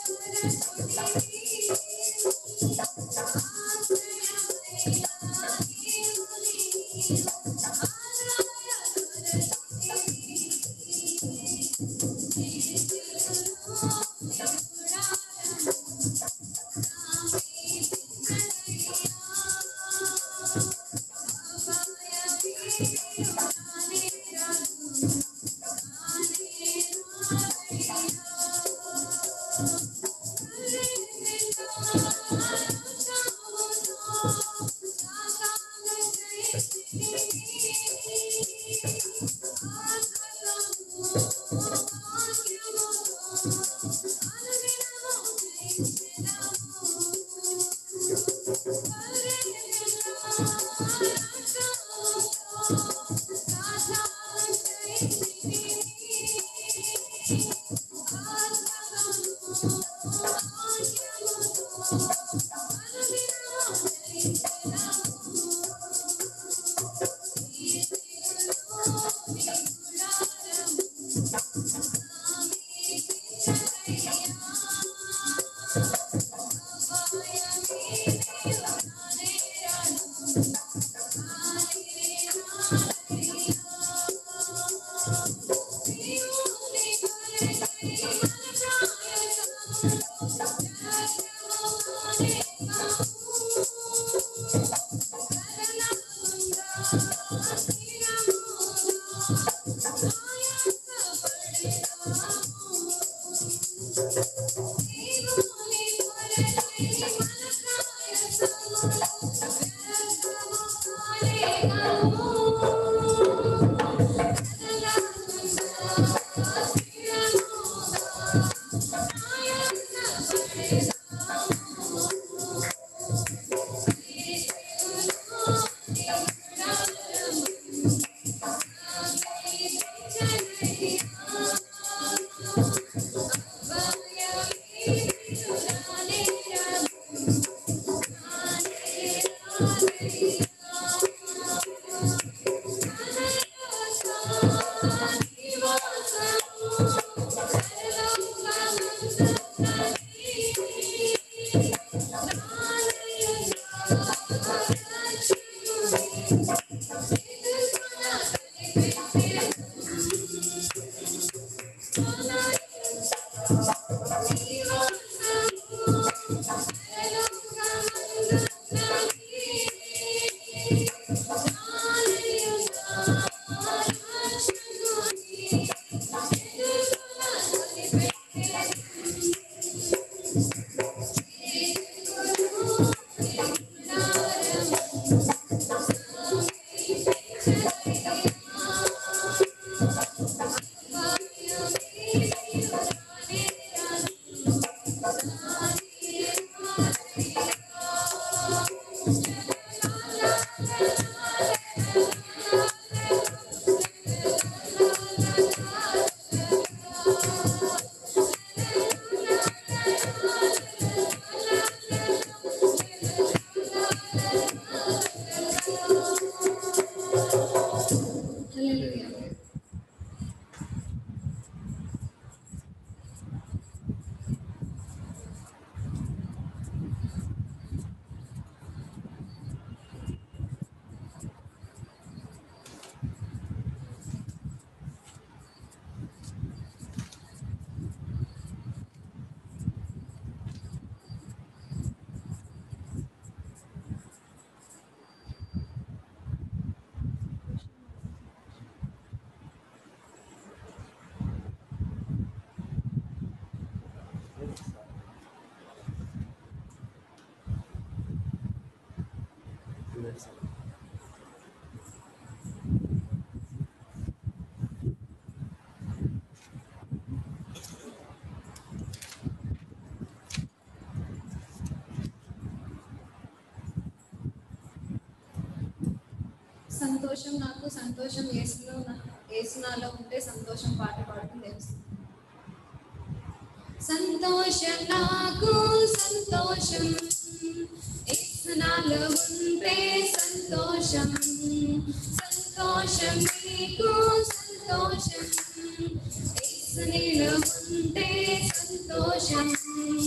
Hallelujah. సంతోషం నాకు సంతోషం ఏసులో నా- ఏసు నాలో ఉంటే సంతోషం పాట పాడుతుంది తెలుసు సంతోషం నాకు సంతోషం ఏసు నాలో ఉంటే సంతోషం సంతోషం నీకు సంతోషం ఏసు నీలో ఉంటే సంతోషం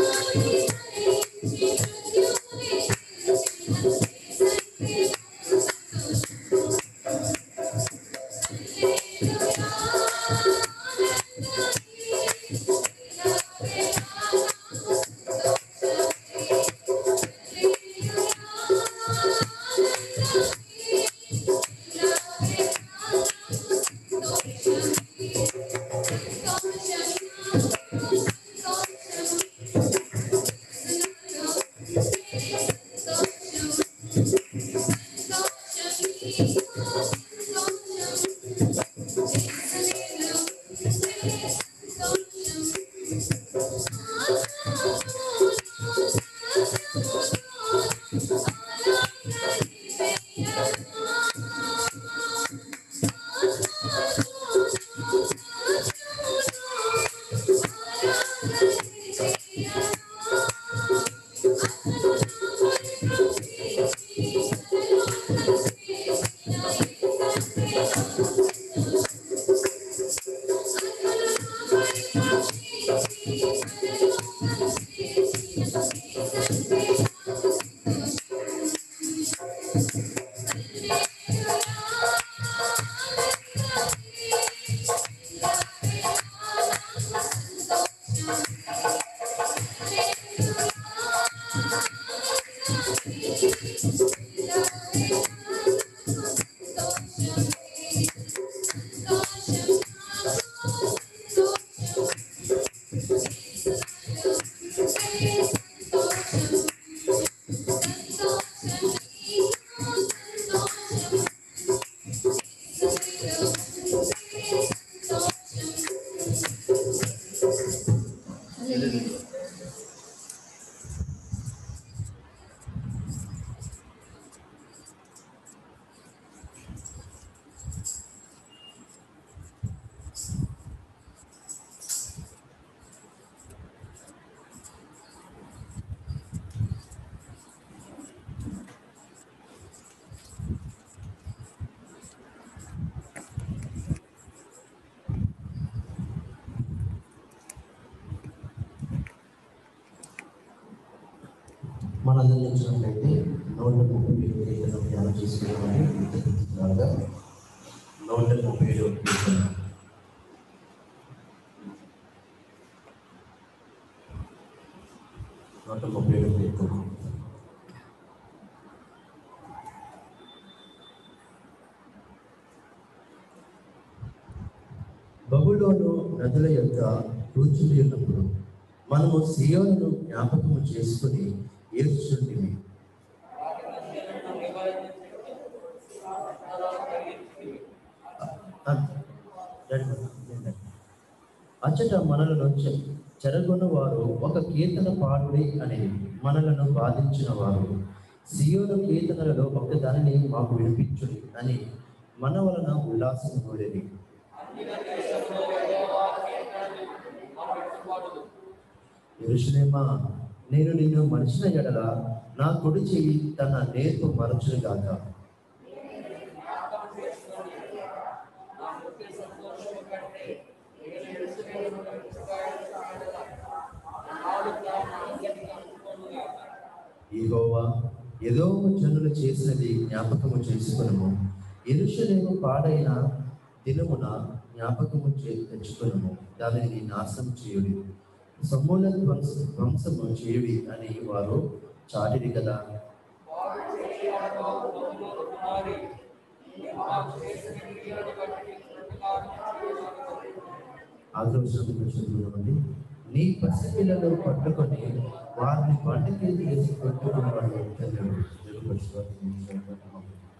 హల్లెలూయా. మనందరం చూసినట్లయితే నూట ముప్పై ఏడు కీర్తన ధ్యానం చేసుకున్నామని గుర్తుపెట్టుకున్నారుగా నూట ముప్పై ఏడు కీర్తన నూట ముప్పై ఏడు కీర్తన బబులోను నదుల యొక్క కూర్చుని ఉన్నప్పుడు మనము సియోను జ్ఞాపకము చేసుకుని ఏడ్చుంటివి అచ్చట మనలను చె- చెరగొన్న వారు ఒక కీర్తన పాడుడి అని మనలను బాధించిన వారు సియోను కీర్తనలలో ఒక దానిని మాకు వినిపించుడి అని మన వలన ఉల్లాసం కోరేది ఎరుషలేమా నేను నిన్ను మరిచిన ఎడల నా కుడి చెయ్యి తన నేర్పు మరచును గాక ఈగోవా ఏదో జనులు చేసినది జ్ఞాపకము చేసుకునము ఎరుషలేము పాడైన దినమున జ్ఞాపకము చే తెచ్చుకునము దానిని నాశనం చేయుడి సమూల ధ్వంస ధ్వంసము చేయుడి అని వారు చాటిరి కదా ఆదర్శంగా చదువుకోండి నీ పసిపిల్లలు పట్టుకొని వారిని బండికి వేసి కొట్టుకున్నాడు తెలియదు తెలుగు పరిశుభ్రత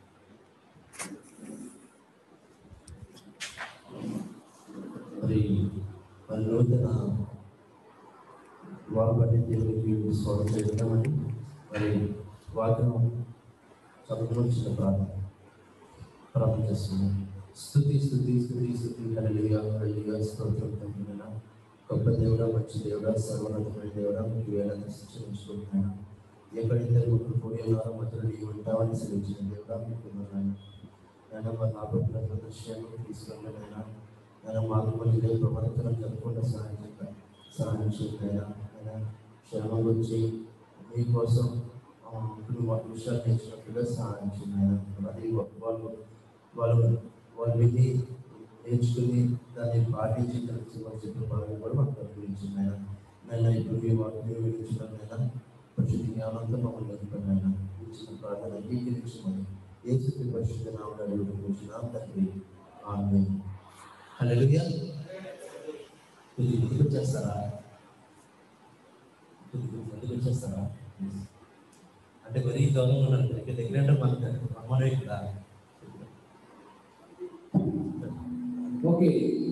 మరి మన నూతన వాగ్బట్టి దేవునికి స్వాగతం చేద్దామని మరి వాక్యం చదువుకున్న చిన్న ప్రార్థన ప్రార్థన చేస్తున్నాం స్థుతి స్థుతి స్థుతి స్థుతి హల్లెలూయా హల్లెలూయా స్తోత్రం తండ్రినా గొప్ప దేవుడా మంచి దేవుడా సర్వోన్నతమైన దేవుడా మీకు వేళ సృష్టించుకుంటున్నాను ఎక్కడైతే ముగ్గురు కూడి ఉన్నారో మధ్యలో నీవు ఉంటావని సెలవించిన దేవుడా మీకు ఉన్నాను నేను మరి నా పట్ల దృశ్యాన్ని తీసుకున్నానైనా నేను మాకు మళ్ళీ ఇదే ప్రవర్తన జరగకుండా సహాయం చేయాలి సహాయం చేయాలి అయినా క్షేమం వచ్చి మీకోసం ఆ, ఇప్పుడు వాళ్ళ విషయాలు నేర్చినట్టుగా సహాయం చేయండి నాయన. మరి వాళ్ళు వాళ్ళు వాళ్ళు విని నేర్చుకుని దాన్ని పాటించి వాళ్ళు చెప్పిన పనులు కూడా మాకు అనుగ్రహించింది ఆయన నేను ఇప్పుడు మీ వాటిని వివరించినట్లయినా పరిశుద్ధ జ్ఞానంతో మమ్మల్ని నింపడినైనా ఇచ్చిన ప్రార్థన అంగీకరించమని ఏ స్థితి పరిశుద్ధ నామని అడుగుతున్నాం తండ్రి ఆమె హల్లెలూయా కొద్దిగా ముందుకు వచ్చేస్తారా కొద్దిగా ముందుకు వచ్చేస్తారా అంటే మరీ దూరంగా ఉన్నాను ఇక్కడ దగ్గర అంటే మనకు అమ్మనే ఇక్కడ ఓకే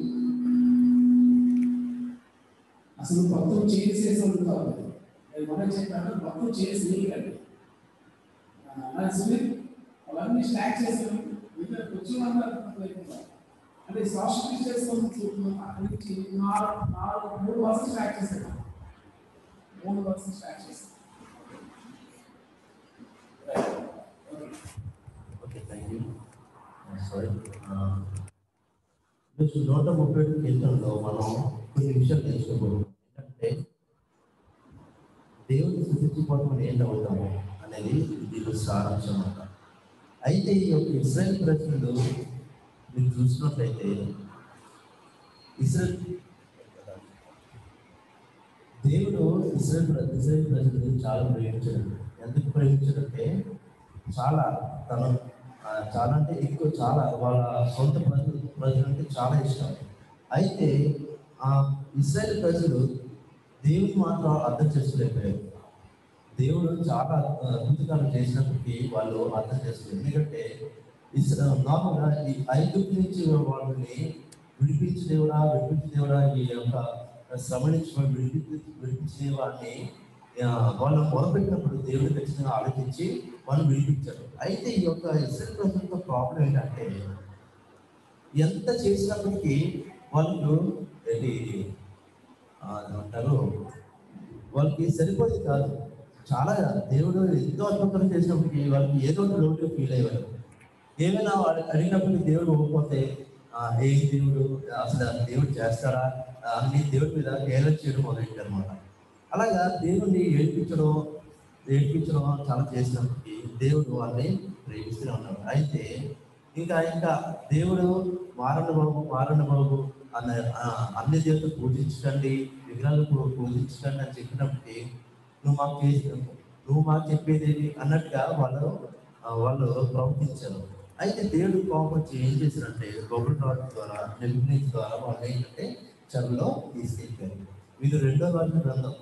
అసలు భక్తులు చేసేసి ఉంటారు నేను మొన్న చెప్పాను భక్తులు చేసి నీకండి నాకు సునీల్ అవన్నీ స్టాక్ చేస్తాను ఇంకా కూర్చో అంటే సోషల్ చేసుకొని చూస్తున్నాం అక్కడి నుంచి నాలుగు నాలుగు మూడు వర్షం స్టాక్ చేస్తాను మూడు వర్షం స్టాక్ చేస్తాను ఓకే థ్యాంక్ యూ సారీ ఈరోజు నూట ముప్పై ఏడు కీర్తనలో మనం కొన్ని విషయాలు నేర్చుకోబోతున్నాం ఏంటంటే దేవుని స్థుతించుకోవడం మనం ఏం అవుతాము అనేది దీని సారాంశం అన్నమాట అయితే ఈ యొక్క ఇస్రాయల్ ప్రజలు మీరు చూసినట్లయితే ఇస్రాయల్ దేవుడు ఇస్రాయల్ ప్ర- ఇస్రాయల్ ప్రజలను చాలా ప్రేమించాడు ఎందుకు ప్రేమించాడంటే చాలా తన ఆ, చాలా అంటే ఎక్కువ చాలా వాళ్ళ సొంత ప్రజలు ప్రజలంటే చాలా ఇష్టం అయితే ఆ ఇస్రాయల్ ప్రజలు దేవుని మాత్రం అర్థం చేసుకోలేకపోయారు దేవుడు చాలా అద్భుతకాలు చేసినప్పటికీ వాళ్ళు అర్థం చేసుకోలేదు ఎందుకంటే ఇస్రా నార్మల్గా ఈ ఐదుగురి నుంచి వాళ్ళని విడిపించి దేవుడా విడిపించి దేవుడా ఈ యొక్క శ్రమ నుంచి వాళ్ళు విడిపించి విడిపించే వాడిని ఆ, వాళ్ళు మొదలుపెట్టినప్పుడు దేవుడు ఖచ్చితంగా ఆలోచించి వాళ్ళు విడిపించారు అయితే ఈ యొక్క ఇస్రాయల్ ప్రజలతో ప్రాబ్లం ఏంటంటే ఎంత చేసినప్పటికీ వాళ్ళు ఏంటి ఆ, ఏమంటారు వాళ్ళకి సరిపోయేది కాదు చాలా దేవుడు ఎంతో అద్భుతం చేసినప్పటికీ వాళ్ళకి ఏదో ఒక లోటు ఫీల్ అయ్యేవారు ఏమైనా వాళ్ళు అడిగినప్పుడు దేవుడు ఒప్పుకోతే ఏ దేవుడు అసలు దేవుడు చేస్తారా ఆ, అని దేవుడి మీద కేరళ చేయడం మొదలెట్టారు అనమాట అలాగా దేవుడిని ఏడిపించడం ఏడిపించడం చాలా చేసినప్పటికీ దేవుడు వాళ్ళని ప్రేమిస్తూనే ఉన్నాడు అయితే ఇంకా ఇంకా దేవుడు మారణ బాబు మారణ బాబు అన్న ఆ, అన్ని దేవుడు పూజించకండి విగ్రహాలు పూ- పూజించకండి అని చెప్పినప్పటికీ నువ్వు మాకు చేసి నువ్వు మాకు చెప్పేది ఏది అన్నట్టుగా వాళ్ళు ఆ, వాళ్ళు ప్రవర్తించారు అయితే దేవుడు కోపం వచ్చి ఏం చేశారంటే గొప్ప రాజు ద్వారా నెల్లి ద్వారా వాళ్ళు ఏంటంటే చెరలో తీసుకెళ్ళిపోయారు ఇది రెండో రాజు గ్రంథం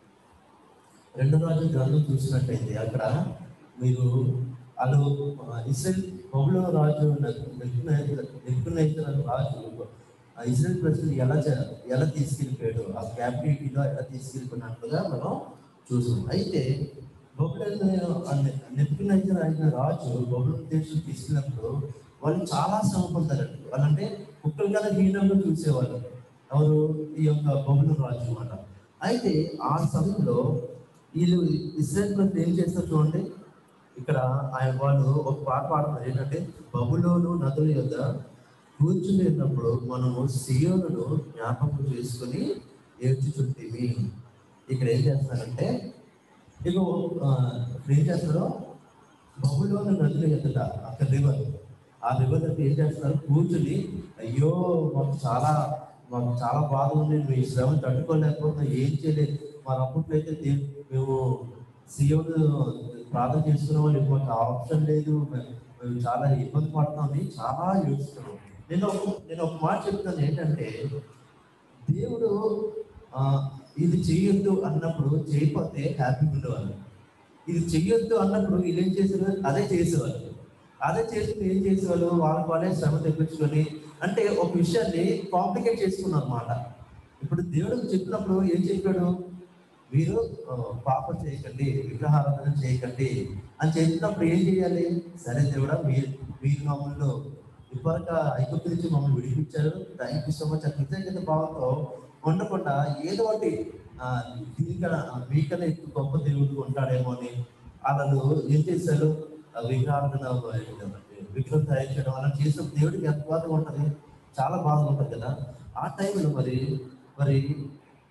రెండో రాజు గ్రంథం చూసినట్టయితే అక్కడ మీరు వాళ్ళు ఆ, ఇస్రాయల్ బహుళ రాజు నెప్పునైతే రాజు ఆ ఇస్రాయల్ ప్రజలు ఎలా చే- ఎలా తీసుకెళ్ళిపోయాడు ఆ క్యాపిటల్లో ఎలా తీసుకెళ్ళిపోయినట్లుగా మనం చూసాం అయితే బొబ్బుల నెప్పునైతే అయిన రాజు బొబ్బుల దేశం తీసుకెళ్ళినప్పుడు వాళ్ళు చాలా శ్రమ పొందారండి వాళ్ళంటే కుక్కలు కదా హీనంగా చూసేవాళ్ళు ఎవరు ఈ యొక్క బొబ్బుల రాజు అన్నమాట అయితే ఆ సమయంలో వీళ్ళు ఇస్రాయల్ ప్రజలు ఏం చేస్తారు చూడండి ఇక్కడ ఆయన వాళ్ళు ఒక పాట పాడుతున్నారు ఏంటంటే బబులోను నదుల యొక్క కూర్చునేటప్పుడు మనము సియోనును జ్ఞాపకం చేసుకుని ఏడ్చుచుంటివి ఇక్కడ ఏం చేస్తున్నారంటే ఇక ఆ, ఇక్కడ ఏం చేస్తారో బబులోను నదుల ఎదుట అక్కడ రివర్ ఆ రివర్ దగ్గర ఏం చేస్తున్నారు కూర్చుని అయ్యో మాకు చాలా మాకు చాలా బాధ ఉంది మేము ఈ శ్రమ తట్టుకోలేకపోతున్నాం ఏం చేయలేదు మన అప్పట్లో అయితే దే- మేము సీఎం ప్రార్థన చేసుకున్న వాళ్ళు మాకు ఆప్షన్ లేదు మేము మేము చాలా ఇబ్బంది పడుతున్నామని చాలా ఏడుస్తున్నాం నేను ఒక నేను ఒక మాట చెప్తాను ఏంటంటే దేవుడు ఆ, ఇది చేయొద్దు అన్నప్పుడు చేయకపోతే హ్యాపీగా ఉండేవాళ్ళు ఇది చెయ్యొద్దు అన్నప్పుడు వీళ్ళు ఏం చేసేవారు అదే చేసేవాళ్ళు అదే చేసుకుని ఏం చేసేవాళ్ళు వాళ్ళకి వాళ్ళే శ్రమ తెప్పించుకొని అంటే ఒక విషయాన్ని కాంప్లికేట్ చేసుకున్నారు అనమాట ఇప్పుడు దేవుడు చెప్పినప్పుడు ఏం చెప్పాడు మీరు ఆ, పాపం చేయకండి విగ్రహారాధన చేయకండి అని చెప్పినప్పుడు ఏం చేయాలి సరే దేవుడా మీరు మీరు మమ్మల్ని ఇప్పటిక ఐగుప్తు నుంచి మమ్మల్ని విడిపించారు థ్యాంక్ యూ సో మచ్ ఆ కృతజ్ఞత భావంతో ఉండకుండా ఏదో ఒకటి ఆ, దీనికన్నా మీకన్నా ఎక్కువ గొప్ప దేవుడు ఉంటాడేమో అని వాళ్ళు ఏం చేశారు ఆ విగ్రహారాధన విగ్రహం తయారు చేయడం అలా చేసిన దేవుడికి ఎంత బాధగా ఉంటుంది చాలా బాధగా ఉంటుంది కదా ఆ టైంలో మరి మరి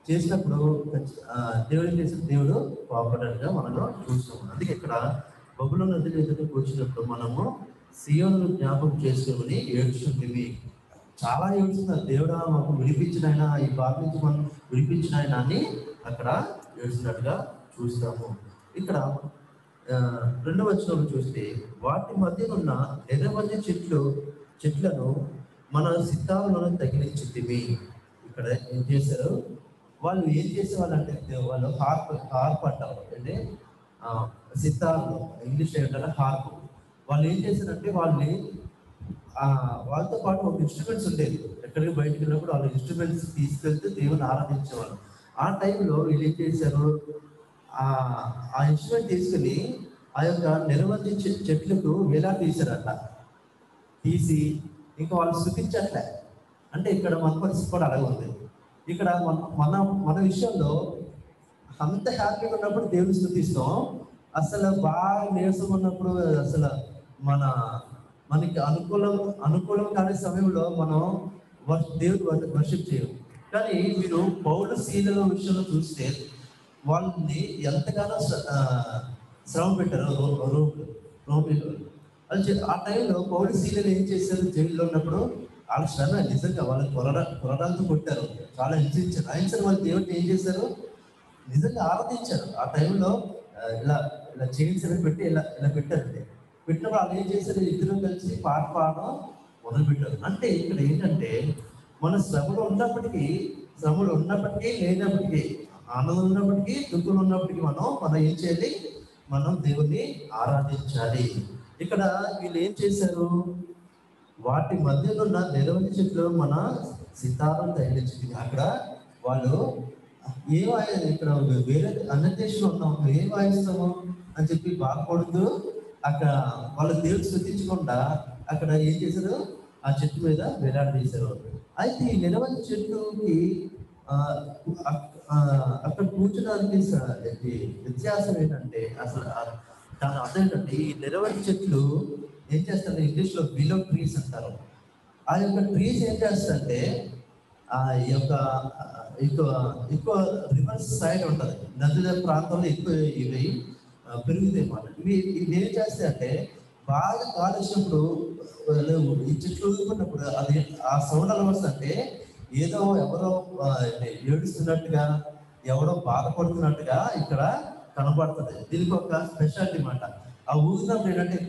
చేసినప్పుడు ఆ, దేవుడు ఏం చేసిన దేవుడు కోపడ్డట్టుగా మనలో చూస్తాం అందుకే ఇక్కడ బబులో నది ఎదుట కూర్చున్నప్పుడు మనము సియోను జ్ఞాపకం చేసుకుని ఏడ్చుకుంటుంది చాలా ఏడుస్తున్నారు దేవుడా మాకు విడిపించిన ఆయన ఈ బాధ నుంచి మనం విడిపించిన ఆయన అని అక్కడ ఏడుస్తున్నట్టుగా చూస్తాము ఇక్కడ ఆ, రెండవ వచనంలో చూస్తే వాటి మధ్య ఉన్న ఎర్రవల్లి చెట్లు చెట్లను మన సిద్ధాలలో తగిలించింది ఇక్కడ ఏం చేశారు వాళ్ళు ఏం చేసేవాళ్ళు అంటే వాళ్ళు హార్ప్ హార్ప్ అంటారు అంటే ఆ, సితార్లు ఇంగ్లీష్ ఏంటంటే హార్ప్ వాళ్ళు ఏం చేశారంటే వాళ్ళని ఆ, వాళ్ళతో పాటు ఒక ఇన్స్ట్రుమెంట్స్ ఉండేది ఎక్కడికి బయటికి వెళ్ళినప్పుడు వాళ్ళ ఇన్స్ట్రుమెంట్స్ తీసుకెళ్తే దేవుని ఆరాధించేవాళ్ళు ఆ టైంలో వీళ్ళు ఏం చేశారు ఆ ఆ ఇన్స్ట్రుమెంట్ తీసుకుని ఆ యొక్క నిరవధి చె- చెట్లకు వేలా తీశారట తీసి ఇంకా వాళ్ళు స్థుతించట్లే అంటే ఇక్కడ మన పరిస్థితి కూడా అలాగే ఉంది ఇక్కడ మన మన మన విషయంలో అంత హ్యాపీగా ఉన్నప్పుడు దేవుని స్థుతిస్తాం అసలు బాగా నీరసం ఉన్నప్పుడు అసలు మన మనకి అనుకూలం అనుకూలం కాని సమయంలో మనం వర్- దేవుడు వర్షిప్ చేయం కానీ మీరు పౌరు శీల విషయంలో చూస్తే వాళ్ళని ఎంతగానో శ్ర- ఆ, శ్రమ పెట్టారు రో- రో- రోమిలో అది చే- ఆ టైంలో పౌరు శీలలు ఏం చేశారు జైల్లో ఉన్నప్పుడు వాళ్ళ శ్రమ నిజంగా వాళ్ళని కొరడ కొరడాలతో కొట్టారు చాలా హింసించారు అయిన సరే వాళ్ళు దేవుడిని ఏం చేశారు నిజంగా ఆరాధించారు ఆ టైంలో ఆ, ఇలా ఇలా చైన్స్ ఇలా పెట్టి ఇలా ఇలా పెట్టారండి పెట్టినప్పుడు వాళ్ళు ఏం చేశారు ఇద్దరు కలిసి పాట పాడడం మొదలు పెట్టారు అంటే ఇక్కడ ఏంటంటే మన శ్రమలు ఉన్నప్పటికీ శ్రమలు ఉన్నప్పటికీ లేనప్పటికీ ఆనందం ఉన్నప్పటికీ దుఃఖం ఉన్నప్పటికీ మనం మనం ఏం చేయాలి మనం దేవుణ్ణి ఆరాధించాలి ఇక్కడ వీళ్ళు ఏం చేశారు వాటి మధ్యలో ఉన్న నిరవధి చెట్లు మన సితారం తగిలించింది అక్కడ వాళ్ళు ఏ వాయి ఇక్కడ వేరే అన్ని దేశంలో ఉన్నాం ఏం వాయిస్తాము అని చెప్పి బాధపడుతూ అక్కడ వాళ్ళ దేవుడు స్థుతించకుండా అక్కడ ఏం చేశారు ఆ చెట్టు మీద వేలాడదీశారు అయితే ఈ నిరవధి చెట్టుకి ఆ, అక్- ఆ, అక్కడ కూర్చోడానికి స- ఇది వ్యత్యాసం ఏంటంటే అసలు ఆ- దాని అర్థం ఏంటంటే ఈ నిరవధి చెట్లు ఏం చేస్తారు ఇంగ్లీష్ లో బిలో ట్రీస్ అంటారు ఆ యొక్క ట్రీస్ ఏం చేస్తారంటే ఆ ఈ యొక్క ఆ, ఎక్కువ ఎక్కువ రివర్స్ సైడ్ ఉంటుంది నదుల ప్రాంతంలో ఎక్కువ ఇవి ఆ, పెరుగుతాయి అన్నమాట ఇవి ఇవి ఏం చేస్తాయంటే బాగా గాలి వచ్చినప్పుడు వాళ్ళు ఈ చెట్లు ఊరుకున్నప్పుడు అది ఆ సౌండ్ ఎలా వస్తుందంటే ఏదో ఎవరో ఆ, ఏడుస్తున్నట్టుగా ఎవరో బాధపడుతున్నట్టుగా ఇక్కడ కనబడుతుంది దీనికి ఒక స్పెషాలిటీ అన్నమాట ఆ ఊరినప్పుడు ఏంటంటే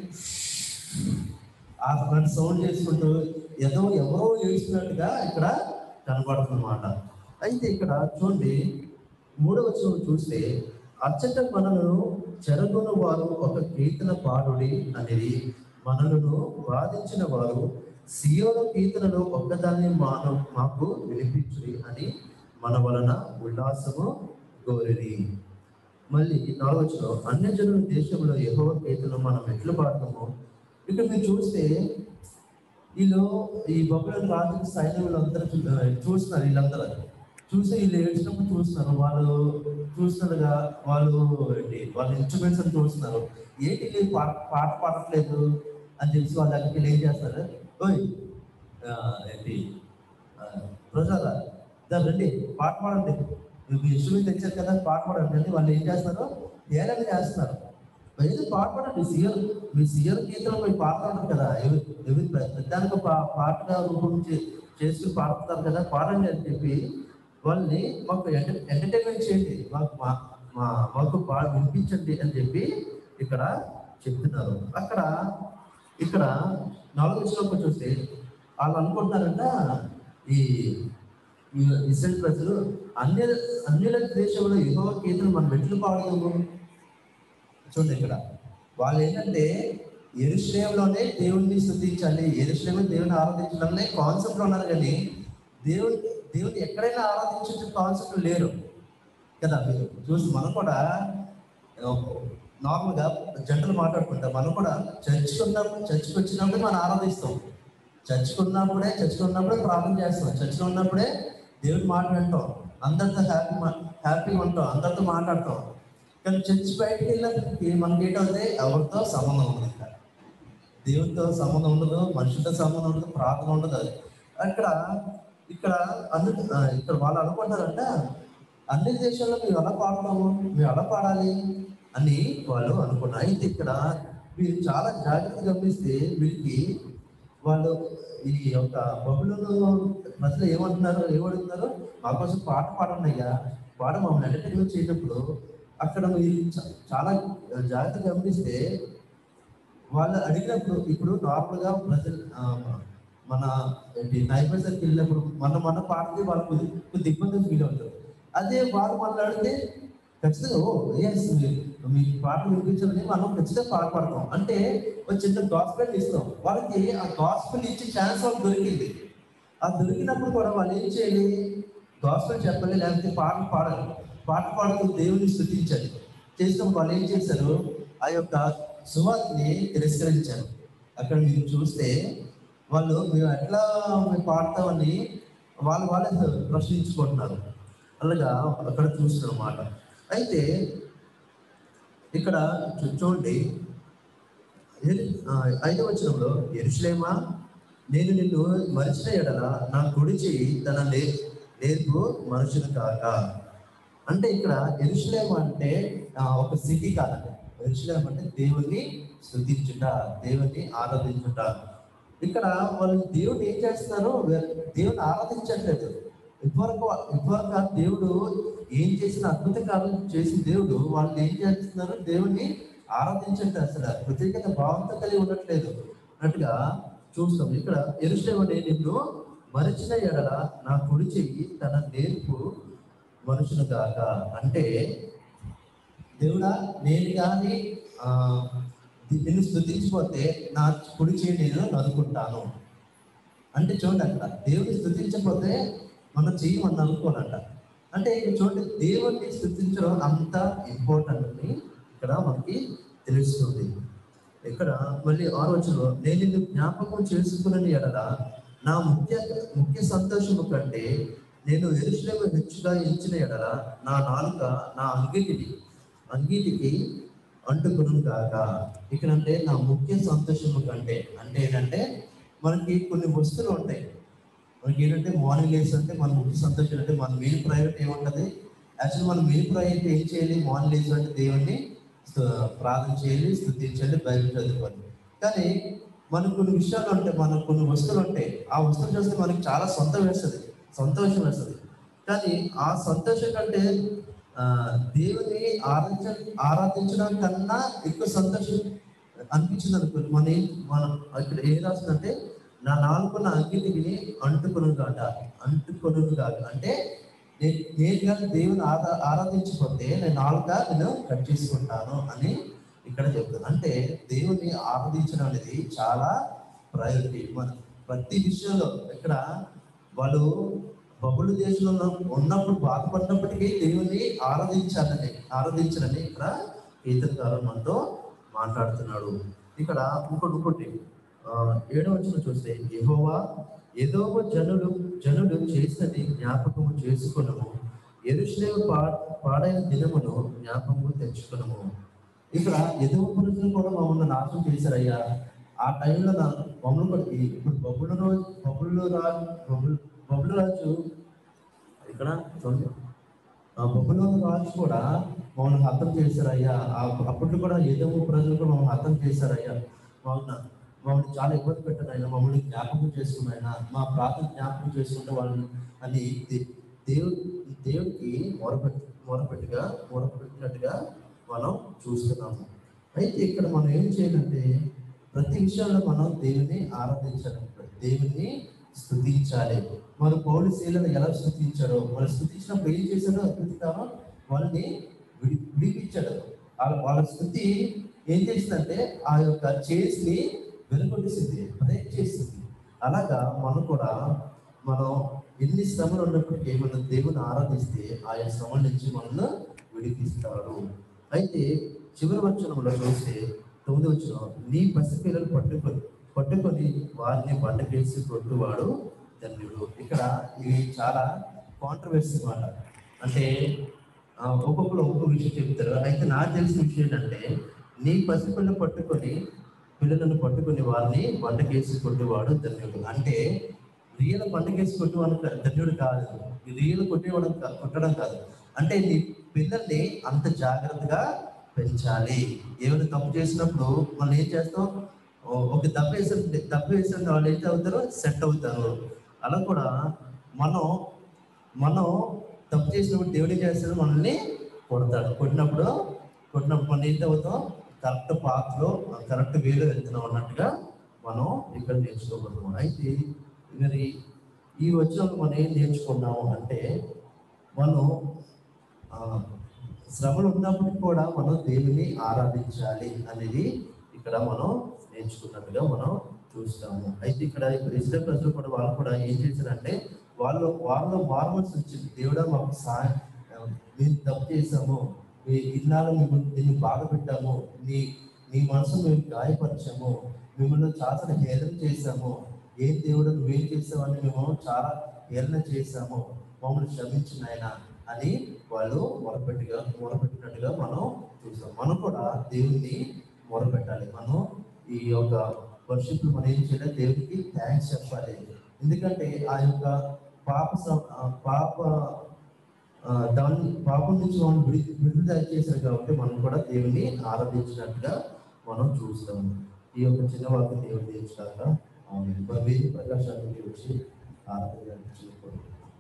ఆ రెండు సౌండ్ చేసుకుంటూ ఏదో ఎవరో ఏడుస్తున్నట్టుగా ఇక్కడ కనబడుతుందన్నమాట అయితే ఇక్కడ చూడండి మూడవ వచనం చూస్తే అచ్చట మనలను చెరగొన వారు ఒక కీర్తన పాడుడి అనేది మనలను బాధించిన వారు సియోను కీర్తనలో ఒక్కదాన్ని మాను మాకు వినిపించుడి అని మన వలన ఉల్లాసము గోరిరి మళ్ళీ నాలుగోచనం అన్య జనుల దేశంలో యహో కీర్తన మనం ఎట్లు పాడతామో ఇక్కడ మీరు చూస్తే వీళ్ళు ఈ బొబ్బల రాజు సైన్యంలో అందరూ చూస్తున్నారు వీళ్ళందరూ చూసి వీళ్ళు ఏడ్చినప్పుడు చూస్తున్నారు వాళ్ళు చూస్తున్నారుగా వాళ్ళు ఏంటి వాళ్ళ ఇన్స్ట్రుమెంట్స్ అని చూస్తున్నారు ఏంటి వీళ్ళు పాట పాట పాడట్లేదు అని తెలిసి వాళ్ళ దగ్గరికి వెళ్ళి ఏం చేస్తారు ఓయ్ ఆ, ఏంటి ఆ, ప్రజల దాని రండి పాట పాడండి మీకు ఇన్స్ట్రుమెంట్ తెచ్చారు కదా పాట పాడండి అని వాళ్ళు ఏం చేస్తారు ఏలగా చేస్తున్నారు ఏదో పాట పాడండి సీఎం మీ సీఎం గీతలు మీరు పాడుతుంటారు కదా ఎవి- ఎవి ప్రతిదానికి ఒక పా- పాటగా రూపం చే- చేసుకుని పాడుతున్నారు కదా పాడండి అని చెప్పి వాళ్ళని మాకు ఎంటర్ ఎంటర్టైన్మెంట్ చేయండి మాకు మా మా మాకు పాట వినిపించండి అని చెప్పి ఇక్కడ చెప్తున్నారు అక్కడ ఇక్కడ నాలుగు విషయంలో చూస్తే వాళ్ళు అనుకుంటున్నారంట ఈ ఈ ఇస్రాయల్ ప్రజలు అన్య అన్యుల దేశంలో యుగ కీర్తన మనం ఎట్లు పాడదాము చూడండి ఇక్కడ వాళ్ళు ఏంటంటే ఎరుశ్రయంలోనే దేవుడిని స్థుతించాలి ఎరుశ్రయం దేవుని ఆరాధించడంలో కాన్సెప్ట్లో ఉన్నారు కానీ దేవుని దేవుని ఎక్కడైనా ఆరాధించే కాన్సెప్ట్ లేరు కదా మీరు చూసి మనం కూడా నార్మల్గా జంటలు మాట్లాడుకుంటాం మనం కూడా చర్చికి ఉన్నప్పుడు చర్చికి వచ్చినప్పుడు మనం ఆరాధిస్తాం చర్చికి ఉన్నప్పుడే చర్చికి ఉన్నప్పుడే ప్రార్థన చేస్తాం చర్చిలో ఉన్నప్పుడే దేవుని మాట వింటాం అందరితో హ్యాపీ హ్యాపీగా ఉంటాం అందరితో మాట్లాడతాం కానీ చర్చి బయటికి వెళ్ళినప్పటికీ మనకి ఏంటంటే ఎవరితో సంబంధం ఉండదు ఇంకా దేవునితో సంబంధం ఉండదు మనుషులతో సంబంధం ఉండదు ప్రార్థన ఉండదు అది అక్కడ ఇక్కడ అను ఆ, ఇక్కడ వాళ్ళు అనుకుంటారంట అన్ని దేశాల్లో మేము ఎలా పాడతాము మేము ఎలా పాడాలి అని వాళ్ళు అనుకున్నారు అయితే ఇక్కడ మీరు చాలా జాగ్రత్తగా గమనిస్తే వీరికి వాళ్ళు ఈ యొక్క బహుళను ప్రజలు ఏమంటున్నారు ఏమడుగుతున్నారు మా కోసం పాట పాడండి అయ్యా పాట మమ్మల్ని ఎంటర్టైన్మెంట్ చేసినప్పుడు అక్కడ మీరు చ- చాలా జాగ్రత్తగా గమనిస్తే వాళ్ళు అడిగినప్పుడు ఇప్పుడు నార్మల్ గా ప్రజలు ఆ, మన నైబర్స్ దగ్గరికి వెళ్ళినప్పుడు మన మన పాటకి వాళ్ళకి కొద్ది కొద్ది ఇబ్బంది ఫీల్ అవుతారు అదే వాళ్ళు మాట్లాడితే ఖచ్చితంగా ఓ ఎస్ మీ పాట వినిపించాలని మనం ఖచ్చితంగా పాట పాడతాం అంటే ఒక చిన్న గాస్పెల్ ఇస్తాం వాళ్ళకి ఆ గాస్పెల్ ఇచ్చే ఛాన్స్ వాళ్ళకి దొరికింది ఆ దొరికినప్పుడు కూడా వాళ్ళు ఏం చేయాలి గాస్పెల్ చెప్పాలి లేకపోతే పాటలు పాడాలి పాట పాడుతూ దేవుని స్థుతించాలి చేసినప్పుడు వాళ్ళు ఏం చేశారు ఆ యొక్క సువార్తని తిరస్కరించారు అక్కడ మీరు చూస్తే వాళ్ళు మేము ఎట్లా మేము పాడతామని వాళ్ళు వాళ్ళే ప్రశ్నించుకుంటున్నారు అలాగా అక్కడ చూస్తున్నారు అన్నమాట అయితే ఇక్కడ చూ- చూడండి ఏ- ఆ, ఐదవ వచనంలో ఎరుషులేమా నేను నిన్ను మరిచిన ఎడల నా కుడి చెయ్యి తన నే నేర్పు మనుషులు కాక అంటే ఇక్కడ ఎరుషులేం అంటే ఆ, ఒక సిటీ కాదండి ఎరుషులేం అంటే దేవుణ్ణి స్థుతించుట దేవుణ్ణి ఆరాధించుట ఇక్కడ వాళ్ళు దేవుడు ఏం చేస్తున్నారు వే- దేవుని ఆరాధించట్లేదు ఇప్పటివరకు ఇప్పటివరకు ఆ దేవుడు ఏం చేసిన అద్భుత కార్యం చేసిన దేవుడు వాళ్ళు ఏం చేస్తున్నారు దేవుణ్ణి ఆరాధించట్లేదు అసలు ప్రత్యేకత భావంతో కలిగి ఉండట్లేదు అన్నట్టుగా చూస్తాం ఇక్కడ ఎరుషలేమని నిన్ను మరిచిన ఎడల నా కుడి చెయ్యి తన నేర్పు మనుషులు కాక అంటే దేవుడా నేను కానీ ఆ, నిన్ను స్థుతించిపోతే నా కుడి చేయి నేను నదుకుంటాను అంటే చూడండి అక్కడ దేవుని స్థుతించకపోతే మనం చేయమని అనుకోనంట అంటే ఇక్కడ చూడండి దేవుడిని స్థుతించడం అంత ఇంపార్టెంట్ అని ఇక్కడ మనకి తెలుస్తుంది ఇక్కడ మళ్ళీ ఆలోచనలో నేను నిన్ను జ్ఞాపకం చేసుకుని ఎడల నా ముఖ్య ముఖ్య సంతోషము కంటే నేను ఎరుసలేము హెచ్చుగా ఇచ్చిన ఎడల నా నాలుక నా అంగిటిని అంగిటికి అంటుకును కాక ఇక్కడ అంటే నా ముఖ్య సంతోషము కంటే అంటే ఏంటంటే మనకి కొన్ని వస్తువులు ఉంటాయి మనకి ఏంటంటే మార్నింగ్ లేస్ అంటే మన ముఖ్య సంతోషం అంటే మన మెయిన్ ప్రైవేట్ ఏముంటది యాక్చువల్ మన మెయిన్ ప్రైవేట్ ఏం చేయాలి మార్నింగ్ లేస్ అంటే దేవుణ్ణి స్తు- ప్రార్థన చేయాలి స్థుతించాలి బైబిల్ చదువుకోవాలి కానీ మనకు కొన్ని విషయాలు ఉంటాయి మనకు కొన్ని వస్తువులు ఉంటాయి ఆ వస్తువులు చూస్తే మనకి చాలా సొంతం వేస్తుంది సంతోషం వేస్తుంది కానీ ఆ సంతోషం కంటే ఆ, దేవుని ఆరాధించ ఆరాధించడం కన్నా ఎక్కువ సంతోషం అనిపించింది అనుకోండి మన ఏం- మన ఇక్కడ ఏం రాస్తుందంటే నా నాలుగున్న అంగిటికి అంటుకొను కాక అంటుకొను కాక అంటే నే- నేను కానీ దేవుని ఆరా ఆరాధించకపోతే నేను నాలుక నేను కట్ చేసుకుంటాను అని ఇక్కడ చెప్తాను అంటే దేవుని ఆరాధించడం అనేది చాలా ప్రయారిటీ మన ప్రతి విషయంలో ఇక్కడ వాళ్ళు బహుళ దేశంలో ఉన్న- ఉన్నప్పుడు బాధపడినప్పటికీ దేవుని ఆరాధించాలని ఆరాధించాలని ఇక్కడ కీర్తనకారు మనతో మాట్లాడుతున్నాడు ఇక్కడ ఇంకోటి ఇంకోటి ఆ, ఏడవ వచ్చిన చూస్తే యెహోవా ఏదో జనులు జనులు చేసినది జ్ఞాపకము చేసుకునము ఎరుషలేము పా పాడైన దినమును జ్ఞాపకము తెచ్చుకునము ఇక్కడ ఎదుగు పురుషులు కూడా మమ్మల్ని నాశనం చేశారయ్యా ఆ టైంలో నా మమ్మల్ని కూడా ఈ- ఇప్పుడు బొబ్బుల రోజు బొబ్బులు రాజు బొబ్బులు బొబ్బుల రాజు ఇక్కడ చూడండి ఆ బొబ్బులోని రాజు కూడా మమ్మల్ని హతం చేశారయ్యా ఆ అప్పట్లో కూడా ఎదుగు ప్రజలు కూడా మమ్మల్ని హతం చేశారయ్యా మమ్మల్ని మమ్మల్ని చాలా ఇబ్బంది పెట్టారు ఆయన మమ్మల్ని జ్ఞాపకం చేసుకున్నాయన మా ప్రార్థన జ్ఞాపకం చేసుకుంటే వాళ్ళని అని దే- దేవుడు దేవుడికి మొరపెట్టి మొరపెట్టుగా మొరపెట్టినట్టుగా మనం చూస్తున్నాము అయితే ఇక్కడ మనం ఏం చేయాలంటే ప్రతి విషయంలో మనం దేవుని ఆరాధించాలి దేవుని స్థుతించాలి మన పౌరు శీలను ఎలా స్థుతించాడో వాళ్ళు స్థుతించినప్పుడు ఏం చేశాడో అద్భుతకారం వాళ్ళని విడి విడిపించాడు వాళ్ళ వాళ్ళ స్థుతి ఏం చేసిందంటే ఆ యొక్క చేసిని వెలుగొట్టేసింది బ్రేక్ చేసింది అలాగా మనం కూడా మనం ఎన్ని శ్రమలు ఉన్నప్పటికీ మనం దేవుని ఆరాధిస్తే ఆయా శ్రమల నుంచి మనల్ని విడిపిస్తాడు అయితే చివరి వచనంలో చూస్తే తొమ్మిది వచ్చిన నీ పసి పిల్లలు పట్టుకొని పట్టుకొని వారిని బండకేసి కొట్టువాడు ధన్యుడు ఇక్కడ ఇది చాలా కాంట్రవర్సీ మాట అంటే ఆ, ఒక్కొక్కరు ఒక్కొక్క విషయం చెప్తారు అయితే నాకు తెలిసిన విషయం ఏంటంటే నీ పసిపిల్లలు పట్టుకొని పిల్లలను పట్టుకొని వారిని బండకేసి కొట్టేవాడు ధన్యుడు అంటే రియల్ బండకేసి కొట్టేవాడు ధన్యుడు కాదు రియల్ కొట్టేవాడు కా- కొట్టడం కాదు అంటే నీ పిల్లల్ని అంత జాగ్రత్తగా పెంచాలి ఏమైనా తప్పు చేసినప్పుడు మనం ఏం చేస్తాం ఓ- ఒక దెబ్బ వేసిన దెబ్బ వేసిన వాళ్ళు ఏం అవుతారు సెట్ అవుతారు అలా కూడా మనం మనం తప్పు చేసినప్పుడు దేవుడు ఏం చేస్తాడు మనల్ని కొడతాడు కొట్టినప్పుడు కొట్టినప్పుడు మనం ఏంటి అవుతాం కరెక్ట్ పాత్రలో కరెక్ట్ వేలో వెళ్తున్నాం అన్నట్టుగా మనం ఇక్కడ నేర్చుకోగలుగుతాం అయితే మరి ఈ వచ్చినప్పుడు మనం ఏం నేర్చుకున్నాము అంటే మనం ఆ, శ్రమలు ఉన్నప్పటికీ కూడా మనం దేవుని ఆరాధించాలి అనేది ఇక్కడ మనం నేర్చుకున్నట్టుగా మనం చూస్తాము అయితే ఇక్కడ ఇజ్రాయల్ ప్రజలు కూడా వాళ్ళు కూడా ఏం చేశారంటే వాళ్ళు వాళ్ళలో మార్మల్స్ వచ్చింది దేవుడా మాకు సహాయం మేము తప్పు చేసాము మీ ఇన్నాళ్ళు మేము నిన్ను బాధ పెట్టాము నీ నీ మనసు మేము గాయపరిచాము మిమ్మల్ని చాలా హేళన చేశాము ఏం దేవుడు నువ్వేం చేసావని మేము చాలా హేళన చేశాము మమ్మల్ని క్షమించిన ఆయన అని వాళ్ళు మొరపెట్టుగా మొరపెట్టినట్టుగా మనం చూస్తాం మనం కూడా దేవుణ్ణి మొరపెట్టాలి మనం ఈ యొక్క వర్షిప్ మనం ఏం చేయాలి దేవుడికి థ్యాంక్స్ చెప్పాలి ఎందుకంటే ఆ యొక్క పాప సం- ఆ పాప ఆ, దాని పాపం నుంచి మనం విడి విడుదల చేశారు కాబట్టి మనం కూడా దేవుని ఆరాధించినట్టుగా మనం చూస్తాం ఈ యొక్క చిన్న వాక్యం దేవుడు తీర్చాక వేది ప్రకాశానికి వచ్చి ఆరాధన చేసుకోండి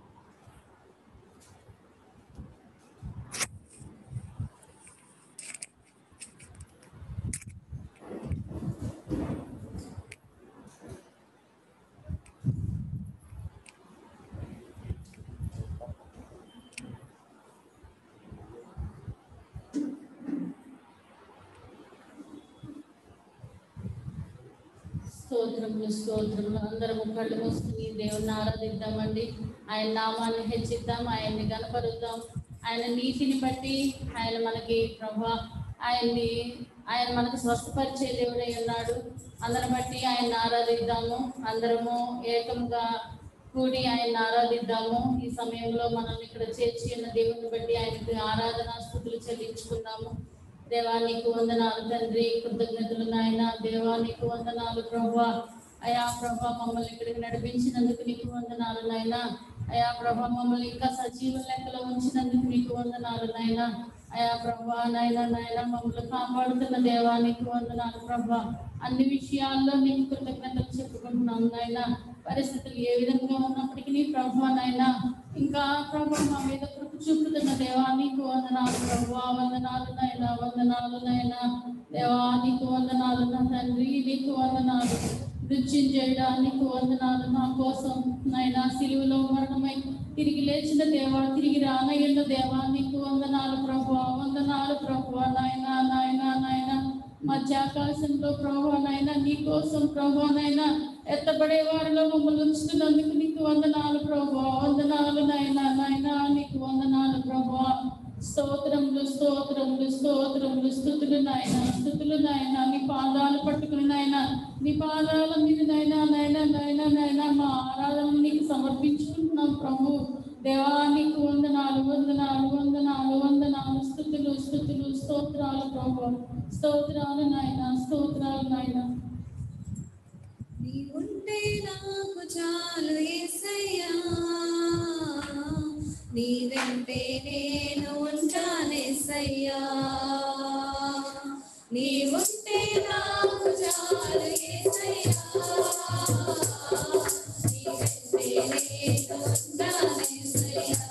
స్తోత్రములు స్తోత్రములు అందరము కళ్ళు మూసుకుని దేవుని ఆరాధిద్దామండి ఆయన నామాన్ని హెచ్చిద్దాం ఆయన్ని గనపరుద్దాం ఆయన నీతిని బట్టి ఆయన మనకి ప్రభా ఆయన్ని ఆయన మనకు స్వస్థపరిచే దేవుడై ఉన్నాడు అందరం బట్టి ఆయన ఆరాధిద్దాము అందరము ఏకంగా కూడి ఆయన ఆరాధిద్దాము ఈ సమయంలో మనల్ని ఇక్కడ చేర్చి ఉన్న దేవుని బట్టి ఆయనకు ఆరాధన స్థుతులు చెల్లించుకుందాము దేవా నీకు వందనాలు తండ్రి కృతజ్ఞతలు నాయన దేవా నీకు వందనాలు ప్రభా అయా ప్రభా మమ్మల్ని ఇక్కడికి నడిపించినందుకు నీకు వందనాలు నాయన అయా ప్రభా మమ్మల్ని ఇంకా సజీవ లెక్కలో ఉంచినందుకు నీకు వందనాలు నాయన అయా ప్రభా నాయన నాయన మమ్మల్ని కాపాడుతున్న దేవా నీకు వందనాలు ప్రభా అన్ని విషయాల్లో నీకు కృతజ్ఞతలు చెప్పుకుంటున్నాం నాయన పరిస్థితులు ఏ విధంగా ఉన్నప్పటికీ నీ ప్రభా నాయన ఇంకా ప్రభా మా మీద కృప చూపుతున్న దేవా నీకు వందనాలు ప్రభా వందనాలు నాయన వందనాలు నాయన దేవా నీకు వందనాలు నా తండ్రి నీకు వందనాలు నృత్యం చేయడానికి వందనాలు నా కోసం నాయన సిలువలో మరణమై తిరిగి లేచిన దేవా తిరిగి రానయ్యున్న దేవా నీకు వందనాలు ప్రభు వందనాలు ప్రభు నాయన నాయన నాయన మధ్యాకాశంలో ప్రభు నాయన నీ కోసం ప్రభు నాయన ఎత్తబడే వారిలో మమ్మల్ని ఉంచుతున్నందుకు నీకు వందనాలు ప్రభు వందనాలు నాయన నాయన నీకు వందనాలు ప్రభు స్తోత్రములు స్తోత్రములు స్తోత్రములు స్థుతులు నాయన స్థుతులు నాయన నీ పాదాలు పట్టుకుని నాయన నీ పాదాల మీద నాయన నాయన నాయన నాయన మా ఆరాధన నీకు సమర్పించుకుంటున్నాం ప్రభు దేవా నీకు వందనాలు వందనాలు వందనాలు వందనాలు స్థుతులు స్థుతులు స్తోత్రాలు ప్రభు స్తోత్రాలు నాయన స్తోత్రాలు నాయన నీవుంటే నాకు చాలు యేసయ్యా నీ వెంటే నేను ఉంటానేసయ్యా నీవుంటే నాకు చాలు యేసయ్యా నీ వెంటే నేను ఉంటానేసయ్యా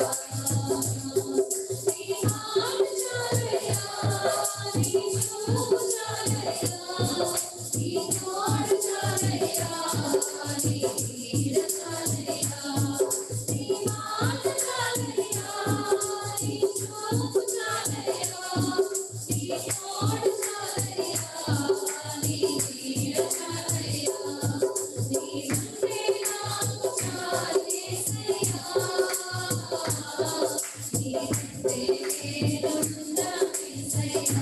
నీ మాట చాలయ్యా నీ చూపు చాలయ్యా నీ తోడు చాలయ్యా నీ నీడ చాలయ్యా నీ మాట చాలయ్యా నీ చూపు చాలయ్యా నీ తోడు చాలయ్యా నీ నీడ చాలయ్యా నీ ఉంటే నాకు చాలేసయ్యా నీ ఉంటే నేనుండాలేసయ్యా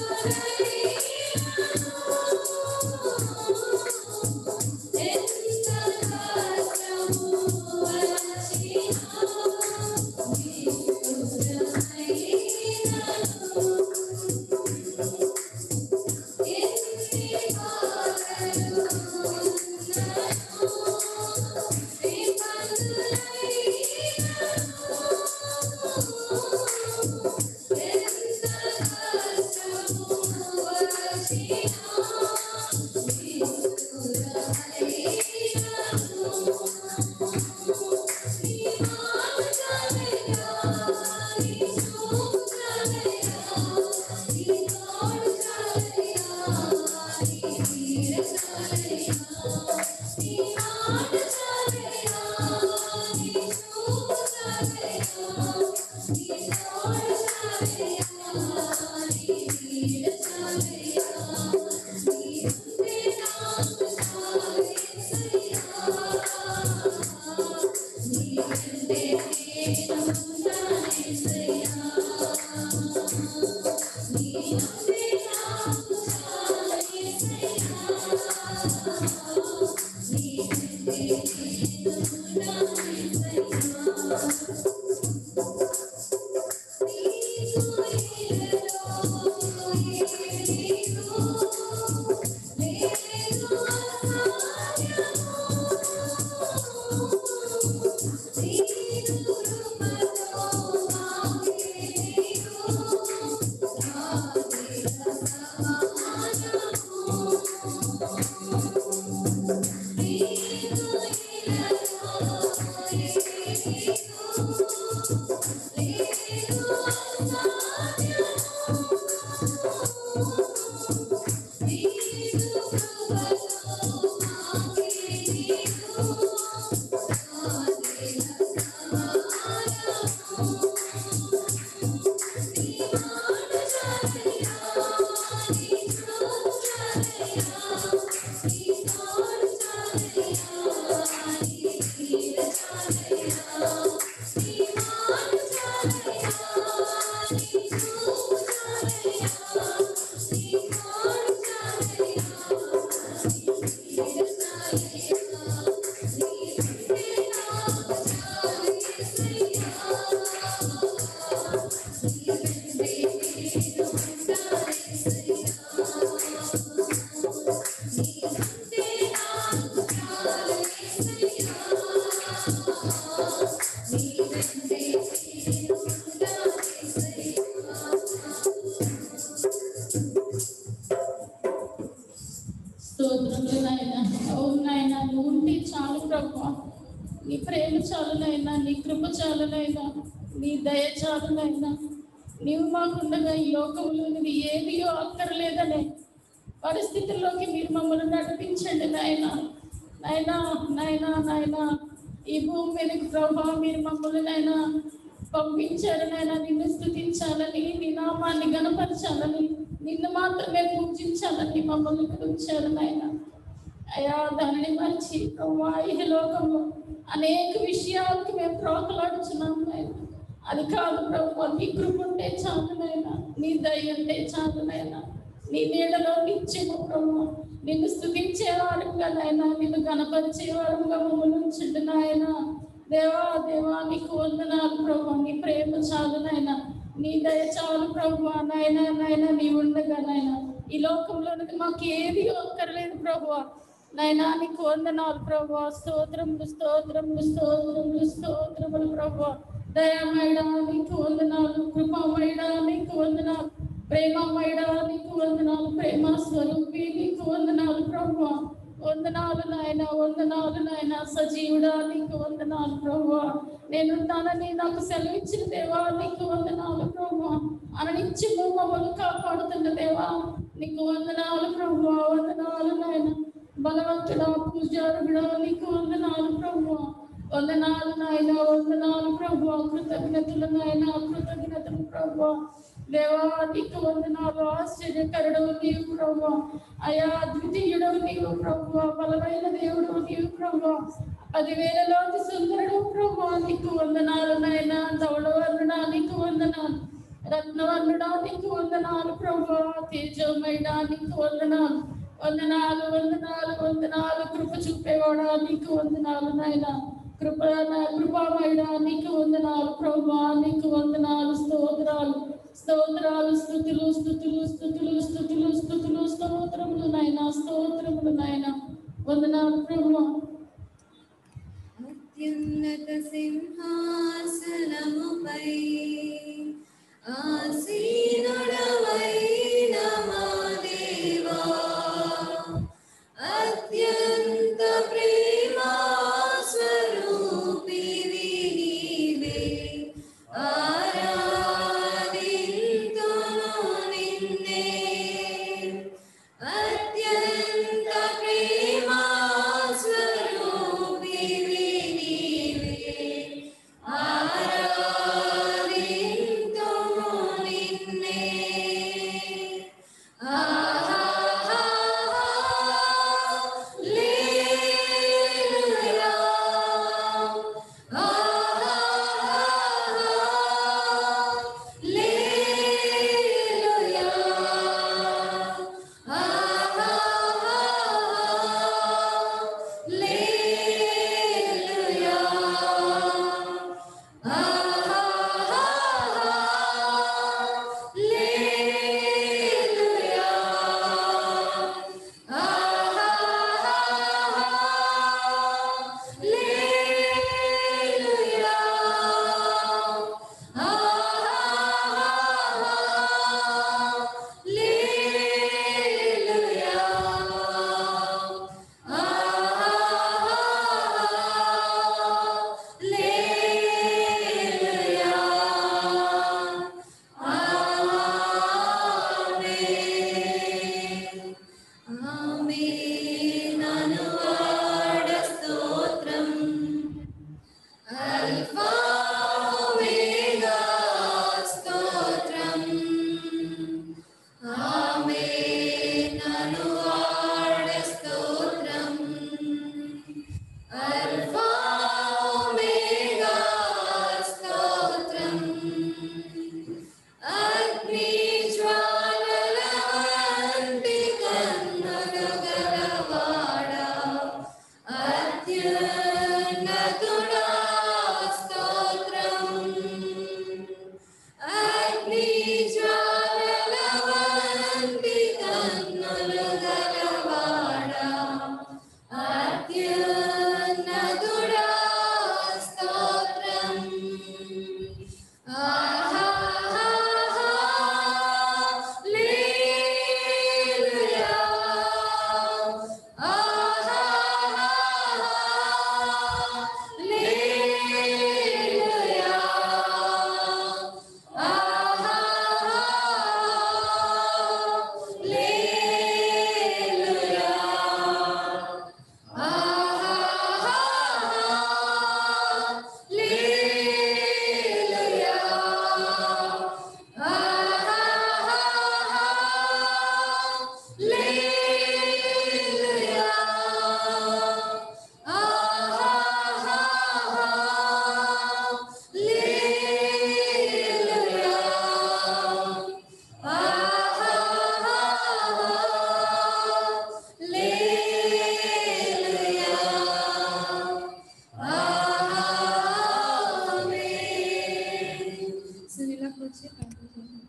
ఎంత స్తోత్రములు నాయన అవును నాయన నువ్వు ఉంటే చాలు ప్రభు నీ ప్రేమ చాలునైనా నీ కృప చాలునైనా నీ దయ చాలునైనా నీవు మాకుండగా ఈ లోకంలో నీది ఏదియో అక్కర్లేదనే పరిస్థితుల్లోకి మీరు మమ్మల్ని నడిపించండి నాయన నాయనా నాయనా నాయనా ఈ భూమి మీదకి ప్రభా మీరు మమ్మల్ని నాయన పంపించారు నాయన నిన్ను స్థుతించాలని నీ నామాన్ని గణపరచాలని నిన్ను మాత్రమే పూజించాలని మమ్మల్ని ఇక్కడ ఉంచారు నాయన అయా దానిని మర్చి ప్రభా ఈ లోకంలో అనేక విషయాలకి మేము ప్రోకలాడుచున్నాం నాయన అది కాదు ప్రభు నీ కృప ఉంటే చాలు నాయన నీ దయ ఉంటే చాలు నాయన నీ నీడలో నిత్యము ప్రభు నిన్ను స్థుతించే వారంగా నాయన నిన్ను గణపరిచే వారంగా మమ్మల్ని ఉంచండి నాయన దేవా దేవా నీకు వందనాలు ప్రభు నీ ప్రేమ చాలు నాయన నీ దయ చాలు ప్రభు నాయన నాయన నీ ఉండగా నాయన ఈ లోకంలో మాకు ఏది ఒక్కర్లేదు ప్రభు నాయనా నీకు వందనాలు ప్రభు స్తోత్రములు స్తోత్రములు స్తోత్రములు స్తోత్రములు ప్రభు దయామయడా నీకు వందనాలు కృపామయడా నీకు వందనాలు ప్రేమమయడా నీకు వందనాలు ప్రేమ స్వరూపి నీకు వందనాలు ప్రభు వందనాలు నాయన వందనాలు నాయన సజీవుడా నీకు వందనాలు ప్రభు నేనున్నానని నాకు సెలవిచ్చిన దేవా నీకు వందనాలు ప్రభు అననిత్యము మమ్మల్ని కాపాడుతున్న దేవా నీకు వందనాలు ప్రభు వందనాలు నాయన బలవంతుడా పూజారుడా నీకు వందనాలు ప్రభు వందనాలు నాయన వందనాలు ప్రభు కృతజ్ఞతలు నాయన కృతజ్ఞతలు ప్రభు దేవా నీకు వందనాలు ఆశ్చర్యకరుడు నీవు ప్రభు అయా ద్వితీయుడు నీవు ప్రభు బలమైన దేవుడు నీవు ప్రభు పదివేలలోకి సుందరుడు ప్రభు నీకు వందనాలు నాయన ధవళవర్ణుడా నీకు వందనాలు రత్నవర్ణుడా నీకు వందనాలు ప్రభు తేజోమయుడా నీకు వందనాలు వందనాలు వందనాలు వందనాలు కృప చూపేవాడా నీకు వందనాలు నాయన కృప కృపామయుడా నీకు వందనాలు ప్రభా నీకు వందనాలు స్తోత్రాలు స్తోత్రాలు స్థుతులు స్థుతులు స్థుతులు స్థుతులు స్థుతులు స్తోత్రములు నాయన స్తోత్రములు నాయన వందనాలు ప్రభు అత్యున్నత సింహాసనముపై ఆసీనుడవైన మా దేవా అత్యంత ప్రేమా స్వరూపివి నీవే ఆరాధింతును నిన్నే అత్యంత ప్రేమా స్వరూపివి నీవే ఆరాధింతుము నిన్నే అల్ఫా ఒమేగా స్తోత్రం ఆమేన్ అనువాడ స్తోత్రం అల్ఫా ఒమేగా స్తోత్రం అగ్ని జ్వాలల వంటి కన్నులు గలవాడా అత్యున్నతుడా స్తోత్రం అగ్ని జ్వాలల వంటి కన్నులు గలవాడా అత్యున్నతుడా స్తోత్రం సునీలకు వచ్చి ప్రార్థన చేయండి.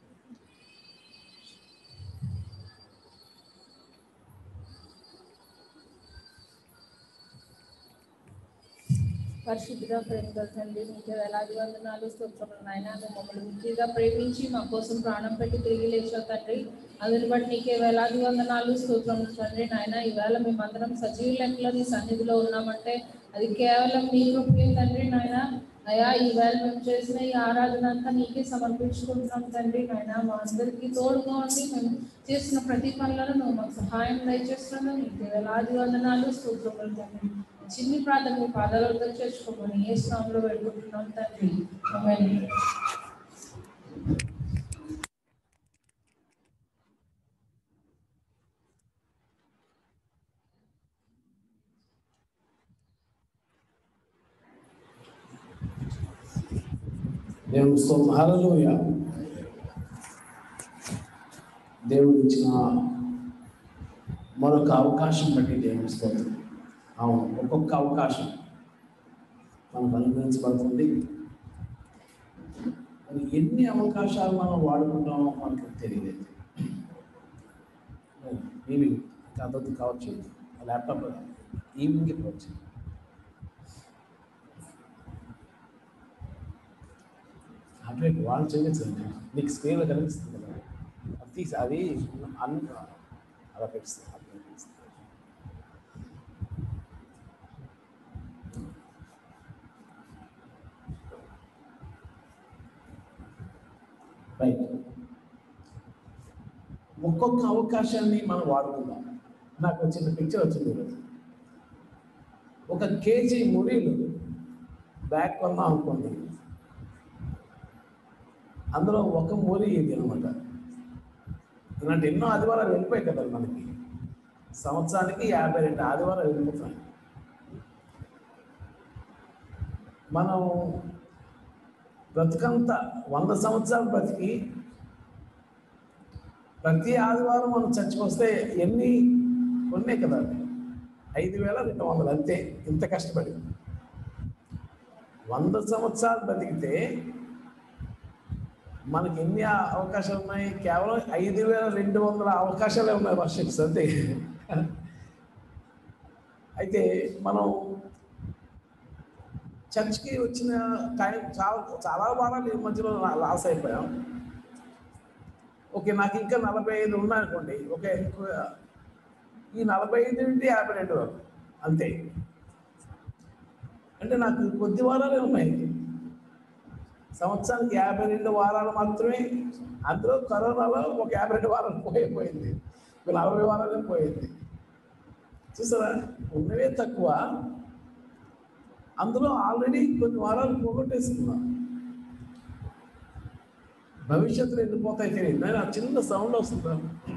పరిశుద్ధిగా ప్రేమగల తండ్రి మీకు వేలాది వందనాలు స్తోత్రములు నాయన నువ్వు మమ్మల్ని వృద్ధిగా ప్రేమించి మా కోసం ప్రాణం పెట్టి తిరిగి లేచావు తండ్రి అందుని బట్టి నీకే వేలాది వందనాలు స్తోత్రములు తండ్రి నాయన ఈవేళ మేమందరం సజీవ లెక్కలో నీ సన్నిధిలో ఉన్నామంటే అది కేవలం నీ కృపే తండ్రి నాయన అయా ఈవేళ మేము చేసిన ఈ ఆరాధన అంతా నీకే సమర్పించుకుంటున్నాం తండ్రి నాయన మా అందరికీ తోడుగా ఉండి మేము చేసిన ప్రతి పనులను నువ్వు మాకు సహాయం దయచేస్తున్నావు నీకు వేలాది వందనాలు స్తోత్రములు తండ్రి చిన్ని ప్రార్థన మీ పాదాలతో చేసుకోమని ఏ స్నామంలో పెట్టుకుంటున్నాం తండ్రి ఆమేన్. దేవుడు స్తోత్రం హల్లెలూయా దేవుడు ఇచ్చిన మరొక అవకాశం బట్టి దేవుని స్తోత్రం అవును ఒక్కొక్క అవకాశం మనకు అనుగ్రహించబడుతుంది మరి ఎన్ని అవకాశాలు మనం వాడుకుంటామో మనకు తెలియలేదు ఈవినింగ్ కాదొద్దు కావచ్చు ల్యాప్టాప్ ఈవినింగ్ కావచ్చు అట్లే వాళ్ళు చూపించండి నీకు స్క్రీన్లో కనిపిస్తుంది కదా అది తీసి అది అన్ని అలా పెట్టిస్తుంది అలా పెట్టిస్తుంది. రైట్ ఒక్కొక్క అవకాశాన్ని మనం వాడుకుందాం నాకు వచ్చిన పిక్చర్ వచ్చింది ఈరోజు ఒక కేజీ మురీలు బ్యాగ్ కొన్నాం అనుకోండి అందులో ఒక మూరి ఇది అనమాట ఇలాంటి ఎన్నో ఆదివారాలు వెళ్ళిపోయాయి కదా మనకి సంవత్సరానికి యాభై రెండు ఆదివారాలు వెళ్ళిపోతాయి మనం బ్రతుకంతా వంద సంవత్సరాలు బ్రతికి ప్రతి ఆదివారం మనం చర్చకు వస్తే ఎన్ని ఉన్నాయి కదా ఐదు వేల రెండు వందలు అంతే ఇంత కష్టపడి వంద సంవత్సరాలు బ్రతికితే మనకి ఎన్ని అవకాశాలు ఉన్నాయి కేవలం ఐదు వేల రెండు వందల అవకాశాలే ఉన్నాయి వర్షిప్స్ అంతే అయితే మనం చర్చ్కి వచ్చిన టైం చాలా చాలా వారాలు ఈ మధ్యలో లా- లాస్ అయిపోయాం ఓకే నాకు ఇంకా నలభై ఐదు ఉన్నాయనుకోండి ఓకే ఇంకో- ఈ నలభై ఐదు నుండి యాభై రెండు వరకు అంతే అంటే నాకు కొద్ది వారాలే ఉన్నాయి సంవత్సరానికి యాభై రెండు వారాలు మాత్రమే అందులో కరోనాలో ఒక యాభై రెండు వారాలు పోయిపోయింది ఒక నలభై వారాలు పోయింది చూసారా ఉన్నవే తక్కువ అందులో ఆల్రెడీ కొన్ని వారాలు పోగొట్టేసుకున్నాం భవిష్యత్తులో వెళ్ళిపోతాయి తెలియదు నేను ఆ చిన్న సౌండ్ వస్తుంది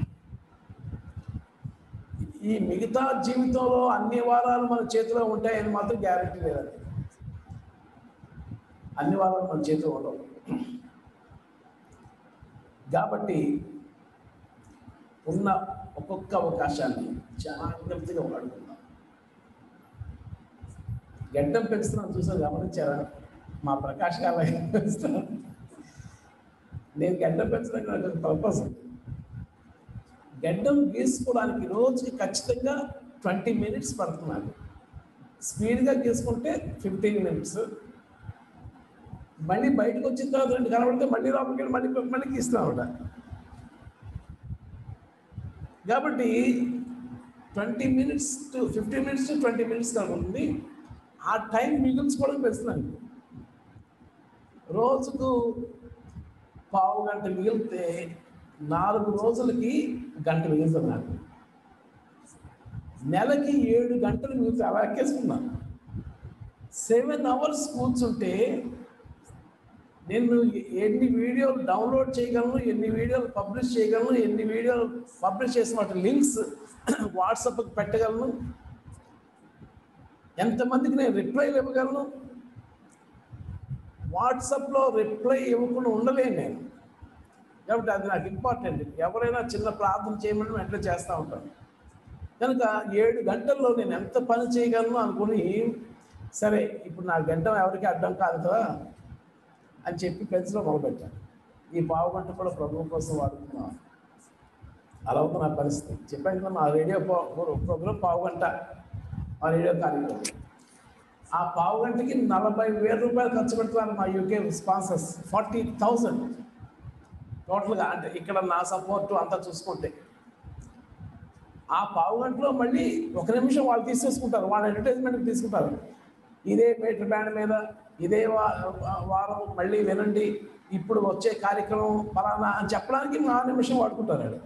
ఈ మిగతా జీవితంలో అన్ని వారాలు మన చేతిలో ఉంటాయని మాత్రం గ్యారెంటీ లేదండి అన్ని వారాలు మన చేతిలో ఉండవు కాబట్టి ఉన్న ఒక్కొక్క అవకాశాన్ని జాగ్రత్తగా వాడుకుందాం గడ్డం పెంచుతున్నాను చూసా గమనించారా మా ప్రకాష్ గారు పెంచుతున్నాను నేను గడ్డం పెంచడానికి నాకు ఒక పర్పస్ ఉంది గడ్డం గీసుకోవడానికి రోజుకి ఖచ్చితంగా ట్వంటీ మినిట్స్ పడుతున్నాను స్పీడ్గా గీసుకుంటే ఫిఫ్టీన్ మినిట్స్ మళ్ళీ బయటకు వచ్చిన తర్వాత రెండు కనబడితే మళ్ళీ లోపలికి వెళ్ళి మళ్ళీ మళ్ళీ గీస్తున్నాం కాబట్టి twenty minutes to fifteen minutes to twenty minutes కనుకుంటుంది ఆ టైం మిగుల్చుకోవడం పెంచుతున్నాను రోజుకు పావు గంట మిగిలితే నాలుగు రోజులకి గంట మిగులుతుంది నాకు నెలకి ఏడు గంటలు మిగిలితే అలా ఎక్కేసుకున్నాను సెవెన్ అవర్స్ కూర్చుంటే నేను ఎన్ని వీడియోలు డౌన్లోడ్ చేయగలను ఎన్ని వీడియోలు పబ్లిష్ చేయగలను ఎన్ని వీడియోలు పబ్లిష్ చేసిన వాటి లింక్స్ వాట్సాప్కి పెట్టగలను ఎంతమందికి నేను రిప్లైలు ఇవ్వగలను వాట్సాప్లో రిప్లై ఇవ్వకుండా ఉండలేను నేను కాబట్టి అది నాకు ఇంపార్టెంట్ ఎవరైనా చిన్న ప్రార్థన చేయమని వెంటనే చేస్తూ ఉంటాను కనుక ఏడు గంటల్లో నేను ఎంత పని చేయగలను అనుకుని సరే ఇప్పుడు నా గంట ఎవరికి అడ్డం కాదు కదా అని చెప్పి పెంచడం మొదలుపెట్టాను ఈ పావు గంట కూడా ప్రభుత్వం కోసం వాడుకున్నాను అలా అవుతుంది నా పరిస్థితి చెప్పాను కదా నా రేడియో ప్రోగ్రామ్ పావు గంట ఆ రేడియో కార్యక్రమం ఆ పావు గంటకి నలభై వేల రూపాయలు ఖర్చు పెడుతున్నారు మా యూకే స్పాన్సర్స్ ఫార్టీ థౌజండ్ టోటల్గా అంటే ఇక్కడ నా సపోర్ట్ అంతా చూసుకుంటే ఆ పావు గంటలో మళ్ళీ ఒక నిమిషం వాళ్ళు తీసేసుకుంటారు వాళ్ళ అడ్వర్టైజ్మెంట్ తీసుకుంటారు ఇదే మీటర్ బ్యాండ్ మీద ఇదే వా- వారం మళ్ళీ వినండి ఇప్పుడు వచ్చే కార్యక్రమం ఫలానా అని చెప్పడానికి నా నిమిషం వాడుకుంటారు వాళ్ళు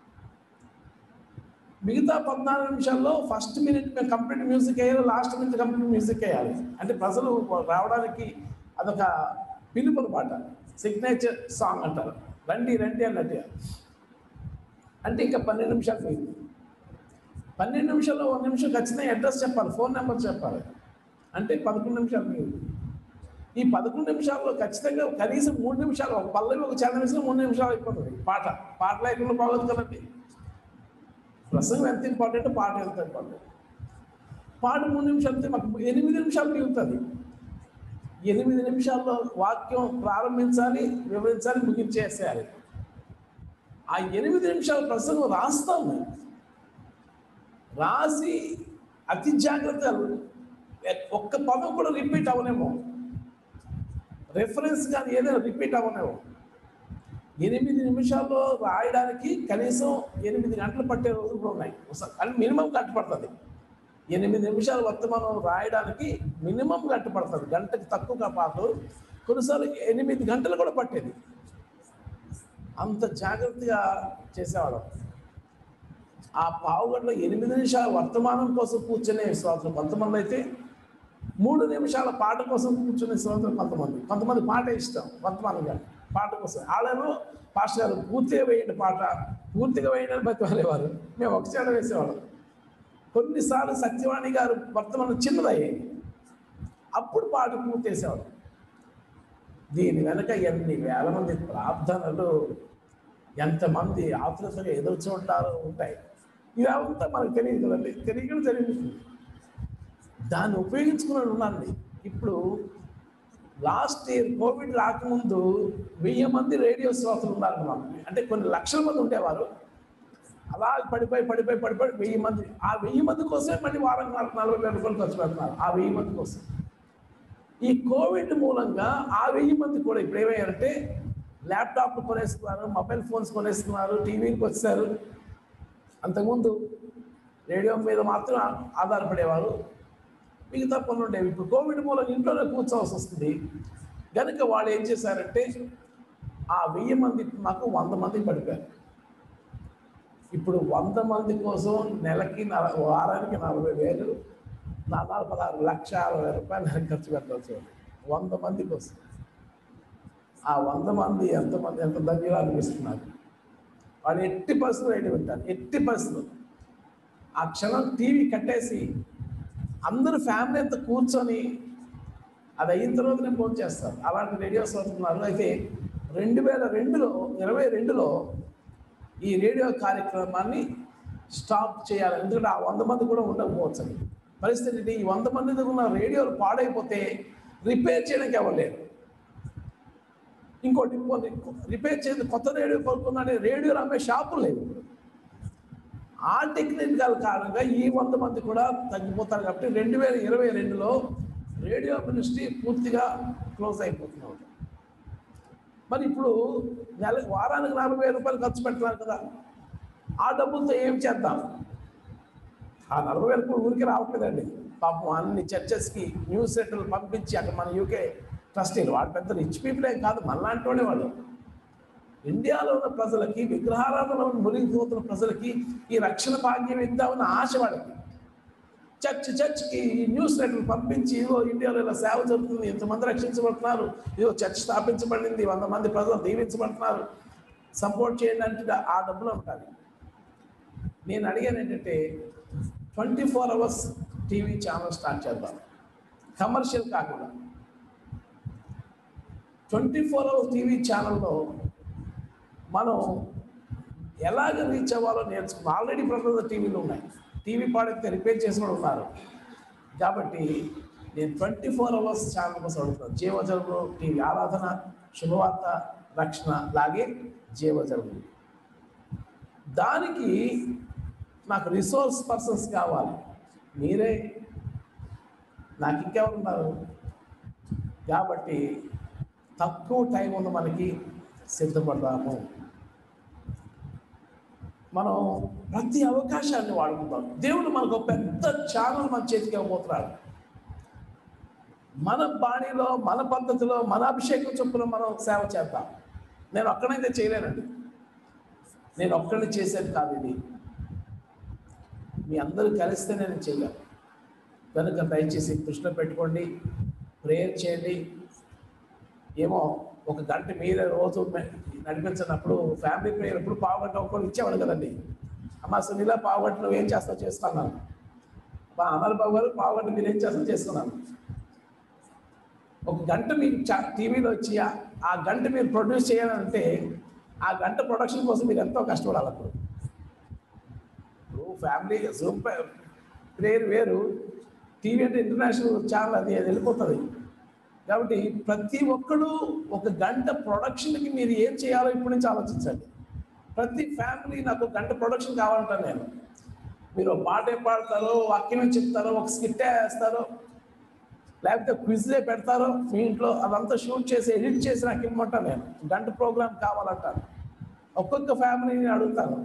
మిగతా పద్నాలుగు నిమిషాల్లో ఫస్ట్ మినిట్ మేము కంప్లీట్ మ్యూజిక్ వేయాలి లాస్ట్ మినిట్ కంప్లీట్ మ్యూజిక్ వేయాలి అంటే ప్రజలు రావడానికి అదొక పిలుపుల పాట సిగ్నేచర్ సాంగ్ అంటారు రండి రండి అన్నట్టుగా అంటే ఇంకా పన్నెండు నిమిషాలు పోయింది పన్నెండు నిమిషాల్లో ఒక నిమిషం ఖచ్చితంగా అడ్రస్ చెప్పాలి ఫోన్ నెంబర్ చెప్పాలి అంటే పదకొండు నిమిషాలు పోయింది ఈ పదకొండు నిమిషాల్లో ఖచ్చితంగా కనీసం మూడు నిమిషాలు ఒక పల్లవి ఒక చంద్ర నిమిషం మూడు నిమిషాలు అయిపోతుంది పాట పాట లేకుండా బాగోదు కదండి ప్రసంగం ఎంత ఇంపార్టెంట్ పాట ఎంత ఇంపార్టెంట్ పాట మూడు నిమిషాలు అయితే మాకు ఎనిమిది నిమిషాలు మిగులుతుంది ఎనిమిది నిమిషాల్లో వాక్యం ప్రారంభించాలి వివరించాలి ముగించేసేయాలి ఆ ఎనిమిది నిమిషాల ప్రసంగం రాస్తాము రాసి అతి జాగ్రత్త ఒక్క పదం కూడా రిపీట్ అవనేమో రెఫరెన్స్ కానీ ఏదైనా రిపీట్ అవనేమో ఎనిమిది నిమిషాల్లో రాయడానికి కనీసం ఎనిమిది గంటలు పట్టే రోజులు కూడా ఉన్నాయి అని మినిమం గంట పడుతుంది ఎనిమిది నిమిషాలు వర్తమానం రాయడానికి మినిమం గంట పడుతుంది గంటకి తక్కువ పాటు కొన్నిసార్లు ఎనిమిది గంటలు కూడా పట్టేది అంత జాగ్రత్తగా చేసేవాళ్ళం ఆ పావు గంటలో ఎనిమిది నిమిషాల వర్తమానం కోసం కూర్చునే శ్రోతలు కొంతమంది అయితే మూడు నిమిషాల పాట కోసం కూర్చునే శ్రోతలు కొంతమంది కొంతమంది పాట ఇష్టం వర్తమానం గారు పాట కోసం వాళ్ళేమో పాస్టర్ గారు పూర్తిగా వేయండి పాట పూర్తిగా వేయండి అని బతివాలేవారు మేము ఒక చేట వేసేవాళ్ళం కొన్నిసార్లు సత్యవాణి గారు వర్తమానం చిన్నదయ్యాయి అప్పుడు పాట పూర్తి చేసేవాడు దీని వెనక ఎన్ని వేల మంది ప్రార్థనలు ఎంతమంది ఆతృతగా ఎదురు చూడాలు ఉంటాయి ఇదంతా మనకు తెలియదు కదండి తెలియకుండా జరిగింది దాన్ని ఉపయోగించుకుని ఉన్నాను ఇప్పుడు లాస్ట్ ఇయర్ కోవిడ్ రాకముందు వెయ్యి మంది రేడియో శ్రోతలు ఉన్నారు మాకు అంటే కొన్ని లక్షల మంది ఉండేవారు అలా పడిపోయి పడిపోయి పడిపోయి వెయ్యి మంది ఆ వెయ్యి మంది కోసమే మళ్ళీ వారం నలభై వేల రూపాయలు ఖర్చు పెడుతున్నారు ఆ వెయ్యి మంది కోసం ఈ కోవిడ్ మూలంగా ఆ వెయ్యి మంది కూడా ఇప్పుడు ఏమయ్యారంటే ల్యాప్టాప్లు కొనేస్తున్నారు మొబైల్ ఫోన్స్ కొనేస్తున్నారు టీవీకి వచ్చారు అంతకుముందు రేడియో మీద మాత్రం ఆధారపడేవారు మిగతా పనులు ఉండేవి ఇప్పుడు కోవిడ్ మూలంగా ఇంట్లోనే కూర్చోవలసి వస్తుంది కనుక వాళ్ళు ఏం చేశారంటే ఆ వెయ్యి మంది మాకు వంద మంది పడిపోయారు ఇప్పుడు వంద మంది కోసం నెలకి నల వారానికి నలభై వేలు నాలుగు పదహారు లక్ష అరవై రూపాయలు నేను ఖర్చు పెట్టాల్సి ఉంది వంద మంది కోసం ఆ వంద మంది ఎంతమంది ఎంత ధన్యులు అనిపిస్తున్నారు వాళ్ళు ఎట్టి పరిస్థితులు రేడియో వింటారు ఎట్టి పరిస్థితులు ఆ క్షణం టీవీ కట్టేసి అందరూ ఫ్యామిలీ అంతా కూర్చొని అది అయిన తర్వాత నేను ఫోన్ చేస్తాను అలాంటి రేడియో శ్రోతలు అయితే రెండు వేల రెండులో ఇరవై రెండులో ఈ రేడియో కార్యక్రమాన్ని స్టాప్ చేయాలి ఎందుకంటే ఆ వంద మంది కూడా ఉండకపోవచ్చు అని పరిస్థితి ఏంటి? ఈ వంద మంది దగ్గర ఉన్న రేడియోలు పాడైపోతే రిపేర్ చేయడానికి ఎవరు లేరు ఇంకోటి ఇంకోటి రిపేర్ చేసి కొత్త రేడియో కొనుక్కున్నాడే రేడియోలు అమ్మే షాపులు లేవు ఇప్పుడు ఆ టెక్నికల్ కారణంగా ఈ వంద మంది కూడా తగ్గిపోతారు కాబట్టి రెండు వేల ఇరవై రెండులో రేడియో మినిస్ట్రీ పూర్తిగా క్లోజ్ అయిపోతున్నారు మరి ఇప్పుడు నెల వారానికి నలభై వేల రూపాయలు ఖర్చు పెడుతున్నారు కదా ఆ డబ్బులతో ఏం చేద్దాం ఆ నలభై వేల రూపాయలు ఊరికి రావట్లేదండి పాపం అన్ని చర్చెస్కి న్యూస్ లెటర్లు పంపించి అక్కడ మన యూకే ట్రస్టీలు వాడు పెద్ద రిచ్ పీపుల్ ఏం కాదు మనలాంటి వాళ్ళే వాళ్ళు ఇండియాలో ఉన్న ప్రజలకి విగ్రహారాధనలో మునిగిపోతున్న ప్రజలకి ఈ రక్షణ భాగ్యం ఇద్దామన్న ఆశ వాళ్ళకి చర్చ్ చర్చ్కి ఈ న్యూస్ లెటర్లు పంపించి ఇదిగో ఇండియాలో ఇలా సేవ జరుగుతుంది ఇంతమంది రక్షించబడుతున్నారు ఇదిగో చర్చ్ స్థాపించబడింది వంద మంది ప్రజలు దీవించబడుతున్నారు సపోర్ట్ చేయండి అంటే ఆ డబ్బులు ఉంటుంది నేను అడిగాను ఏంటంటే twenty four hours TV channel start చేద్దాం కమర్షియల్ కాకుండా ట్వంటీ ఫోర్ అవర్స్ టీవీ ఛానల్లో మనం ఎలాగ రీచ్ అవ్వాలో నేర్చుకున్నాం ఆల్రెడీ ప్రపంచ టీవీలు ఉన్నాయి టీవీ పాడైతే రిపేర్ చేసిన వాళ్ళు ఉన్నారు కాబట్టి నేను ట్వంటీ ఫోర్ అవర్స్ ఛానల్ కోసం అడుగుతాను జీవజలుగు టీవీ ఆరాధన శుభవార్త రక్షణ లాగే జీవజలుగు దానికి నాకు రిసోర్స్ పర్సన్స్ కావాలి మీరే నాకు ఇంకెవరు ఉన్నారు కాబట్టి తక్కువ టైం ఉంది మనకి సిద్ధపడదాము మనం ప్రతి అవకాశాన్ని వాడుకుందాం దేవుడు మనకు ఒక పెద్ద ఛానల్ మన చేతికి ఇవ్వబోతున్నాడు మన బాణీలో మన పద్ధతిలో మన అభిషేకం చొప్పున మనం సేవ చేద్దాం నేను ఒక్కడైతే చేయలేనండి నేను ఒక్కడిని చేసేది కాదు ఇది మీ అందరూ కలిస్తే నేను చేయగలను కనుక దయచేసి దృష్టిలో పెట్టుకోండి ప్రేయర్ చేయండి ఏమో ఒక గంట మీరే రోజు మె- నడిపించినప్పుడు ఫ్యామిలీ ప్రేయర్ ఎప్పుడు పావుగంట ఒక్కరు ఇచ్చేవాడు కదండి అమ్మ సునీల పావుగంట నువ్వు ఏం చేస్తావు చేస్తున్నాను బా అమర్ బాబు గారు పావుగంట మీరు ఏం చేస్తావు చేస్తున్నాను ఒక గంట మీకు చా- టీవీలో వచ్చి ఆ- ఆ గంట మీరు ప్రొడ్యూస్ చేయాలంటే ఆ గంట ప్రొడక్షన్ కోసం మీరు ఎంతో కష్టపడాలి అప్పుడు ఇప్పుడు ఫ్యామిలీ జూమ్ ప్రేయర్ వేరు టీవీ అంటే ఇంటర్నేషనల్ ఛానల్ అది అది వెళ్ళిపోతుంది కాబట్టి ప్రతి ఒక్కడు ఒక గంట ప్రొడక్షన్కి మీరు ఏం చేయాలో ఇప్పటి నుంచి ఆలోచించండి ప్రతి ఫ్యామిలీ నాకు ఒక గంట ప్రొడక్షన్ కావాలంటాను నేను మీరు ఒక పాటే పాడతారో వాక్యమే చెప్తారో ఒక స్కిట్టే వేస్తారో లేకపోతే క్విజే పెడతారో మీ ఇంట్లో అదంతా షూట్ చేసి ఎడిట్ చేసి నాకు ఇమ్మంటాను నేను గంట ప్రోగ్రామ్ కావాలంటాను ఒక్కొక్క ఫ్యామిలీని అడుగుతాను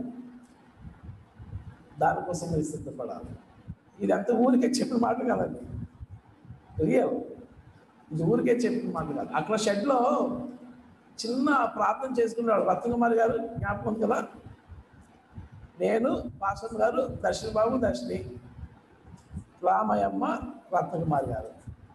దానికోసం మీరు సిద్ధపడాలి ఇది అంత ఊరికే చెప్పిన మాట కాదండి రియల్ ఇది ఊరికే చెప్పిన మాట కాదు అక్కడ షెడ్లో చిన్న ప్రార్థన చేసుకున్నాడు రత్నకుమారి గారు జ్ఞాపకం ఉంది కదా నేను పాస్టర్ గారు దర్శన బాబు దర్శిని రామయ్యమ్మ రత్నకుమారి గారు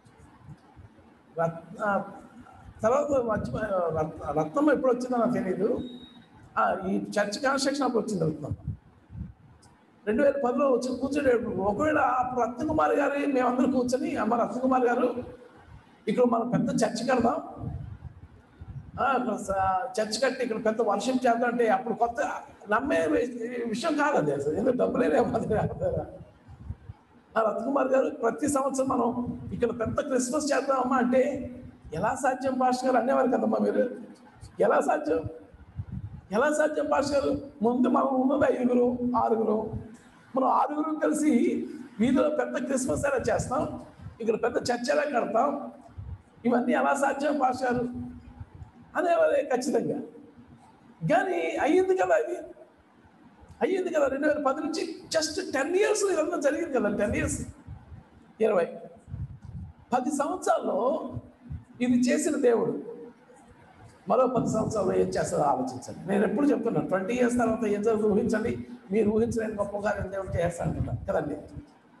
రత్న తర్వాత మర్చిపో- రత్న రత్నమ్మ ఎప్పుడు వచ్చిందో నాకు తెలియదు ఆ, ఈ చర్చ్ కన్స్ట్రక్షన్ అప్పుడు వచ్చింది రత్నమ్మ రెండు వేల పదిలో వచ్చి కూర్చోడేటప్పుడు ఒకవేళ అప్పుడు రత్నకుమారి గారు మేమందరం కూర్చొని అమ్మ రత్నకుమారి గారు ఇక్కడ మనం పెద్ద చర్చ్ కడదాం ఆ, ఇక్కడ స- చర్చ్ కట్టి ఇక్కడ పెద్ద వర్షం చేద్దాం అంటే అప్పుడు కొత్త నమ్మే వి- విషయం కాదు అది అసలు ఎందుకు డబ్బులే లేవు మన దగ్గర. ఆ రత్నకుమార్ గారు ప్రతి సంవత్సరం మనం ఇక్కడ పెద్ద క్రిస్మస్ చేద్దామమ్మా అంటే ఎలా సాధ్యం పాస్టర్ గారు అనేవారు కదమ్మా మీరు ఎలా సాధ్యం ఎలా సాధ్యం పాస్టర్ గారు ముందు మనం ఉన్నది ఐదుగురు ఆరుగురు మనం ఆరుగురు కలిసి వీధిలో పెద్ద క్రిస్మస్ ఎలా చేస్తాం ఇక్కడ పెద్ద చర్చ ఎలా కడతాం ఇవన్నీ ఎలా సాధ్యం పాస్టర్ గారు అనేవారే ఖచ్చితంగా కానీ అయ్యింది కదా ఇది అయ్యింది కదా రెండు వేల పది నుంచి జస్ట్ టెన్ ఇయర్స్ ఇదంతా జరిగింది కదా టెన్ ఇయర్స్ ఇరవై పది సంవత్సరాల్లో ఇది చేసిన దేవుడు మరో పది సంవత్సరాల్లో ఏం చేస్తారో ఆలోచించండి నేను ఎప్పుడు చెప్తున్నాను ట్వంటీ ఇయర్స్ తర్వాత ఏం జరుగుతుందో ఊహించండి మీరు ఊహించలేని గొప్పగా నేను దేవుడు చేస్తాను అంటున్నాను కదండి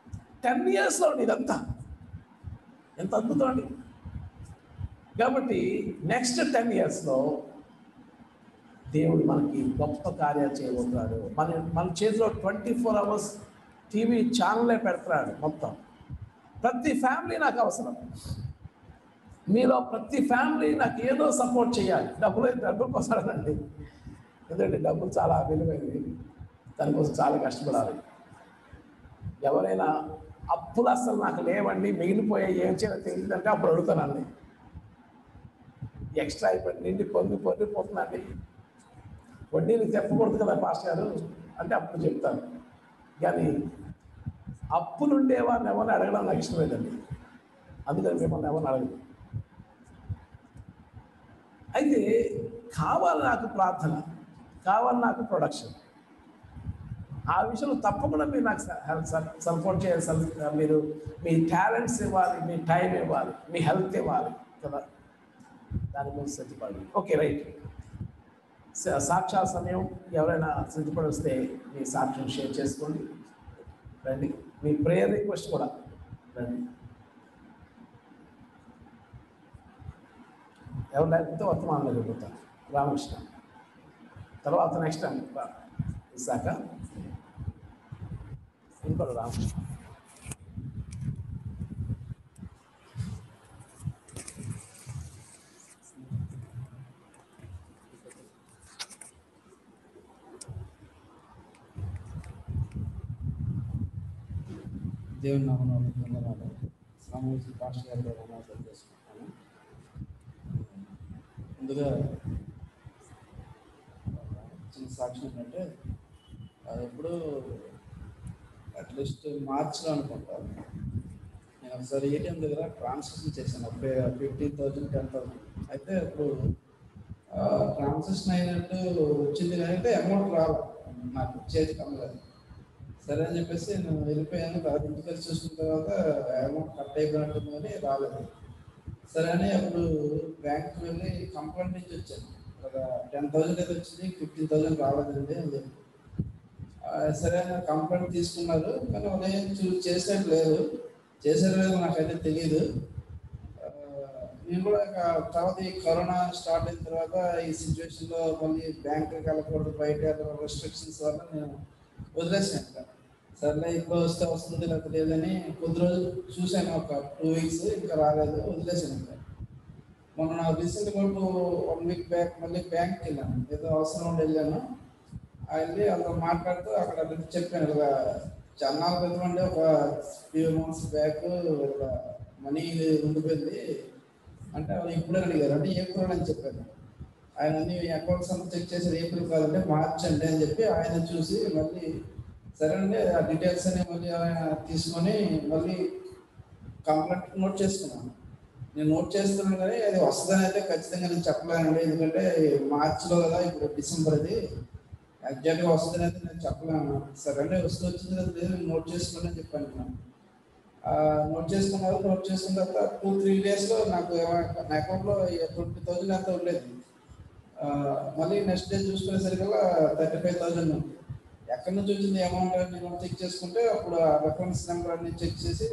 టెన్ ఇయర్స్లో అండి ఇదంతా ఎంత అద్భుతం అండి కాబట్టి నెక్స్ట్ టెన్ ఇయర్స్లో దేవుడు మనకి గొప్ప కార్యాలు చేయబోతున్నాడు మన మన చేతిలో ట్వంటీ ఫోర్ అవర్స్ టీవీ ఛానలే పెడుతున్నాడు మొత్తం ప్రతి ఫ్యామిలీ నాకు అవసరం మీలో ప్రతి ఫ్యామిలీ నాకు ఏదో సపోర్ట్ చేయాలి డబ్బులు డబ్బుల కోసమేనండి ఎందుకంటే డబ్బులు చాలా విలువైనవి దానికోసం చాలా కష్టపడాలి ఎవరైనా అప్పులు అసలు నాకు లేవండి మిగిలిపోయే ఏం చేయాలో తెలియదంటే అప్పుడు అడుగుతానండి ఎక్స్ట్రా అయిపోయి నిండి పొంది పొందిపోతుందండి వడ్డీని చెప్పకూడదు కదా పాస్టర్ గారు అంటే అప్పుడు చెప్తాను కానీ అప్పులు ఉండేవారిని ఎవరిని అడగడం నాకు ఇష్టం లేదండి అందుకని మిమ్మల్ని ఎవరిని అడగదు అయితే కావాలి నాకు ప్రార్థన కావాలి నాకు ప్రొడక్షన్ ఆ విషయంలో తప్పకుండా మీరు నాకు సపోర్ట్ చేయాలి సల్- మీరు మీ టాలెంట్స్ ఇవ్వాలి మీ టైం ఇవ్వాలి మీ హెల్త్ ఇవ్వాలి కదా దాని మీద సిద్ధపడి ఓకే రైట్ సా- సాక్షాత్ సమయం ఎవరైనా సిద్ధపడి వస్తే మీ సాక్ష్యం షేర్ చేసుకోండి రండి మీ ప్రేయర్ రిక్వెస్ట్ కూడా రండి ఎవరు లేకపోతే వర్తమానంలో వెళ్ళిపోతారు రామకృష్ణ తర్వాత నెక్స్ట్ టైం ఇసాక ఇంకోటి రామకృష్ణ దేవుని నామను వందనాలు సామూహిక పాస్టర్ గారి వందనాలు చేసుకుంటాను ముందుగా చిన్న సాక్ష్యం ఏంటంటే అది ఎప్పుడు అట్లీస్ట్ మార్చిలో అనుకుంటాను నేను ఒకసారి ఏటీఎం దగ్గర ట్రాన్సాక్షన్ చేశాను అప్పుడే ఫిఫ్టీన్ థౌజండ్ టెన్ థౌజండ్ అయితే ఇప్పుడు ట్రాన్సాక్షన్ అయినట్టు వచ్చింది కానీ అయితే అమౌంట్ రాదు నాకు చేతికి అమ్మలేదు సరే అని చెప్పేసి నేను వెళ్ళిపోయాను తర్వాత ఇంటికి వచ్చి చూసుకున్న తర్వాత అమౌంట్ కట్ అయిపోయినట్టుంది కానీ రాలేదు సరే అని అప్పుడు బ్యాంక్కి వెళ్ళి కంప్లైంట్ నుంచి వచ్చాను ఒక టెన్ థౌసండ్ అయితే వచ్చింది ఫిఫ్టీన్ థౌసండ్ రాలేదండి అని చెప్పి ఆ, సరే అని కంప్లైంట్ తీసుకున్నారు కానీ ఉదయం చూ చేసేది లేదు చేసేది లేదు నాకైతే తెలియదు ఆ, నేను కూడా ఇక తర్వాత ఈ కరోనా స్టార్ట్ అయిన తర్వాత ఈ సిచ్యువేషన్లో మళ్ళీ బ్యాంక్కి వెళ్ళకూడదు బయట రెస్ట్రిక్షన్స్ వల్ల నేను వదిలేసాను ఇంకా సర్లే ఇప్పుడు వస్తే వస్తుంది లేకపోతే లేదని కొద్ది రోజులు చూశాను ఒక టూ వీక్స్ ఇంకా రాలేదు వదిలేసాను ఇంకా మొన్న నా రీసెంట్ కూడా వన్ వీక్ బ్యాక్ మళ్ళీ బ్యాంక్కి వెళ్ళాను ఏదో అవసరం ఉండి వెళ్ళాను ఆ వెళ్ళి అందులో మాట్లాడుతూ అక్కడ అది చెప్పాను ఇలా చాలా క్రితం అంటే ఒక ఫ్యూ మంత్స్ బ్యాక్ ఒక మనీ ఉండిపోయింది అంటే వాళ్ళు ఇప్పుడే అడిగారు అంటే ఏప్రిల్ అని చెప్పాను ఆయన అన్ని అకౌంట్స్ అంతా చెక్ చేసి ఏప్రిల్ కాదంటే మార్చ్ అండి అని చెప్పి ఆయన చూసి మళ్ళీ సరే అండి ఆ డీటెయిల్స్ అన్ని మళ్ళీ ఆయన తీసుకొని మళ్ళీ కంప్లైంట్ నోట్ చేసుకున్నాను నేను నోట్ చేస్తున్నాను కానీ అది వస్తుందని అయితే ఖచ్చితంగా నేను చెప్పలేనండి ఎందుకంటే మార్చిలో కదా ఇప్పుడు డిసెంబర్ అది ఎగ్జాక్ట్గా వస్తుందని అయితే నేను చెప్పలేను సరే అండి వస్తూ వచ్చింది కదా లేదు నేను నోట్ చేసుకోండి అని చెప్పాను నేను. ఆ, నోట్ చేసుకున్నారు నోట్ చేసుకున్న తర్వాత టూ త్రీ డేస్లో నాకు ఏమ- నా అకౌంట్లో ట్వంటీ థౌజండ్ అంతా ఉండేది ఆ, మళ్ళీ నెక్స్ట్ డే చూసుకునేసరికల్లా థర్టీ ఫైవ్ థౌజండ్ ఉంది ఎక్కడి నుంచి వచ్చింది అమౌంట్ అని మనం చెక్ చేసుకుంటే అప్పుడు ఆ రెఫరెన్స్ నెంబర్ అన్ని చెక్ చేసి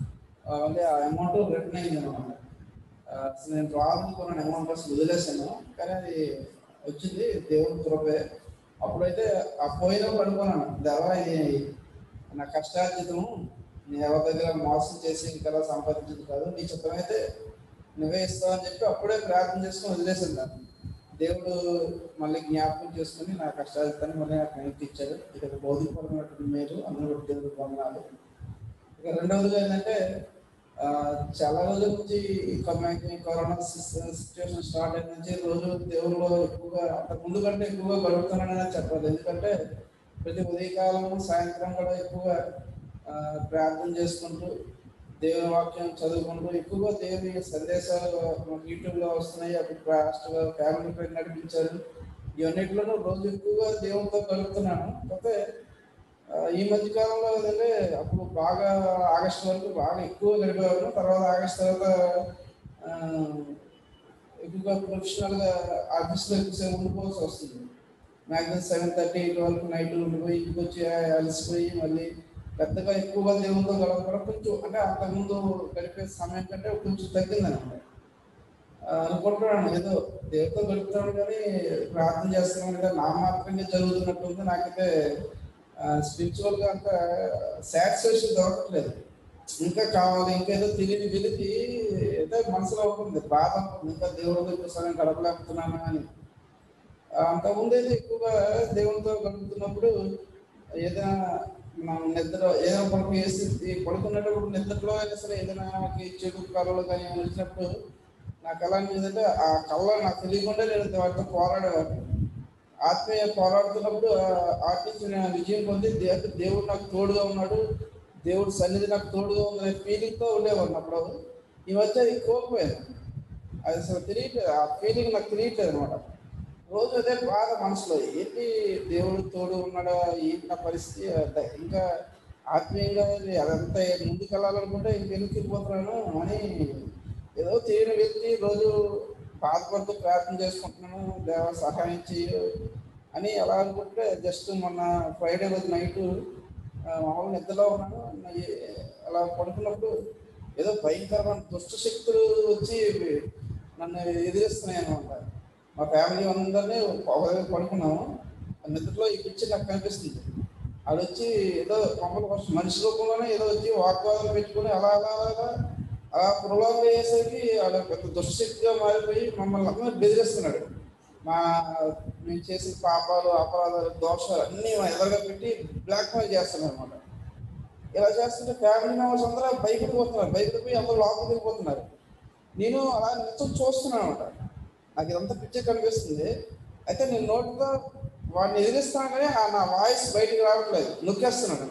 ఆ, మళ్ళీ ఆ అమౌంట్ రిటర్న్ అయింది అనమాట అసలు నేను రాదనుకున్నాను అమౌంట్ అసలు వదిలేసాను కానీ అది వచ్చింది దేవుడి కృపే అప్పుడైతే ఆ పోయిన పడుకున్నాను దేవా ఇది నా కష్టార్జితం నేను ఎవరి దగ్గర మోసం చేసి ఇంకా సంపాదించింది కాదు నీ చిత్తమైతే నువ్వే ఇస్తావు అని చెప్పి అప్పుడే ప్రార్థన చేసుకొని వదిలేసాను దాన్ని దేవుడు మళ్ళీ జ్ఞాపకం చేసుకుని నా కష్టార్జితాన్ని మళ్ళీ నాకు వెనక్కి ఇచ్చాడు ఇక బౌద్ధికపరమైనటువంటి మేలు అందరూ బట్టి దేవుడు పొందనాలు ఇక రెండవదిగా ఏంటంటే ఆ, చాలా రోజుల నుంచి ఈ కమ్యూనిటీ కరోనా సిచ్యువేషన్ స్టార్ట్ అయిన నుంచి రోజు దేవుళ్ళు ఎక్కువగా అంత ముందు కంటే ఎక్కువగా గడుపుతున్నానని చెప్పాలి ఎందుకంటే ప్రతి ఉదయకాలం సాయంత్రం కూడా ఎక్కువగా ఆ, ప్రార్థన చేసుకుంటూ దేవుని వాక్యం చదువుకుంటూ ఎక్కువగా దేవుని సందేశాలు మనకి యూట్యూబ్లో వస్తున్నాయి అప్పుడు పాస్టర్ ఫ్యామిలీ పైన నడిపించారు ఇవన్నిటిలోనూ రోజు ఎక్కువగా దేవునితో గడుపుతున్నాను కాకపోతే ఆ, ఈ మధ్య కాలంలో ఏంటంటే అప్పుడు బాగా ఆగస్ట్ వరకు బాగా ఎక్కువ గడిపేవారు తర్వాత ఆగస్ట్ తర్వాత ఆ, ఎక్కువగా ప్రొఫెషనల్గా ఆఫీస్లో ఎక్కువసేపు ఉండిపోవాల్సి వస్తుంది మ్యాక్సిమం సెవెన్ థర్టీ ఎయిట్ వరకు నైట్ ఉండిపోయి ఇంటికి వచ్చి అలసిపోయి మళ్ళీ పెద్దగా ఎక్కువగా దేవునితో గడపడం కొంచెం అంటే అంతకుముందు గడిపే సమయం కంటే కొంచెం తగ్గింది అనమాట అనుకుంటున్నాను ఏదో దేవుడితో గడుపుతాను కానీ ప్రార్థన చేస్తున్నాను కదా నా మాత్రమే జరుగుతున్నట్టు ఉంది నాకైతే స్పిరిచువల్ గా అంత సాటిస్ఫాక్షన్ దొరకట్లేదు ఇంకా కావాలి ఇంకా ఏదో తెలియని వెలికి ఏదో మనసులో ఉంటుంది బాధ ఉంటుంది ఇంకా దేవుడితో చూసాను గడపలేకపోతున్నాను అని అంతకుముందు అయితే ఎక్కువగా దేవునితో గడుపుతున్నప్పుడు ఏదైనా మనం నిద్ర ఏదైనా పడుకు వేసి ఈ పడుకున్నప్పుడు నిద్రలో అయినా సరే ఏదైనా మనకి చెడు కళలు కానీ ఏమైనా వచ్చినప్పుడు నాకు ఎలా అనిపించిందంటే ఆ కళ్ళ నాకు తెలియకుండా నేను వాటితో పోరాడేవాడిని ఆత్మీయ పోరాడుతున్నప్పుడు ఆర్టిస్ట్ నేను విజయం పొంది దే- దేవుడు నాకు తోడుగా ఉన్నాడు దేవుడు సన్నిధి నాకు తోడుగా ఉందనే ఫీలింగ్తో ఉండేవాడిని అప్పుడు ఈ మధ్య అది కోల్పోయాను అది అసలు తెలియట్లేదు ఆ ఫీలింగ్ నాకు తెలియట్లేదు అనమాట రోజు అదే బాధ మనసులో ఏంటి దేవుడు తోడు ఉన్నాడా ఏంటి నా పరిస్థితి అదే ఇంకా ఆత్మీయంగా ఇది అదంతా ముందుకు వెళ్ళాలనుకుంటే ఇంక వెనక్కి వెళ్ళిపోతున్నాను అని ఏదో తెలియని వ్యక్తి రోజు బాధపడుతూ ప్రార్థన చేసుకుంటున్నాను దేవ సహాయం చేయు అని ఎలా అనుకుంటే జస్ట్ మొన్న ఫ్రైడే రోజు నైట్ మామూలు నిద్రలో ఉన్నాను నా- అలా పడుకున్నప్పుడు ఏదో భయంకరమైన దుష్ట శక్తులు వచ్చి నన్ను ఎదిరిస్తున్నాయి అనమాట మా ఫ్యామిలీ అందరినీ ఒకవైపు పడుకున్నాము ఆ నిద్రలో ఈ పిక్చర్ నాకు కనిపిస్తుంది అది వచ్చి ఏదో మమ్మల్ని ఫస్ట్ మనిషి రూపంలోనే ఏదో వచ్చి వాగ్వాదం పెట్టుకుని అలా అలా అలా అలా అలా ప్రలోభం అయ్యేసరికి ఆడ పెద్ద దుష్టశక్తిగా మారిపోయి మమ్మల్ని అందరూ బెదిరిస్తున్నాడు మా మేము చేసిన పాపాలు అపరాధాలు దోషాలు అన్నీ మా ఎదురుగా పెట్టి బ్లాక్మెయిల్ చేస్తున్నాడు అనమాట ఇలా చేస్తుంటే ఫ్యామిలీ మెంబర్స్ అందరూ భయపడిపోతున్నారు భయపడిపోయి అందరూ లోపలికి వెళ్ళిపోతున్నారు నేను అలా నిత్యం చూస్తున్నాను అనమాట నాకు ఇదంతా పిక్చర్ కనిపిస్తుంది అయితే నేను నోటితో వాడిని ఎదిరిస్తాను కానీ ఆ నా వాయిస్ బయటికి రావట్లేదు నొక్కేస్తున్నాను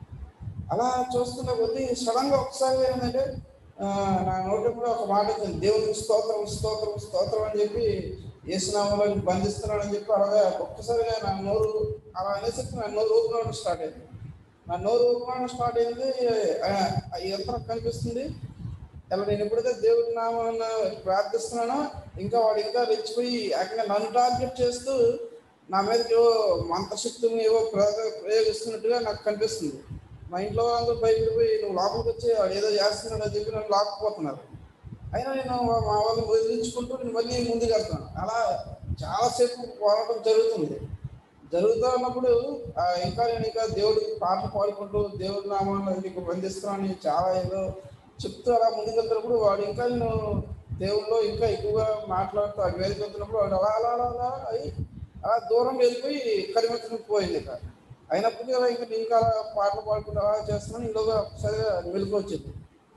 అలా చూస్తున్న కొద్దీ సడన్ గా ఒకసారి ఏంటంటే ఆ, నా నోటి కూడా ఒక మాట వచ్చింది దేవునికి స్తోత్రం స్తోత్రం స్తోత్రం అని చెప్పి ఏసునామలో బంధిస్తున్నానని చెప్పి అలాగే ఒక్కసారిగా నా నోరు అలా అనేసరికి నా నోరు ఊపినడం స్టార్ట్ అయింది నా నోరు ఊపినడం స్టార్ట్ అయింది ఆ, ఆ యంత్రం కనిపిస్తుంది అలా నేను ఎప్పుడైతే దేవుడి నామాన్న ప్రార్థిస్తున్నానో ఇంకా వాడు ఇంకా రెచ్చిపోయి ఏకంగా నన్ను టార్గెట్ చేస్తూ నా మీదకి ఏవో మంత్రశక్తులను ఏవో ప్రయోగ ప్రయోగిస్తున్నట్టుగా నాకు కనిపిస్తుంది మా ఇంట్లో వాళ్ళందరూ భయపడిపోయి నువ్వు లోపలికి వచ్చి వాడు ఏదో చేస్తున్నాడు అని చెప్పి నన్ను లాక్కుపోతున్నారు అయినా నేను మా మా వాళ్ళని వదిలించుకుంటూ నేను మళ్ళీ ముందుకు వెళ్తున్నాను అలా చాలాసేపు పోరాటం జరుగుతుంది జరుగుతూ ఉన్నప్పుడు ఆ, ఇంకా నేను ఇంకా దేవుడికి పాటలు పాడుకుంటూ దేవుడి నామాన్ని నీకు బంధిస్తున్నాను చాలా ఏదో చెప్తూ అలా ముందుకు వెళ్తున్నప్పుడు వాడు ఇంకా నేను దేవుల్లో ఇంకా ఎక్కువగా మాట్లాడుతూ ఆ వేదిక వెళ్తున్నప్పుడు వాడు అలా అలా అలా అలా అయి అలా దూరం వెళ్ళిపోయి కరిమెత్తుకు పోయింది ఇక అయినప్పటికీ అలా ఇంకా నేను ఇంకా అలా పాటలు పాడుకుంటూ అలా చేస్తున్నాను ఇందులో ఒకసారి వెలుగు వచ్చింది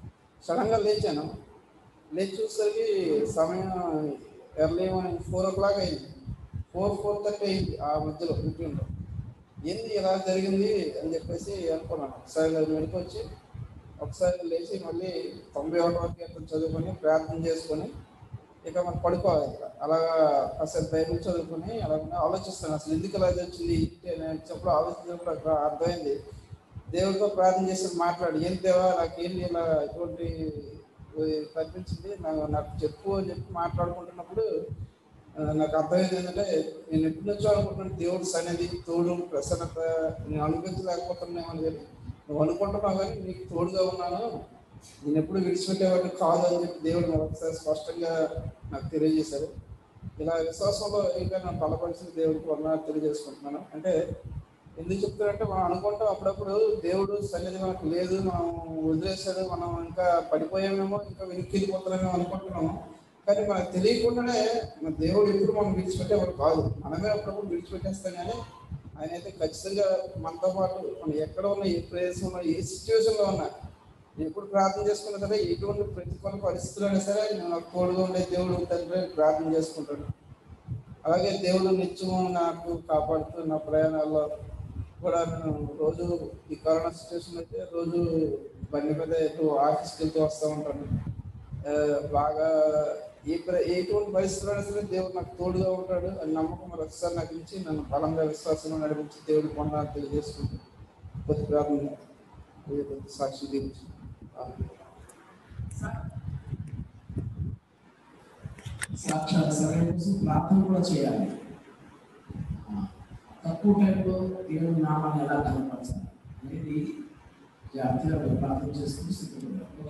సడన్గా లేచాను లేచి చూసేసరికి సమయం early morning four o'clock అయింది ఫోర్ ఫోర్ థర్టీ అయింది ఆ మధ్యలో ఫిఫ్టీన్లో ఏంది ఇలా జరిగింది అని చెప్పేసి అనుకున్నాను ఒకసారి మెలకు వచ్చి ఒకసారి లేచి మళ్ళీ తొంభై ఒకటి వరకు ఎంత చదువుకొని ప్రార్థన చేసుకొని ఇక మనం పడుకోవాలి ఇక అలాగా కాసేపు బైబిల్ చదువుకొని అలా ఆలోచిస్తాను అసలు ఎందుకు ఇలా వచ్చింది ఏంటి అని చెప్పినప్పుడు ఆలోచించినప్పుడు అక్కడ అర్థమైంది దేవుడితో ప్రార్థన చేసి మాట్లాడి ఏం దేవా నాకేంటి ఇలా ఇటువంటి కనిపించింది నాకు నాకు చెప్పు అని చెప్పి మాట్లాడుకుంటున్నప్పుడు ఆ, నాకు అర్థమైంది ఏంటంటే నేను ఎప్పటి నుంచో అనుకుంటున్నాను దేవుడు సన్నిధి తోడు ప్రసన్నత నేను అనిపించలేకపోతున్నాను అని చెప్పి నువ్వు అనుకుంటున్నావు కానీ నీకు తోడుగా ఉన్నాను నేను ఎప్పుడు విడిచిపెట్టేవాడిని కాదు అని చెప్పి దేవుడు మరొకసారి స్పష్టంగా నాకు తెలియజేశారు ఇలా విశ్వాసంలో ఇంకా నన్ను బలపరిచిన దేవుడికి వందనాలు తెలియజేసుకుంటున్నాను అంటే ఎందుకు చెప్తారంటే మనం అనుకుంటాం అప్పుడప్పుడు దేవుడు సన్నిధి మనకు లేదు మనం వదిలేశాడు మనం ఇంకా పడిపోయామేమో ఇంకా వెనక్కి వెళ్ళిపోతామేమో అనుకుంటున్నాము కానీ మనకు తెలియకుండానే మన దేవుడు ఎప్పుడు మనం విడిచిపెట్టేవాడు కాదు మనమే అప్పుడప్పుడు విడిచిపెట్టేస్తాం కానీ ఆయన అయితే ఖచ్చితంగా మనతో పాటు మనం ఎక్కడ ఉన్నా ఏ ప్రదేశంలో ఏ సిచ్యువేషన్లో ఉన్నా నేను ఎప్పుడు ప్రార్థన చేసుకున్నా సరే ఎటువంటి ప్రతికూల పరిస్థితుల్లో సరే నేను నాకు తోడుగా ఉండే దేవుడు తండ్రి అని ప్రార్థన చేసుకుంటాను అలాగే దేవుడు నిత్యము నాకు కాపాడుతూ నా ప్రయాణాల్లో కూడా నేను రోజు ఈ కరోనా సిచ్యువేషన్ అయితే రోజు బండి మీద ఎటు ఆఫీస్కి వెళ్తూ వస్తూ ఉంటాను ఆ, బాగా ఏ ప్ర- ఎటువంటి పరిస్థితుల్లో సరే దేవుడు నాకు తోడుగా ఉంటాడు అని నమ్మకం మరి ఒకసారి నాకు ఇచ్చి నన్ను బలంగా విశ్వాసంగా నడిపించి దేవుడు పొందాలని తెలియజేసుకుంటూ కొద్ది ప్రార్థన కొద్ది సాక్షి దీవించి సాక్షాత్ సరైన కోసం ప్రార్థన కూడా చేయాలి ఆ, తక్కువ టైంలో దేవుని నామాన్ని ఎలా కనపరచాలి అనేది జాగ్రత్తగా ప్రార్థన చేసుకుని సిద్ధపడదాం ఓకే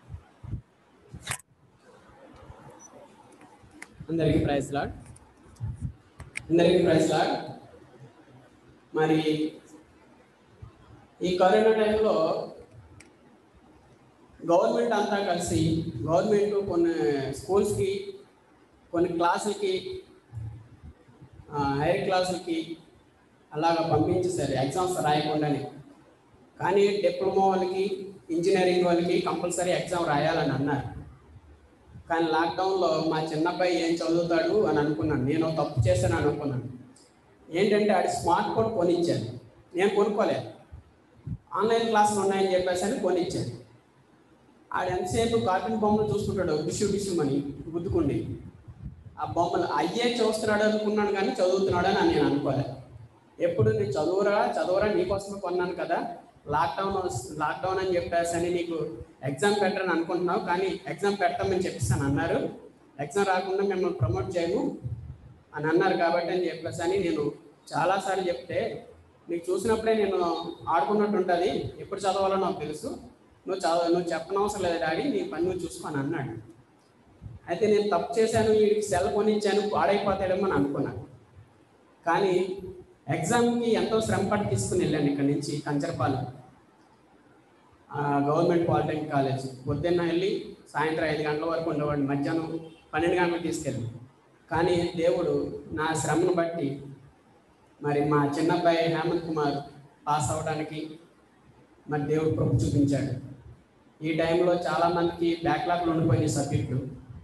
అందరికీ ప్రైజ్ లాడ్ అందరికీ ప్రైజ్ లాడ్ మరి ఈ కరోనా టైంలో గవర్నమెంట్ అంతా కలిసి గవర్నమెంట్ కొన్ని స్కూల్స్కి కొన్ని క్లాసులకి హైయర్ క్లాసులకి అలాగ పంపించేశారు ఎగ్జామ్స్ రాయకుండానే కానీ డిప్లొమా వాళ్ళకి ఇంజనీరింగ్ వాళ్ళకి కంపల్సరీ ఎగ్జామ్ రాయాలని అన్నారు కానీ లాక్డౌన్లో మా చిన్నబ్బాయి ఏం చదువుతాడు అని అనుకున్నాను నేను తప్పు చేశాను అనుకున్నాను ఏంటంటే ఆడి స్మార్ట్ ఫోన్ కొనిచ్చాను నేను కొనుక్కోలేదు ఆన్లైన్ క్లాసులు ఉన్నాయని చెప్పేసి అని కొనిచ్చాను ఆడు ఎంతసేపు కార్టూన్ బొమ్మలు చూసుకుంటాడు డిష్యూ డిష్యూ అని గుద్దుకుండి ఆ బొమ్మలు అయ్యే చూస్తున్నాడు అనుకున్నాను కానీ చదువుతున్నాడు అని నేను అనుకోలేదు ఎప్పుడు నేను చదువురా చదువురా నీకోసమే కొన్నాను కదా లాక్డౌన్ వస్- లాక్డౌన్ అని చెప్పేసి అని నీకు ఎగ్జామ్ పెట్టరని అనుకుంటున్నావు కానీ ఎగ్జామ్ పెడతామని చెప్పేసాను అన్నారు ఎగ్జామ్ రాకుండా మిమ్మల్ని ప్రమోట్ చేయము అని అన్నారు కాబట్టి అని చెప్పేసి అని నేను చాలాసార్లు చెప్తే నీకు చూసినప్పుడే నేను ఆడుకున్నట్టు ఉంటుంది ఎప్పుడు చదవాలో నాకు తెలుసు నువ్వు చదవ నువ్వు చెప్పనవసరం లేదు డాడీ నీ పని నువ్వు చూసుకొని అన్నాడు అయితే నేను తప్పు చేశాను వీడికి సెల్ కొనిచ్చాను పాడైపోతాడేమో అని అనుకున్నాను కానీ ఎగ్జామ్కి ఎంతో శ్రమ పట్టి తీసుకుని వెళ్ళాను ఇక్కడ నుంచి కంచరపాలెం ఆ, గవర్నమెంట్ పాలిటెక్నిక్ కాలేజ్ పొద్దున్న వెళ్ళి సాయంత్రం ఐదు గంటల వరకు ఉండేవాడిని మధ్యాహ్నం పన్నెండు గంటలకు తీసుకెళ్ళి కానీ దేవుడు నా శ్రమను బట్టి మరి మా చిన్నబ్బాయి హేమంత్ కుమార్ పాస్ అవ్వడానికి మరి దేవుడు కృప చూపించాడు ఈ టైంలో చాలామందికి బ్యాక్లాగ్లు ఉండిపోయినాయి సబ్జెక్టులు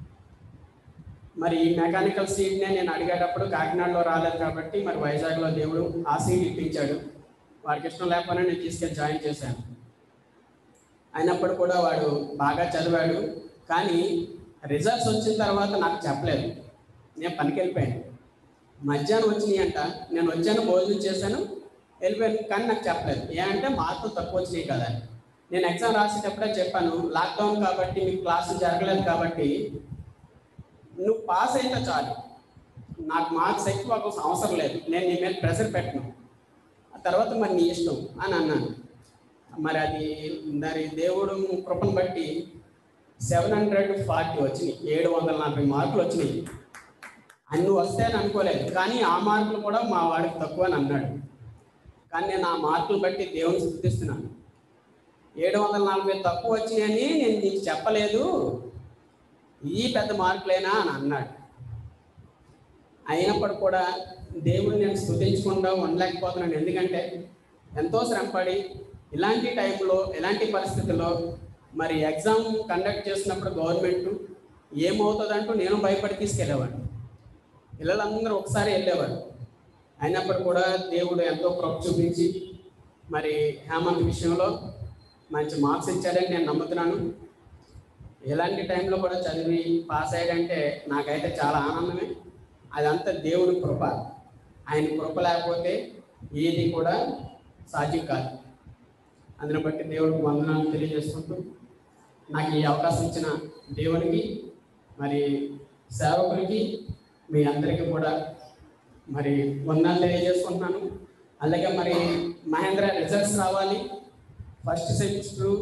మరి ఈ మెకానికల్ సీట్నే నేను అడిగేటప్పుడు కాకినాడలో రాలేదు కాబట్టి మరి వైజాగ్లో దేవుడు ఆ సీట్ ఇప్పించాడు వాడికి ఇష్టం లేకపోయినా నేను తీసుకెళ్ళి జాయిన్ చేశాను అయినప్పుడు కూడా వాడు బాగా చదివాడు కానీ రిజల్ట్స్ వచ్చిన తర్వాత నాకు చెప్పలేదు నేను పనికి వెళ్ళిపోయాను మధ్యాహ్నం వచ్చినాయి అంట నేను వచ్చాను భోజనం చేశాను వెళ్ళిపోయాను కానీ నాకు చెప్పలేదు ఏమంటే మార్కులు తక్కువ వచ్చినాయి కదా అని. నేను ఎగ్జామ్ రాసేటప్పుడే చెప్పాను లాక్డౌన్ కాబట్టి మీకు క్లాసులు జరగలేదు కాబట్టి నువ్వు పాస్ అయితే చాలు నాకు మార్క్స్ ఎక్కువ అవసరం లేదు నేను నీ మీద ప్రెషర్ పెట్టను ఆ తర్వాత మరి నీ ఇష్టం అని అన్నాను మరి అది మరి దేవుడు కృపను బట్టి సెవెన్ హండ్రెడ్ ఫార్టీ వచ్చినాయి ఏడు వందల నలభై మార్కులు వచ్చినాయి అన్ని వస్తాయని అనుకోలేదు కానీ ఆ మార్కులు కూడా మా వాడికి తక్కువ అని అన్నాడు కానీ నేను ఆ మార్కులు బట్టి దేవుని స్థుతిస్తున్నాను ఏడు వందల నలభై తక్కువ వచ్చినాయని నేను నీకు చెప్పలేదు ఈ పెద్ద మార్కులేనా అని అన్నాడు అయినప్పుడు కూడా దేవుడిని నేను స్థుతించకుండా ఉండలేకపోతున్నాను ఎందుకంటే ఎంతో శ్రమపడి ఇలాంటి టైంలో ఇలాంటి పరిస్థితుల్లో మరి ఎగ్జామ్ కండక్ట్ చేసినప్పుడు గవర్నమెంట్ ఏమవుతుందంటూ నేను భయపడి తీసుకెళ్ళేవాడిని పిల్లలందరూ ఒకసారి వెళ్ళేవారు అయినప్పుడు కూడా దేవుడు ఎంతో కృప చూపించి మరి హేమంత్ విషయంలో మంచి మార్క్స్ ఇచ్చాడని నేను నమ్ముతున్నాను ఎలాంటి టైంలో కూడా చదివి పాస్ అయ్యాడంటే నాకైతే చాలా ఆనందమే అదంతా దేవుడి కృప ఆయన కృప లేకపోతే ఏది కూడా సాధ్యం కాదు అందుని బట్టి దేవుడికి వందనాలు తెలియజేసుకుంటూ నాకు ఈ అవకాశం ఇచ్చిన దేవునికి మరి సేవకులకి మీ అందరికీ కూడా మరి వందనాలు తెలియజేసుకుంటున్నాను అలాగే మరి మహేంద్ర రిజల్ట్స్ రావాలి ఫస్ట్ సెమిస్టర్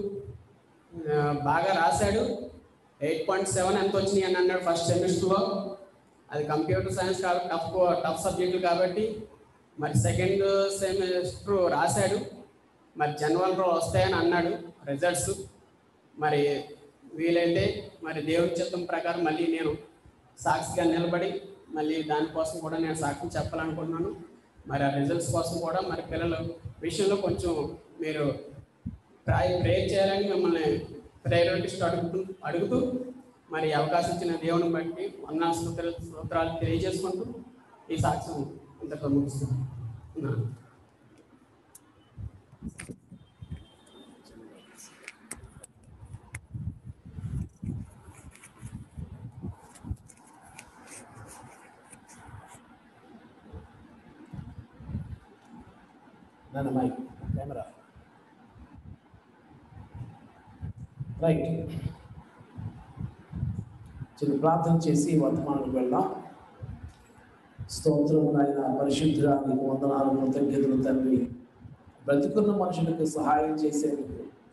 బాగా రాశాడు ఎయిట్ పాయింట్ సెవెన్ ఎంత వచ్చినాయి అని అన్నాడు ఫస్ట్ సెమిస్టర్లో అది కంప్యూటర్ సైన్స్ కాబట్టి టఫ్ టఫ్ సబ్జెక్టులు కాబట్టి మరి సెకండ్ సెమిస్టర్ రాశాడు మరి జనవరిలో వస్తాయని అన్నాడు రిజల్ట్స్ మరి వీలైతే మరి దేవుడి చిత్తం ప్రకారం మళ్ళీ నేను సాక్షిగా నిలబడి మళ్ళీ దానికోసం కూడా నేను సాక్షి చెప్పాలనుకుంటున్నాను మరి ఆ రిజల్ట్స్ కోసం కూడా మరి పిల్లల విషయంలో కొంచెం మీరు ట్రై ప్రేర్ చేయాలని మిమ్మల్ని ప్రయారిటీస్ అడుగుతూ అడుగుతూ మరి ఈ అవకాశం ఇచ్చిన దేవుని బట్టి వందనాలు స్తోత్రాలు స్తోత్రాలు తెలియజేసుకుంటూ ఈ సాక్ష్యం ఇంతతో ముగిస్తున్నాను నాన్న మైక్ కెమెరా రైట్ చిన్న ప్రార్థన చేసి వర్తమానం వెళ్దాం స్తోత్రం ఆయన పరిశుద్ధురా నీకు వందనాలు కృతజ్ఞతలు తండ్రి బ్రతుకున్న మనుషులకు సహాయం చేసేందుకు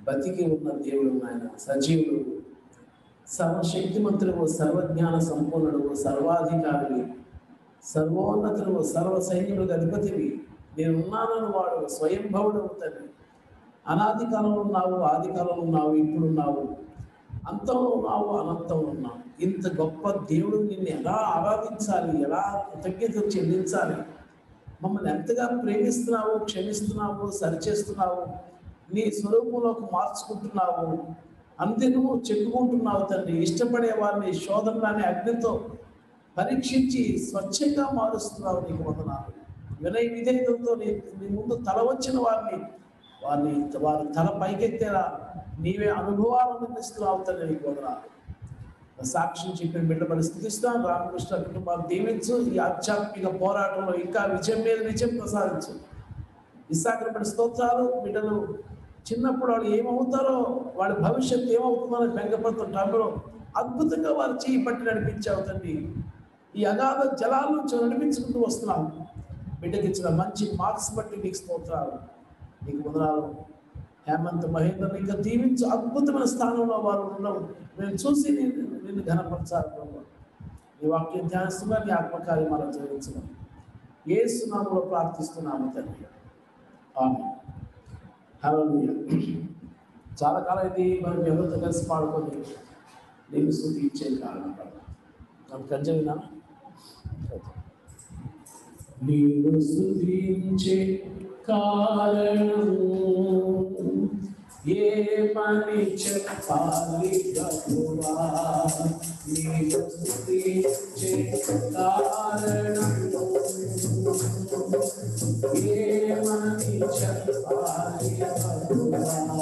బతికి ఉన్న దేవుడు నాయన సజీవుడు సర్వశక్తిమంతుడు సర్వజ్ఞాన సంపూర్ణుడు సర్వాధికారి సర్వోన్నతుడు సర్వ సైన్యుడు అధిపతివి నేను ఉన్నానని వాడు స్వయంభవుడు తండ్రి అనాది కాలంలో ఉన్నావు ఆది కాలంలో ఉన్నావు ఇప్పుడున్నావు అంతంలో ఉన్నావు అనంతంలో ఉన్నావు ఇంత గొప్ప దేవుడు నిన్ను ఎలా ఆరాధించాలి ఎలా కృతజ్ఞత చెల్లించాలి మమ్మల్ని ఎంతగా ప్రేమిస్తున్నావు క్షమిస్తున్నావు సరిచేస్తున్నావు నీ స్వరూపంలోకి మార్చుకుంటున్నావు అంతేనూ చెప్పుకుంటున్నావు తండ్రి ఇష్టపడే వారిని శోధనలని అగ్నితో పరీక్షించి స్వచ్ఛంగా మారుస్తున్నావు నీకు వందనాలు వినయ విధేయతలతో నీ నీ ముందు తల వచ్చిన వారిని వారిని వారి తల పైకెత్తేలా నీవే అనుభవాలను అందిస్తున్నావు తండ్రి నీకు వందనాలు సాక్ష్యం చెప్పిన బిడ్డమని స్థుతిస్తాను రామకృష్ణ కుటుంబాన్ని దీవించు ఈ ఆధ్యాత్మిక పోరాటంలో ఇంకా విజయం మీద విజయం ప్రసాదించు విశాఖపడి స్తోత్రాలు బిడ్డలు చిన్నప్పుడు వాళ్ళు ఏమవుతారో వాళ్ళ భవిష్యత్తు ఏమవుతుందో బెంగపడుతుంటారో అద్భుతంగా వారు చేయి పట్టి నడిపించావు తండ్రి ఈ అగాధ జలాల నుంచి నడిపించుకుంటూ వస్తున్నాం బిడ్డకి ఇచ్చిన మంచి మార్క్స్ బట్టి నీకు స్తోత్రాలు నీకు వందనాలు హేమంత్ మహేందర్ ఇంకా దీవించు అద్భుతమైన స్థానంలో వారు ఉండడం నేను చూసి నేను నిన్ను ఘనపరచాలి ప్రభు నీ వాక్యం ధ్యానిస్తున్నా నీ ఆత్మకార్యమాలను జరిగించడం ఏ సునామంలో ప్రార్థిస్తున్నాము తండ్రి ఆమె హలో చాలా కాలం ఇది మనం ఎవరితో కలిసి పాడుకొని నేను స్థుతి ఇచ్చే కారణం నాకు కంచెవినా నీవు స్థుతించే కారణం ఏమని చెప్పాలి ప్రభువా నీవు స్థుతించే కారణం ఏమని చెప్పాలి ప్రభువా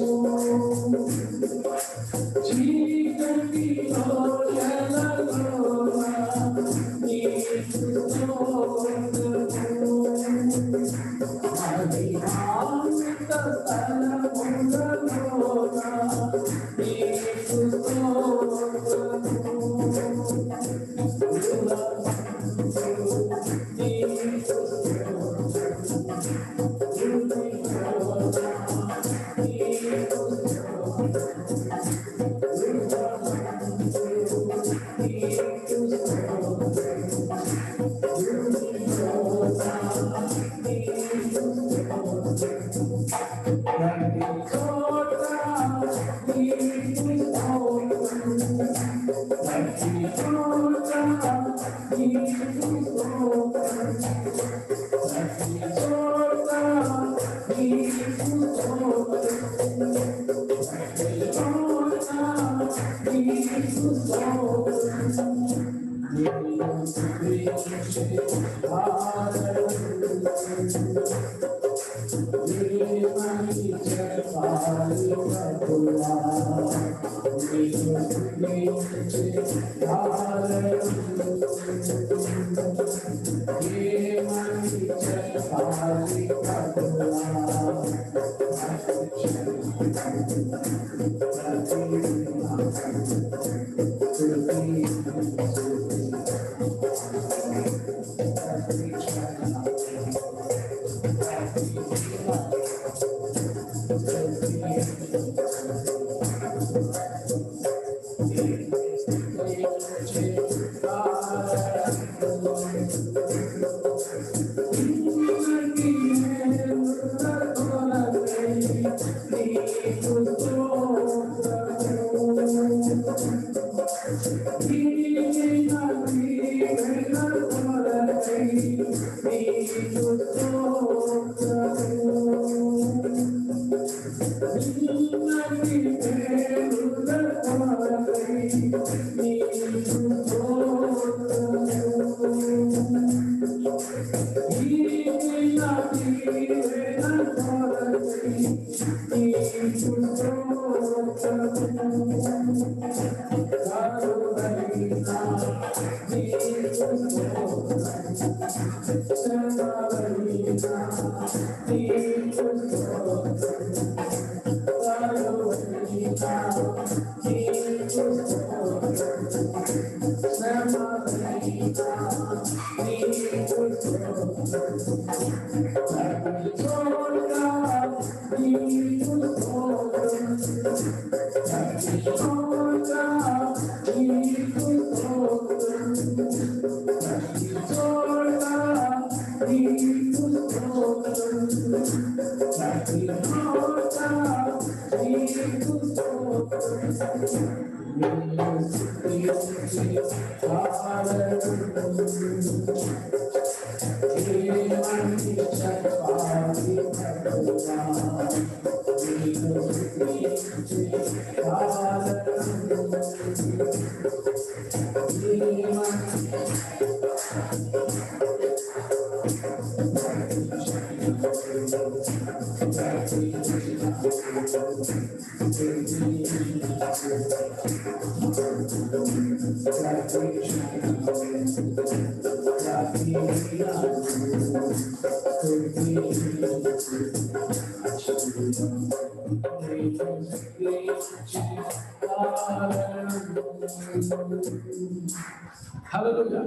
చీకటిలో ఎలలో మహిమాన్విత స్థలములలోన నీకు హల్లెలూయా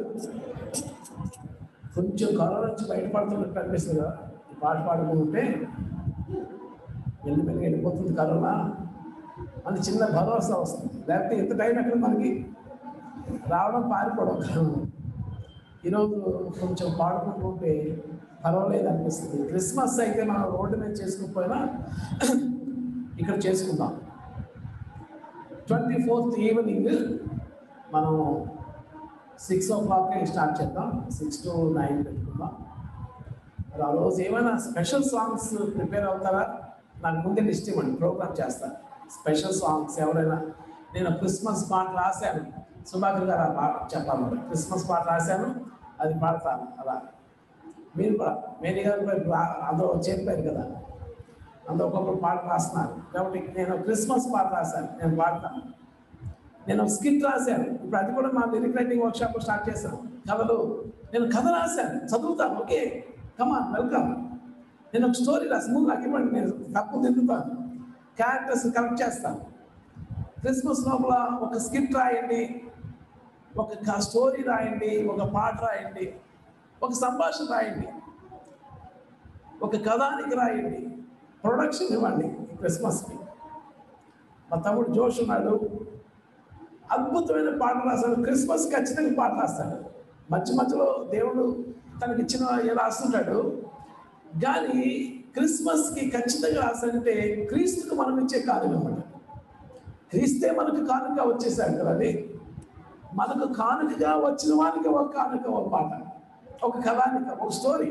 కొంచెం కరోనా నుంచి బయటపడుతున్నట్టు అనిపిస్తుంది కదా ఈ పాట పాడుకుంటే వెళ్ళిపోయి వెళ్ళిపోతుంది కరోనా అని చిన్న భరోసా వస్తుంది లేకపోతే ఎంత టైం ఎక్కడ మనకి రావడం పారిపోవడం కరోనా ఈరోజు కొంచెం పాడుకుంటుంటే పర్వాలేదు అనిపిస్తుంది క్రిస్మస్ అయితే మనం రోడ్డు మీద చేసుకోకపోయినా ఇక్కడ చేసుకుందాం ట్వంటీ ఫోర్త్ ఈవినింగ్ మనం సిక్స్ ఓ క్లాక్కి స్టార్ట్ చేద్దాం సిక్స్ టు నైన్ పెట్టుకుందాం మరి ఆ రోజు ఏమైనా స్పెషల్ సాంగ్స్ ప్రిపేర్ అవుతారా నాకు ముందే లిస్ట్ ఇవ్వండి ప్రోగ్రామ్ చేస్తాను స్పెషల్ సాంగ్స్ ఎవరైనా నేను క్రిస్మస్ పాట రాశాను సుభాకర్ గారు ఆ పాట చెప్పాలి మరి క్రిస్మస్ పాట రాశాను అది పాడతాను అలా మీరు కూడా మేరీ గారు కూడా ఇప్పుడు ఆ- అందులో చెప్పారు కదా అందులో ఒక్కొక్కరు పాట రాస్తున్నారు కాబట్టి నేను క్రిస్మస్ పాట రాశాను నేను పాడతాను నేను స్కిట్ రాశాను ఇప్పుడు అది కూడా మా లిరిక్ రైటింగ్ వర్క్షాప్ స్టార్ట్ చేశాను కథలు నేను కథ రాశాను చదువుతాను ఓకే కమాన్ వెల్కమ్ నేను ఒక స్టోరీ రాసి ముందు నాకు ఇవ్వండి నేను తప్పు తింటుతాను క్యారెక్టర్స్ కరెక్ట్ చేస్తాను క్రిస్మస్ లోపల ఒక స్కిట్ రాయండి ఒక క- స్టోరీ రాయండి ఒక పాట రాయండి ఒక సంభాషణ రాయండి ఒక కథానికి రాయండి ప్రొడక్షన్ ఇవ్వండి ఈ క్రిస్మస్కి మా తమ్ముడు జోష్ ఉన్నాడు అద్భుతమైన పాట రాస్తాడు క్రిస్మస్ ఖచ్చితంగా పాట రాస్తాడు మధ్య మధ్యలో దేవుడు తనకి ఇచ్చిన ఇలా రాస్తుంటాడు కానీ క్రిస్మస్కి ఖచ్చితంగా రాస్తాడంటే క్రీస్తుకు మనం ఇచ్చే కానుక అన్నమాట క్రీస్తే మనకు కానుక వచ్చేసాడు కదండి మనకు కానుకగా వచ్చిన వానికి ఒక కానుక ఒక పాట ఒక కథానిక ఒక స్టోరీ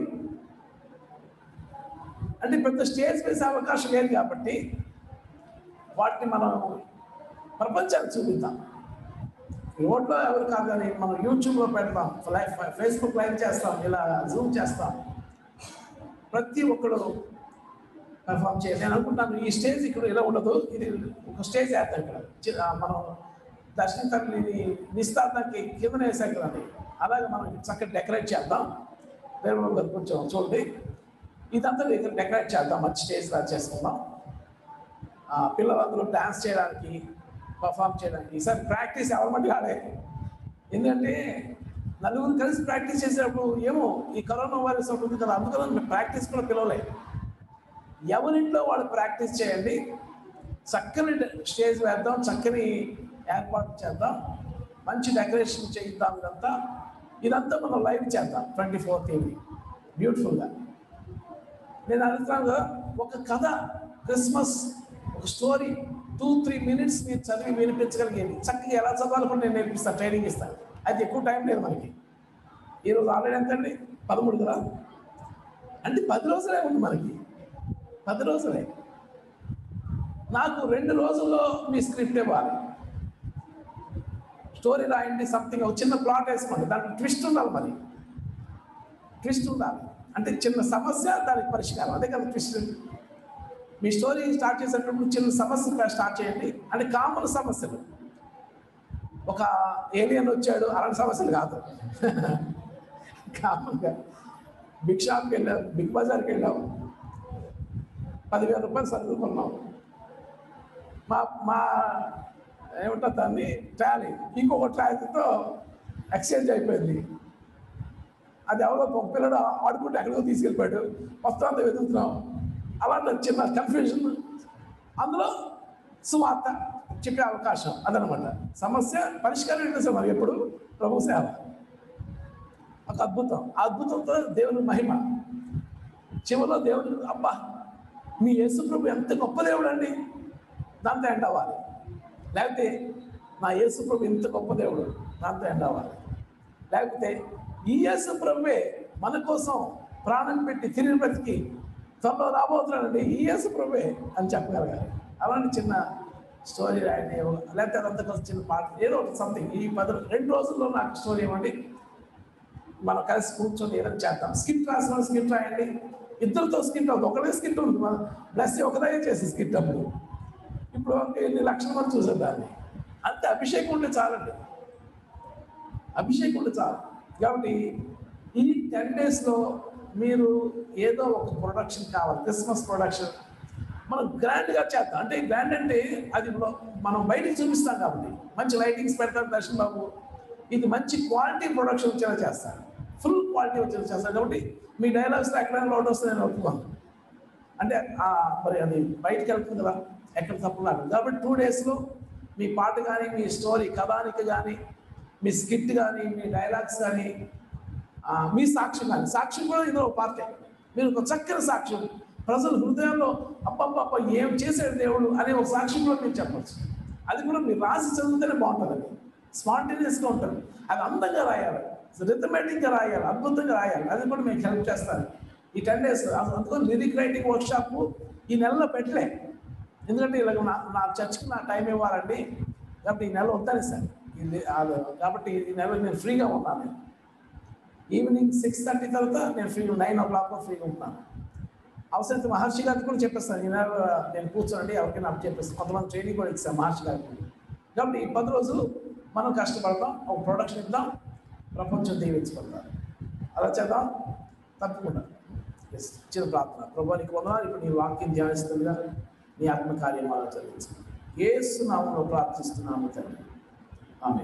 అంటే పెద్ద స్టేజ్ వేసే అవకాశం లేదు కాబట్టి వాటిని మనం ప్రపంచానికి చూపిద్దాం రోడ్లో ఎవరు కాదు కానీ మనం యూట్యూబ్లో పెడతాం లైవ్ ఫేస్బుక్ లైవ్ చేస్తాం ఇలా జూమ్ చేస్తాం ప్రతి ఒక్కడు పెర్ఫామ్ చేయాలి నేను అనుకుంటాను ఈ స్టేజ్ ఇక్కడ ఇలా ఉండదు ఇది ఒక స్టేజ్ వేస్తాం ఇక్కడ చి- ఆ, మనం దర్శన తల్లిని నిస్తార్థానికి కింద వేసాం కదండి అలాగే మనం చక్కగా డెకరేట్ చేద్దాం దేవుడు గారు కొంచెం చూడండి ఇదంతా ఇక్కడ డెకరేట్ చేద్దాం మంచి స్టేజ్ లా చేసుకుందాం ఆ, పిల్లలందరూ డాన్స్ చేయడానికి పర్ఫామ్ చేయడానికి ఈసారి ప్రాక్టీస్ ఎవరి కాలే ఎందుకంటే నలుగురు కలిసి ప్రాక్టీస్ చేసేటప్పుడు ఏమో ఈ కరోనా వైరస్ ఒకటి ఉంది కదా అందుకని ప్రాక్టీస్ కూడా పిలవలే ఎవరింట్లో వాళ్ళు ప్రాక్టీస్ చేయండి చక్కని స్టేజ్ వేద్దాం చక్కని ఏర్పాటు చేద్దాం మంచి డెకరేషన్ చేయిద్దాం ఇదంతా ఇదంతా మనం లైవ్ చేద్దాం ట్వంటీ ఫోర్త్ ఈవినింగ్ బ్యూటిఫుల్గా నేను అడుగుతాను కదా ఒక కథ క్రిస్మస్ ఒక స్టోరీ టూ త్రీ మినిట్స్ మీరు చదివి వినిపించగలిగేది చక్కగా ఎలా చదవాలో కూడా నేను నేర్పిస్తాను ట్రైనింగ్ ఇస్తాను అది ఎక్కువ టైం లేదు మనకి ఈరోజు ఆల్రెడీ ఎంత అండి పదమూడు కదా అంటే పది రోజులే ఉంది మనకి పది రోజులే నాకు రెండు రోజుల్లో మీ స్క్రిప్ట్ ఇవ్వాలి స్టోరీ రాయండి సంథింగ్ ఒక చిన్న ప్లాట్ వేసుకోండి దాంట్లో ట్విస్ట్ ఉండాలి మరి ట్విస్ట్ ఉండాలి అంటే చిన్న సమస్య దానికి పరిష్కారం అదే కదా ట్విస్ట్ మీ స్టోరీ స్టార్ట్ చేసేటప్పుడు చిన్న సమస్య స్టార్ట్ చేయండి అంటే కామన్ సమస్యలు ఒక ఏలియన్ వచ్చాడు అలాంటి సమస్యలు కాదు కామన్గా బిగ్ షాప్కి వెళ్ళాం బిగ్ బజార్కి వెళ్ళాం పదివేల రూపాయలు సరుకులు కొన్నాం మా మా ఏమంటారు దాన్ని ట్రాలీ ఇంకొక ట్రాలీతో ఎక్స్చేంజ్ అయిపోయింది అది ఎవరో ఒక పిల్లడు ఆడుకుంటే ఎక్కడికో తీసుకెళ్ళిపోయాడు మొత్తం అంతా వెతుకుతున్నాం అలాంటి చిన్న కన్ఫ్యూజన్ అందులో సువార్త చెప్పే అవకాశం అదనమాట సమస్య పరిష్కారం ఏంటో సార్ మరి ఎప్పుడు ప్రభు సేవ ఒక అద్భుతం ఆ అద్భుతంతో దేవుని మహిమ చివరిలో దేవుడు అబ్బా మీ యేసు ప్రభు ఎంత గొప్ప దేవుడు అండి దాంతో ఎండ్ అవ్వాలి లేకపోతే నా యేసు ప్రభు ఎంత గొప్ప దేవుడు దాంతో ఎండ్ అవ్వాలి లేకపోతే ఈ యేసు ప్రభువే మన కోసం ప్రాణం పెట్టి తిరిగి బ్రతికి త్వరలో రాబోతున్నాడండి ఈ యేసు ప్రభువే అని చెప్పగలగాలి అలాంటి చిన్న స్టోరీ రాయండి లేకపోతే అదంతా కొంచెం చిన్న పాట ఏదో ఒకటి సంథింగ్ ఈ పది రెండు రోజుల్లో నాకు స్టోరీ ఇవ్వండి మనం కలిసి కూర్చొని ఏదైనా చేద్దాం స్కిట్ రాసిన స్కిట్ రాయండి ఇద్దరితో స్కిట్ అవుతుంది ఒకటే స్కిట్ ఉంది మన ప్లస్ ఒకదే చేసి స్కిట్ అప్పుడు ఇప్పుడు ఎన్ని లక్షల మంది చూసారు దాన్ని అంతే అభిషేకం ఉంటే చాలండి అభిషేకం ఉంటే చాలు కాబట్టి ఈ టెన్ డేస్లో మీరు ఏదో ఒక ప్రొడక్షన్ కావాలి క్రిస్మస్ ప్రొడక్షన్ మనం గ్రాండ్గా చేద్దాం అంటే గ్రాండ్ అంటే అది మనం బయటికి చూపిస్తాం కాబట్టి మంచి లైటింగ్స్ పెడతాం దర్శన్ బాబు ఇది మంచి క్వాలిటీ ప్రొడక్షన్ వచ్చేలా చేస్తాను ఫుల్ క్వాలిటీ వచ్చేలా చేస్తాను కాబట్టి మీ డైలాగ్స్ ఎక్కడైనా లోడ్ వస్తే నేను ఒప్పుకోను అంటే ఆ మరి అది బయటికి వెళ్తుంది కదా ఎక్కడ తప్పులాడు కాబట్టి టూ డేస్లో మీ పాట కానీ మీ స్టోరీ కథానిక కానీ మీ స్కిట్ కానీ మీ డైలాగ్స్ కానీ ఆ, మీ సాక్ష్యం కానీ సాక్ష్యం కూడా ఇందులో ఒక పార్టే మీరు ఒక చక్కని సాక్ష్యం ప్రజల హృదయంలో అబ్బబ్బబ్బ ఏం చేశాడు దేవుడు అనే ఒక సాక్ష్యం కూడా మీరు చెప్పచ్చు అది కూడా మీరు రాసి చదివితేనే బాగుంటుంది స్పాంటేనియస్గా ఉంటుంది అది అందంగా రాయాలి రిథమెటిక్గా రాయాలి అద్భుతంగా రాయాలి అది కూడా మీకు హెల్ప్ చేస్తాను ఈ టెన్ డేస్ అందుకని లిరిక్ రైటింగ్ వర్క్ షాప్ ఈ నెలలో పెట్టలే ఎందుకంటే ఇలాగ నా నా చర్చ్కి నా టైం ఇవ్వాలండి కాబట్టి ఈ నెల వద్దని సార్ ఇది ఆ- కాబట్టి ఈ నెల నేను ఫ్రీగా ఉన్నాను నేను ఈవినింగ్ సిక్స్ థర్టీ తర్వాత నేను ఫ్రీ నైన్ ఓ క్లాక్ ఫ్రీగా ఉంటాను అవసరం మహర్షి గారికి కూడా చెప్పేస్తాను ఈ నెల నేను కూర్చోండి ఎవరికైనా అప్పు చెప్పేస్తాను కొంతమంది ట్రైనింగ్ కూడా ఇస్తాను మహర్షి గారికి కాబట్టి ఈ పది రోజులు మనం కష్టపడతాం ఒక ప్రొడక్షన్ ఇద్దాం ప్రపంచం దీవించుకుందాం అలా చేద్దాం తప్పకుండా Yes, చిన్న ప్రార్థన ప్రభా నీకు వందనాలు ఇప్పుడు నీ వాక్యం ధ్యానిస్తుండగా నీ ఆత్మ కార్యం అలా జరిగించు ఏసు నామంలో ప్రార్థిస్తున్నాము తండ్రి ఆమె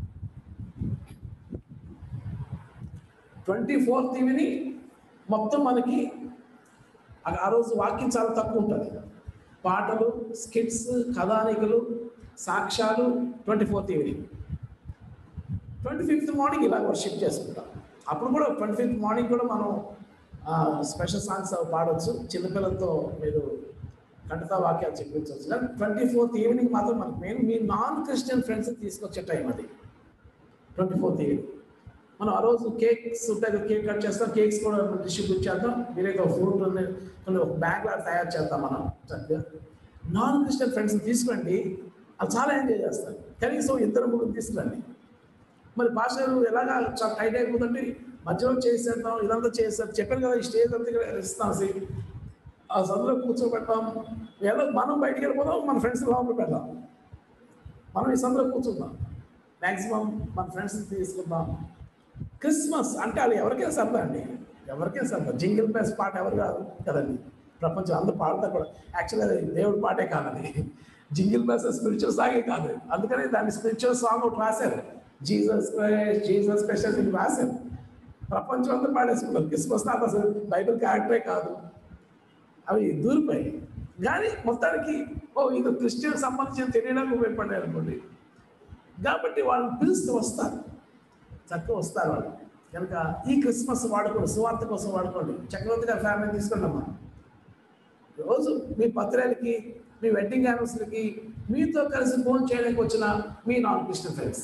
ట్వంటీ ఫోర్త్ ఈవినింగ్ మొత్తం మనకి ఆ- ఆ రోజు వాక్యం చాలా తక్కువ ఉంటుంది పాటలు స్కిట్స్ కథానికలు సాక్ష్యాలు twenty fourth evening twenty fifth morning ఇలా వర్షిప్ చేసుకుంటాం అప్పుడు కూడా ట్వంటీ ఫిఫ్త్ మార్నింగ్ కూడా మనం స్పెషల్ సాంగ్స్ అవి పాడవచ్చు చిన్నపిల్లలతో మీరు కంటతా వాక్యాలు చెప్పించవచ్చు కానీ ట్వంటీ ఫోర్త్ ఈవినింగ్ మాత్రం మనకు మెయిన్ మీ నాన్ క్రిస్టియన్ ఫ్రెండ్స్ తీసుకొచ్చే టైం అది ట్వంటీ ఫోర్త్ ఈవినింగ్ మనం ఆ రోజు కేక్స్ ఉంటాయి కదా, కేక్ కట్ చేస్తాం కేక్స్ కూడా డిస్ట్రిబ్యూట్ చేద్దాం మీరైతే ఒక ఫ్రూట్ ఉంది కొన్ని ఒక బ్యాగ్ లాగా తయారు చేద్దాం మనం చక్కగా నాన్ క్రిస్టియన్ ఫ్రెండ్స్ తీసుకురండి అది చాలా ఎంజాయ్ చేస్తారు కనీసం ఇద్దరు ముగ్గురు తీసుకురండి మరి భాషలు ఎలాగా చాలా టైట్ అయిపోతుందంటే మధ్యలో చేసేద్దాం ఇదంతా చేసేద్దాం చెప్పాను కదా ఈ స్టేజ్ అంతా ఇక్కడ ఇస్తాం సి ఆ సందులో కూర్చోబెట్టాం ఎలా మనం బయటికి వెళ్ళిపోదాం మన ఫ్రెండ్స్ లోపల పెడదాం మనం ఈ సందులో కూర్చుందాం మ్యాక్సిమం మన ఫ్రెండ్స్ తీసుకుందాం క్రిస్మస్ అంటే వాళ్ళు ఎవరికైనా సరదా అండి ఎవరికైనా సరదా జింగిల్ బెస్ పాట ఎవరు కాదు కదండి ప్రపంచం అందరూ పాడతారు కూడా యాక్చువల్లీ అది దేవుడి పాటే కాదండి జింగిల్ బెస్ స్పిరిచువల్ సాగే కాదు అందుకని దాన్ని స్పిరిచువల్ సాంగ్ ఒకటి రాశారు జీసస్ క్రైస్ట్ జీసస్ స్పెషల్ ఇది రాశారు ప్రపంచం అంతా పాడేసుకున్నారు క్రిస్మస్ నాకు అసలు బైబిల్ క్యారెక్టరే కాదు అవి దూరిపోయాయి కానీ మొత్తానికి ఓ ఇది క్రిస్టియన్ సంబంధించిన తెలియడానికి ఉపయోగపడ్డాయి అనుకోండి కాబట్టి వాళ్ళని పిలుస్తూ వస్తారు చక్కగా వస్తారు వాళ్ళు కనుక ఈ క్రిస్మస్ వాడుకోండి సువార్త కోసం వాడుకోండి చక్రవర్తి గారి ఫ్యామిలీ తీసుకోండి అమ్మా రోజు మీ పత్రాలకి మీ వెడ్డింగ్ యానివర్సరీకి మీతో కలిసి ఫోన్ చేయడానికి వచ్చిన మీ నాన్ క్రిస్టియన్ ఫ్రెండ్స్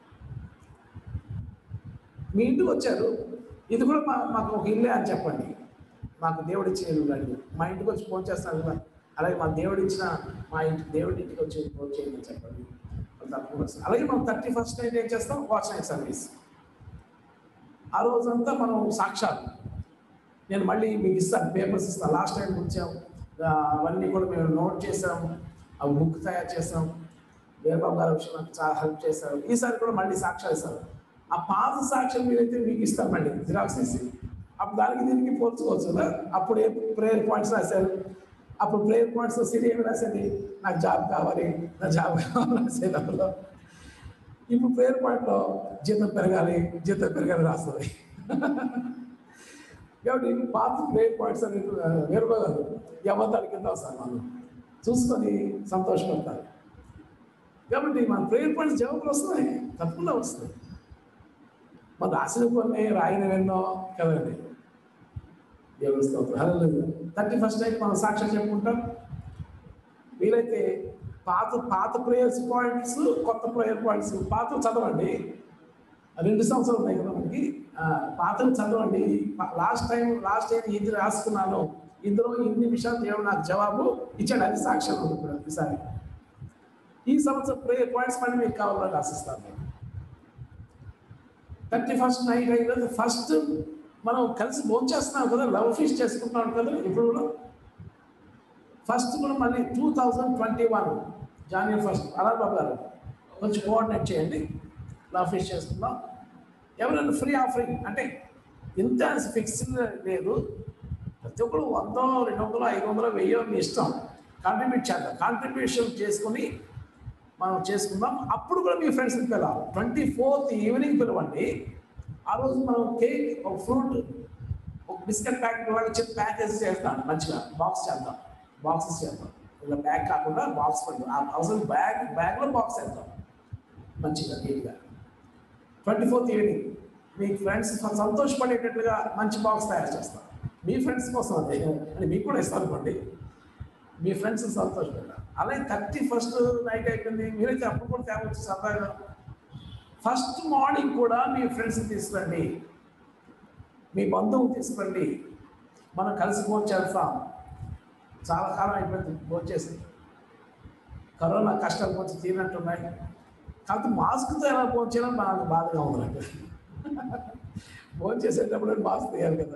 మీ ఇంటికి వచ్చారు ఇది కూడా మా మాకు ఒక ఇల్లే అని చెప్పండి మాకు దేవుడు ఇచ్చిన ఇల్లు కాదు మా ఇంటికి వచ్చి ఫోన్ చేస్తాను కదా అలాగే మా దేవుడు ఇచ్చిన మా ఇంటి దేవుడి ఇంటికి వచ్చి ఫోన్ చేయండి అని చెప్పండి వాళ్ళు తప్పకుండా వస్తారు. అలాగే మనం థర్టీ ఫస్ట్ నైట్ ఏం చేస్తాం వాచ్ నైట్ సర్వీస్ ఆ రోజంతా మనం సాక్ష్యాలు నేను మళ్ళీ మీకు ఇస్తాను పేపర్స్ ఇస్తాను లాస్ట్ టైం వచ్చాం ఆ, అవన్నీ కూడా మేము నోట్ చేసాం ఆ బుక్ తయారు చేసాం వీరబాబు గారి విషయం నాకు చాలా హెల్ప్ చేశారు ఈసారి కూడా మళ్ళీ సాక్ష్యాలు ఇస్తారు ఆ పాత సాక్ష్యం మీరైతే మీకు ఇస్తాం మళ్ళీ జిరాక్స్ తీసి అప్పుడు దానికి దీనికి పోల్చుకోవచ్చు కదా అప్పుడు ఏ ప్రేయర్ పాయింట్స్ రాశారు అప్పుడు ప్రేయర్ పాయింట్స్ సిరి ఏమి రాసేది నాకు జాబ్ కావాలి నా జాబ్ కావాలి రాసేది అప్పుడు ఇప్పుడు ప్రేయర్ పాయింట్లో జీతం పెరగాలి జీతం పెరగాలి రాస్తుంది కాబట్టి పాత ప్రేయర్ పాయింట్స్ అని వేరుబాగారు ఎవరి కింద వస్తారు మనం చూసుకొని సంతోషపడతారు కాబట్టి మన ప్రేయర్ పాయింట్స్ జవాబులు వస్తున్నాయి తప్పకుండా వస్తాయి మన రాసిన కొన్ని రాయిన ఎన్నో కదండి దేవుని స్తోత్రం హలో థర్టీ ఫస్ట్ నైట్ మనం సాక్ష్యం చెప్పుకుంటాం వీలైతే పాత పాత ప్రేయర్స్ పాయింట్స్ కొత్త ప్రేయర్ పాయింట్స్ పాత చదవండి రెండు సంవత్సరాలు ఉన్నాయి కదా మనకి ఆ, పాతలు చదవండి లాస్ట్ టైం లాస్ట్ టైం ఇది రాసుకున్నాను ఇందులో ఇన్ని విషయాలు దేవుడు నాకు జవాబు ఇచ్చాడు అది సాక్ష్యం ఉంది ఇప్పుడు ఈసారి ఈ సంవత్సరం ప్రేయర్ పాయింట్స్ మళ్ళీ మీకు కావాలని రాసిస్తాను నేను థర్టీ ఫస్ట్ నైట్ అయిన ఫస్ట్ మనం కలిసి భోజనం చేస్తున్నాం కదా లవ్ ఫీస్ట్ చేసుకుంటున్నాం కదా ఇప్పుడు కూడా ఫస్ట్ కూడా మళ్ళీ two thousand twenty one January first అలా బాబు గారు కొంచెం కోఆర్డినేట్ చేయండి లవ్ ఫీస్ట్ చేసుకుందాం ఎవరైనా ఫ్రీ ఆఫరింగ్ అంటే ఇంత ఫిక్స్ లేదు ప్రతి ఒక్కరు వందో రెండు వందలు ఐదు వందలు వెయ్యో మీ ఇష్టం కాంట్రిబ్యూట్ చేద్దాం కాంట్రిబ్యూషన్ చేసుకుని మనం చేసుకుందాం అప్పుడు కూడా మీ ఫ్రెండ్స్ని పిలవాలి ట్వంటీ ఫోర్త్ ఈవినింగ్ పిలవండి ఆ రోజు మనం కేక్ ఒక ఫ్రూట్ ఒక బిస్కెట్ ప్యాకెట్ లాగా చిన్న ప్యాకేజ్ చేస్తాం మంచిగా బాక్స్ చేద్దాం బాక్సెస్ చేద్దాం ఇలా బ్యాగ్ కాకుండా బాక్స్ పెడదాం ఆ అవసరం బ్యాగ్ బ్యాగ్లో బాక్స్ వేద్దాం మంచిగా నీట్గా ట్వంటీ ఫోర్త్ ఈవినింగ్ మీ ఫ్రెండ్స్ సంతోషపడేటట్లుగా మంచి బాక్స్ తయారు చేస్తాం మీ ఫ్రెండ్స్ కోసం అది అని మీకు కూడా ఇస్తాను అనుకోండి మీ ఫ్రెండ్స్ సంతోషపెట్టాలి అలాగే థర్టీ ఫస్ట్ నైట్ అయిపోయింది మీరైతే అప్పుడు కూడా తేవచ్చు సరదాగా ఫస్ట్ మార్నింగ్ కూడా మీ ఫ్రెండ్స్ తీసుకురండి మీ బంధువు తీసుకురండి మనం కలిసి భోజనం చేస్తాం చాలా కాలం అయిపోయింది భోజనం చేసి కరోనా కష్టాలు కొంచెం తీరినట్టున్నాయి కాకపోతే మాస్క్తో ఎలా భోజనం చేయాలని నాకు బాధగా ఉంది నాకు భోజనం చేసేటప్పుడు మాస్క్ తీయాలి కదా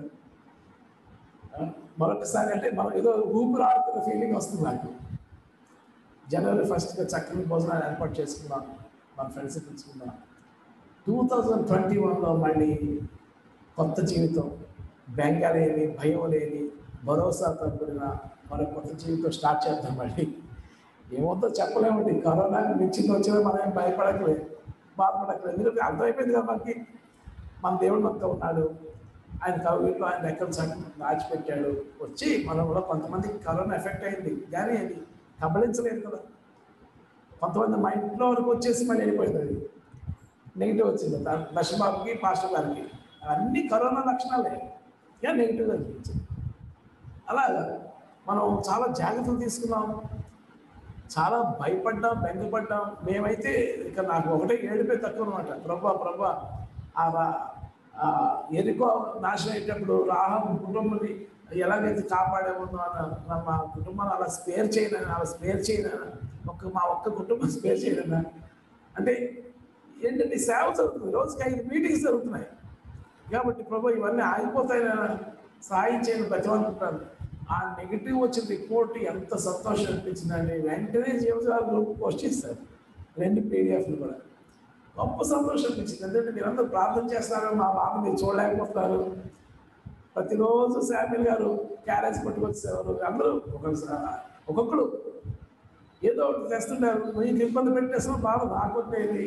మరొకసారి అంటే మనం ఏదో ఊపిరి ఆడుతున్న ఫీలింగ్ వస్తుంది నాకు జనవరి ఫస్ట్గా చక్కని భోజనాలు ఏర్పాటు చేసుకున్నాం మన ఫ్రెండ్స్ పిలుచుకున్నాం టూ థౌజండ్ ట్వంటీ వన్లో మళ్ళీ కొత్త జీవితం బెంగ లేని భయం లేని భరోసాతో కూడిన మన కొత్త జీవితం స్టార్ట్ చేద్దాం మళ్ళీ ఏమవుతుందో చెప్పలేమండి కరోనా మించింది వచ్చినా మనం ఏం భయపడట్లేదు బాధపడట్లేదు ఎందుకంటే అర్థమైపోయింది కదా మనకి మన దేవుడు మనతో ఉన్నాడు ఆయన కవిలో ఆయన లెక్కలు సగం దాచిపెట్టాడు వచ్చి మనలో కొంతమందికి కరోనా ఎఫెక్ట్ అయింది కానీ అది కబలించలేదు కదా కొంతమంది మా ఇంట్లో వరకు వచ్చేసి మళ్ళీ వెళ్ళిపోయింది అది నెగిటివ్ వచ్చింది ద- దశబాబుకి పాస్టర్ గారికి అన్ని కరోనా లక్షణాలే ఇక నెగిటివ్గా అనిపించింది అలాగా మనం చాలా జాగ్రత్తలు తీసుకున్నాం చాలా భయపడ్డాం బెంగపడ్డాం మేమైతే ఇక నాకు ఒకటే ఏడిపోయి తక్కువ అనమాట ప్రభా ప్రభా ఆ రా- ఆ ఎరుకో నాశనం అయ్యేటప్పుడు రాహం కుటుంబాన్ని ఎలాగైతే కాపాడేమో అన్న మా కుటుంబాన్ని అలా స్పేర్ చేయనని అలా స్పేర్ చేయనని ఒక్క మా ఒక్క కుటుంబం స్పేర్ చేయనన్నా అంటే ఏంటంటే సేవ జరుగుతుంది రోజుకి ఐదు మీటింగ్స్ జరుగుతున్నాయి కాబట్టి ప్రభు ఇవన్నీ ఆగిపోతాయని సాయం చేయని ప్రతివంతుంటాను ఆ నెగిటివ్ వచ్చిన రిపోర్ట్ ఎంత సంతోషం అనిపించిందండి వెంటనే జీవజాల గ్రూప్ పోస్ట్ చేస్తారు రెండు పీడిఎఫ్లు కూడా గొప్ప సంతోషం అనిపించింది ఎందుకంటే మీరందరూ ప్రార్థన చేస్తారు మా బాధ మీరు చూడలేకపోతున్నారు ప్రతిరోజు శామ్యుల్ గారు క్యారేజ్ పట్టుకొచ్చేవారు అందరూ ఒక ఒక్కొక్కడు ఏదో ఒకటి తెస్తుంటారు మీకు ఇబ్బంది పెట్టేసిన బాధ నాకొట్టేది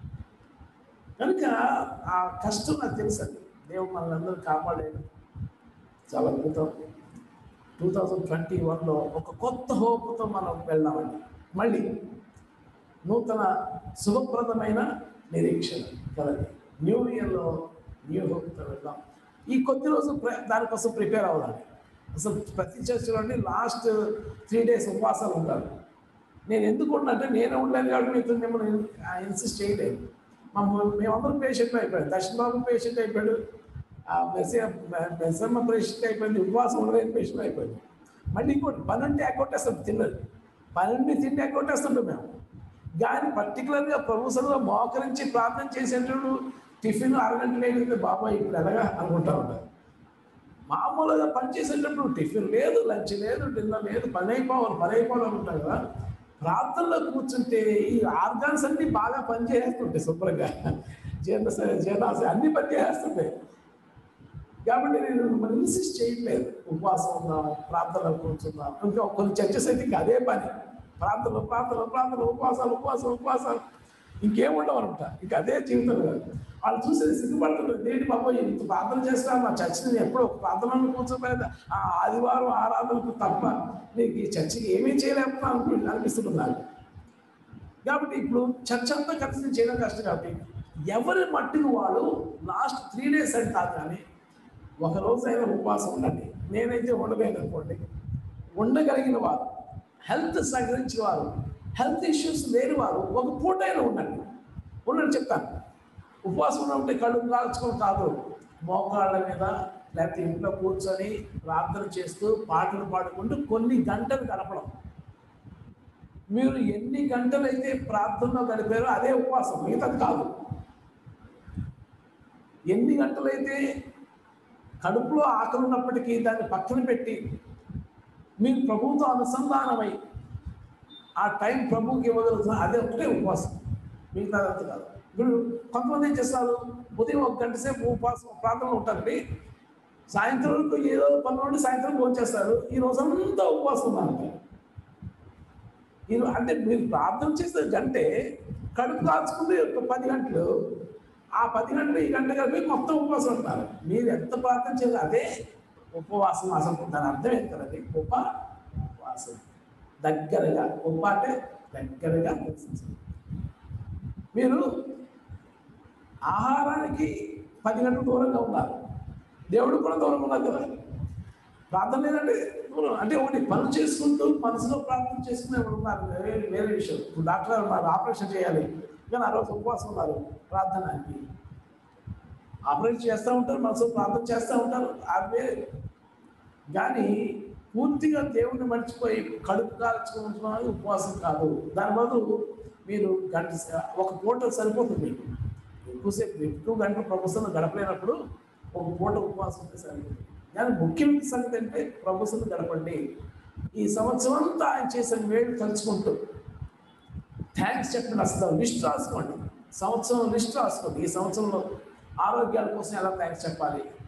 కనుక ఆ కష్టం నాకు తెలుసండి దేవుడు మనల్ని అందరూ కాపాడాడు చాలా అద్భుతం టూ థౌజండ్ ట్వంటీ వన్లో ఒక కొత్త హోప్తో మనం వెళ్దామండి మళ్ళీ నూతన శుభప్రదమైన నిరీక్షణ కదండి న్యూ ఇయర్లో న్యూ హోప్తో వెళ్దాం ఈ కొద్ది రోజు ప్ర- దానికోసం ప్రిపేర్ అవ్వాలండి అసలు ప్రతి చర్చలోని లాస్ట్ త్రీ డేస్ ఉపవాసాలు ఉంటారు నేను ఎందుకు ఉన్నంటే నేను ఉండలేను కాబట్టి మీతో మిమ్మల్ని ఇన్సిస్ట్ చేయలేదు మా మేమందరం పేషెంట్ అయిపోయాడు దర్శన్ బాబు పేషెంట్ అయిపోయాడు ఆ మెస్సీ మెస్సమ్మ పేషెంట్ అయిపోయింది ఉపవాసం ఉండలేని పేషెంట్ అయిపోయింది మళ్ళీ ఇంకోటి పనుంటే ఎక్కొట్టేస్తాం తిన్నది పనుండి తిండి ఎక్కొట్టేస్తుంటాం మేము కానీ పర్టికులర్గా ప్రభుత్వంలో మోకరించి ప్రార్థన చేసేటప్పుడు టిఫిన్ అరగంట లేదు బాబాయ్ ఇప్పుడు ఎలాగా అనుకుంటా ఉంటారు మామూలుగా పని చేసేటప్పుడు టిఫిన్ లేదు లంచ్ లేదు డిన్నర్ లేదు పని అయిపోవాలి పని అయిపోవాలనుకుంటాం కదా ప్రార్థనలో కూర్చుంటే ఈ ఆర్గాన్స్ అన్ని బాగా పనిచేస్తుంటాయి శుభ్రంగా జీర్ణ జీర్ణాశయం అన్ని పనిచేస్తుంటాయి కాబట్టి నేను మనం ఇన్సిస్ట్ చేయట్లేదు ఉపవాసం ఉన్నాం ప్రార్థనలో కూర్చున్నాం ఇంకా కొన్ని చర్చస్ అయితే ఇంకా అదే పని ప్రార్థనలు ప్రార్థనలు ప్రార్థనలు ఉపవాసాలు ఉపవాసాలు ఉపవాసాలు ఇంకేముండవు అనమాట ఇంకా అదే జీవితం కాదు వాళ్ళు చూసేది సిగ్గుపడుతున్నారు ఏంటి బాబా ఇంత ప్రార్థన చేస్తాను మా చర్చ్ నేను ఎప్పుడో ప్రార్థనలు కూర్చోపోయేది ఆ ఆదివారం ఆరాధనకు తప్ప నీకు ఈ చర్చికి ఏమీ చేయలేకపోతున్నా అనుకు అనిపిస్తుంది నాకు కాబట్టి ఇప్పుడు చర్చ్ అంతా కలిసి నేను చేయడం కష్టం కాబట్టి ఎవరి మట్టికి వాళ్ళు లాస్ట్ త్రీ డేస్ అని కాదు కానీ ఒక రోజు అయినా ఉపవాసం ఉండండి నేనైతే ఉండలేను అనుకోండి ఉండగలిగిన వారు హెల్త్ సహకరించిన వారు హెల్త్ ఇష్యూస్ లేని వారు ఒక పూటైనా ఉండండి ఉండండి చెప్తాను ఉపవాసం ఉంటే కడుపు కాల్చుకొని కాదు మోకాళ్ళ మీద లేకపోతే ఇంట్లో కూర్చొని ప్రార్థన చేస్తూ పాటలు పాడుకుంటూ కొన్ని గంటలు గడపడం మీరు ఎన్ని గంటలైతే ప్రార్థనలో గడిపారో అదే ఉపవాసం మిగతాది కాదు ఎన్ని గంటలైతే కడుపులో ఆకలి ఉన్నప్పటికీ దాన్ని పక్కన పెట్టి మీరు ప్రభువుతో అనుసంధానమై ఆ టైం ప్రభువుకి ఇవ్వగలుగుతున్నారు అదే ఒకటే ఉపవాసం మిగతా అంత కాదు ఇప్పుడు కొంతమంది ఏం చేస్తారు ఉదయం ఒక గంట సేపు ఉపవాసం ప్రార్థనలో ఉంటారండి సాయంత్రం వరకు ఏదో పని నుండి సాయంత్రం భోజనం చేస్తారు ఈ రోజంతా ఉపవాసం ఉన్నారు ఇది అంటే మీరు ప్రార్థన చేసే గంటే కడుపు కాల్చుకుంటే ఒక పది గంటలు ఆ పది గంటలు ఈ గంట కలిపి మొత్తం ఉపవాసం ఉంటారు మీరు ఎంత ప్రార్థన చేయాలి అదే ఉపవాసం అసలు దాని అర్థం ఏంటి కదండి ఉప ఉపవాసం దగ్గరగా ఉప అంటే దగ్గరగా నివసించడం. మీరు ఆహారానికి పది గంటలు దూరంగా ఉన్నారు దేవుడు కూడా దూరంగా ఉన్నారు కదా ప్రార్థన లేదంటే దూరం అంటే ఒకటి పనులు చేసుకుంటూ మనసులో ప్రార్థన చేసుకునే వాళ్ళు ఉన్నారు వేరే వేరే విషయం ఇప్పుడు డాక్టర్ గారు ఉన్నారు ఆపరేషన్ చేయాలి కానీ ఆ రోజు ఉపవాసం ఉన్నారు ప్రార్థనకి ఆపరేషన్ చేస్తూ ఉంటారు మనసులో ప్రార్థన చేస్తూ ఉంటారు అది వేరే కానీ పూర్తిగా దేవుణ్ణి మర్చిపోయి కడుపు కాల్చుకుంటున్నది ఉపవాసం కాదు దాని బదులు మీరు గంట సే- ఒక పూట సరిపోతుంది మీకు ఎక్కువసేపు ఎక్కువ గంటలు ప్రభుత్వం గడపలేనప్పుడు ఒక పూట ఉపవాసం ఉంటే సరిపోతుంది కానీ ముఖ్యమైన సంగతి అంటే ప్రభుత్వం గడపండి ఈ సంవత్సరం అంతా ఆయన చేసిన వేడు తలుచుకుంటూ థ్యాంక్స్ చెప్పండి అసలు లిస్ట్ రాసుకోండి సంవత్సరం లిస్ట్ రాసుకోండి ఈ సంవత్సరంలో ఆరోగ్యాల కోసం ఎలా థ్యాంక్స్ చెప్పాలి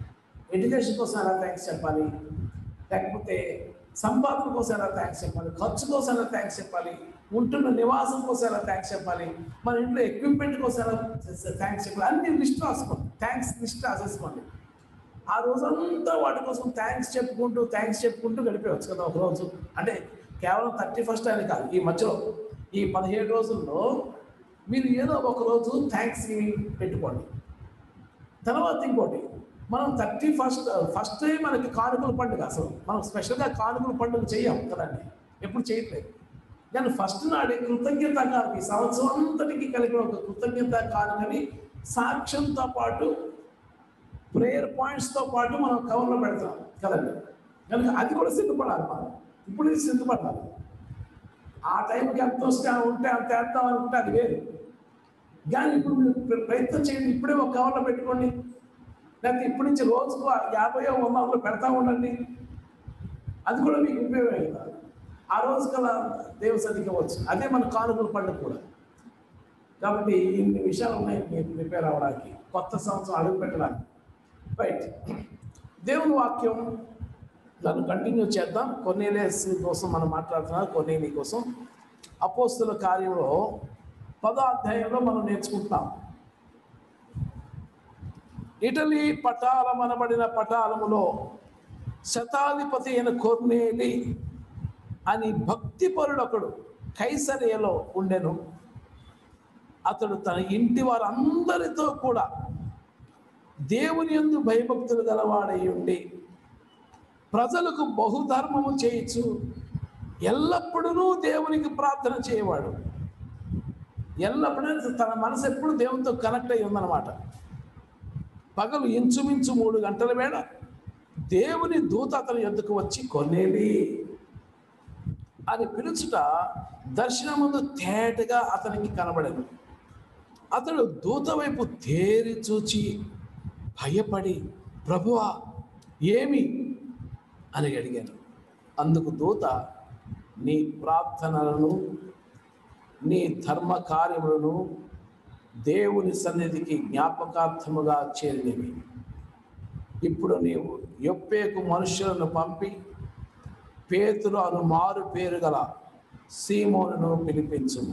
ఎడ్యుకేషన్ కోసం ఎలా థ్యాంక్స్ చెప్పాలి లేకపోతే సంపాదన కోసం ఎలా థ్యాంక్స్ చెప్పాలి ఖర్చు కోసం ఎలా థ్యాంక్స్ చెప్పాలి ఉంటున్న నివాసం కోసం ఎలా థ్యాంక్స్ చెప్పాలి మన ఇంట్లో ఎక్విప్మెంట్ కోసం ఎలా థ్యాంక్స్ చెప్పాలి అన్ని లిస్ట్ రాసుకోండి థ్యాంక్స్ లిస్ట్ రాసేసుకోండి ఆ రోజంతా వాటి కోసం థ్యాంక్స్ చెప్పుకుంటూ థ్యాంక్స్ చెప్పుకుంటూ గడిపేయచ్చు కదా ఒక రోజు అంటే కేవలం థర్టీ ఫస్ట్ అని కాదు ఈ మధ్యలో ఈ పదిహేడు రోజుల్లో మీరు ఏదో ఒక రోజు థ్యాంక్స్ పెట్టుకోండి తర్వాత ఇంకోటి మనం థర్టీ ఫస్ట్ ఫస్ట్ మనకి కానుకల పండుగ అసలు మనం స్పెషల్గా కానుకల పండుగ చేయం కదండి ఎప్పుడు చేయట్లేదు కానీ ఫస్ట్ నాడే కృతజ్ఞత కానుక ఈ సంవత్సరం అంతటికి కలిపి ఒక కృతజ్ఞత కానుకని సాక్ష్యంతో పాటు ప్రేయర్ పాయింట్స్తో పాటు మనం కవర్లో పెడతాం కదండి కనుక అది కూడా సిద్ధపడాలి మనం ఇప్పుడు ఇది సిద్ధపడాలి ఆ టైంకి ఎంత వస్తే ఉంటే అంత వేద్దాం అనుకుంటే అది వేరు కానీ ఇప్పుడు మీరు ప్ర- ప్రయత్నం చేయండి ఇప్పుడే ఒక కవర్లో పెట్టుకోండి లేకపోతే ఇప్పటి నుంచి రోజుకు యాభై వందలో పెడతా ఉండండి అది కూడా మీకు ఉపయోగమే కదా ఆ రోజు కల్లా దేవ సన్నిధికి ఇవ్వచ్చు అదే మన కానుకల పండుగ కూడా కాబట్టి ఇన్ని విషయాలు ఉన్నాయి మీకు ప్రిపేర్ అవ్వడానికి కొత్త సంవత్సరం అడుగు పెట్టడానికి రైట్ దేవుని వాక్యం దాన్ని కంటిన్యూ చేద్దాం కొన్నేలేస్ కోసం మనం మాట్లాడుతున్నారు కొన్నేలి కోసం అపోస్తుల కార్యంలో పదో అధ్యాయంలో మనం నేర్చుకుంటున్నాం ఇటలీ పటాలమనబడిన పటాలములో శతాధిపతి అయిన కొర్నేలి అని భక్తిపరుడు ఒకడు కైసరియలో ఉండెను అతడు తన ఇంటి వారందరితో కూడా దేవుని యందు భయభక్తులు గలవాడై ఉండి ప్రజలకు బహుధర్మము చేయించు ఎల్లప్పుడూ దేవునికి ప్రార్థన చేయవాడు ఎల్లప్పుడూ తన మనసు ఎప్పుడు దేవునితో కనెక్ట్ అయి ఉందన్నమాట పగలు ఇంచుమించు మూడు గంటల వేళ దేవుని దూత అతని ఎందుకు వచ్చి కొనేలి అని పిలుచుట దర్శనం ముందు తేటగా అతనికి కనబడేది అతడు దూత వైపు తేరి చూచి భయపడి ప్రభువా ఏమి అని అడిగాను అందుకు దూత నీ ప్రార్థనలను నీ ధర్మ కార్యములను దేవుని సన్నిధికి జ్ఞాపకార్థముగా చేరినవి ఇప్పుడు నీవు యొప్పేకు మనుషులను పంపి పేతురు అను మారు పేరు గల సీమోనును పిలిపించుము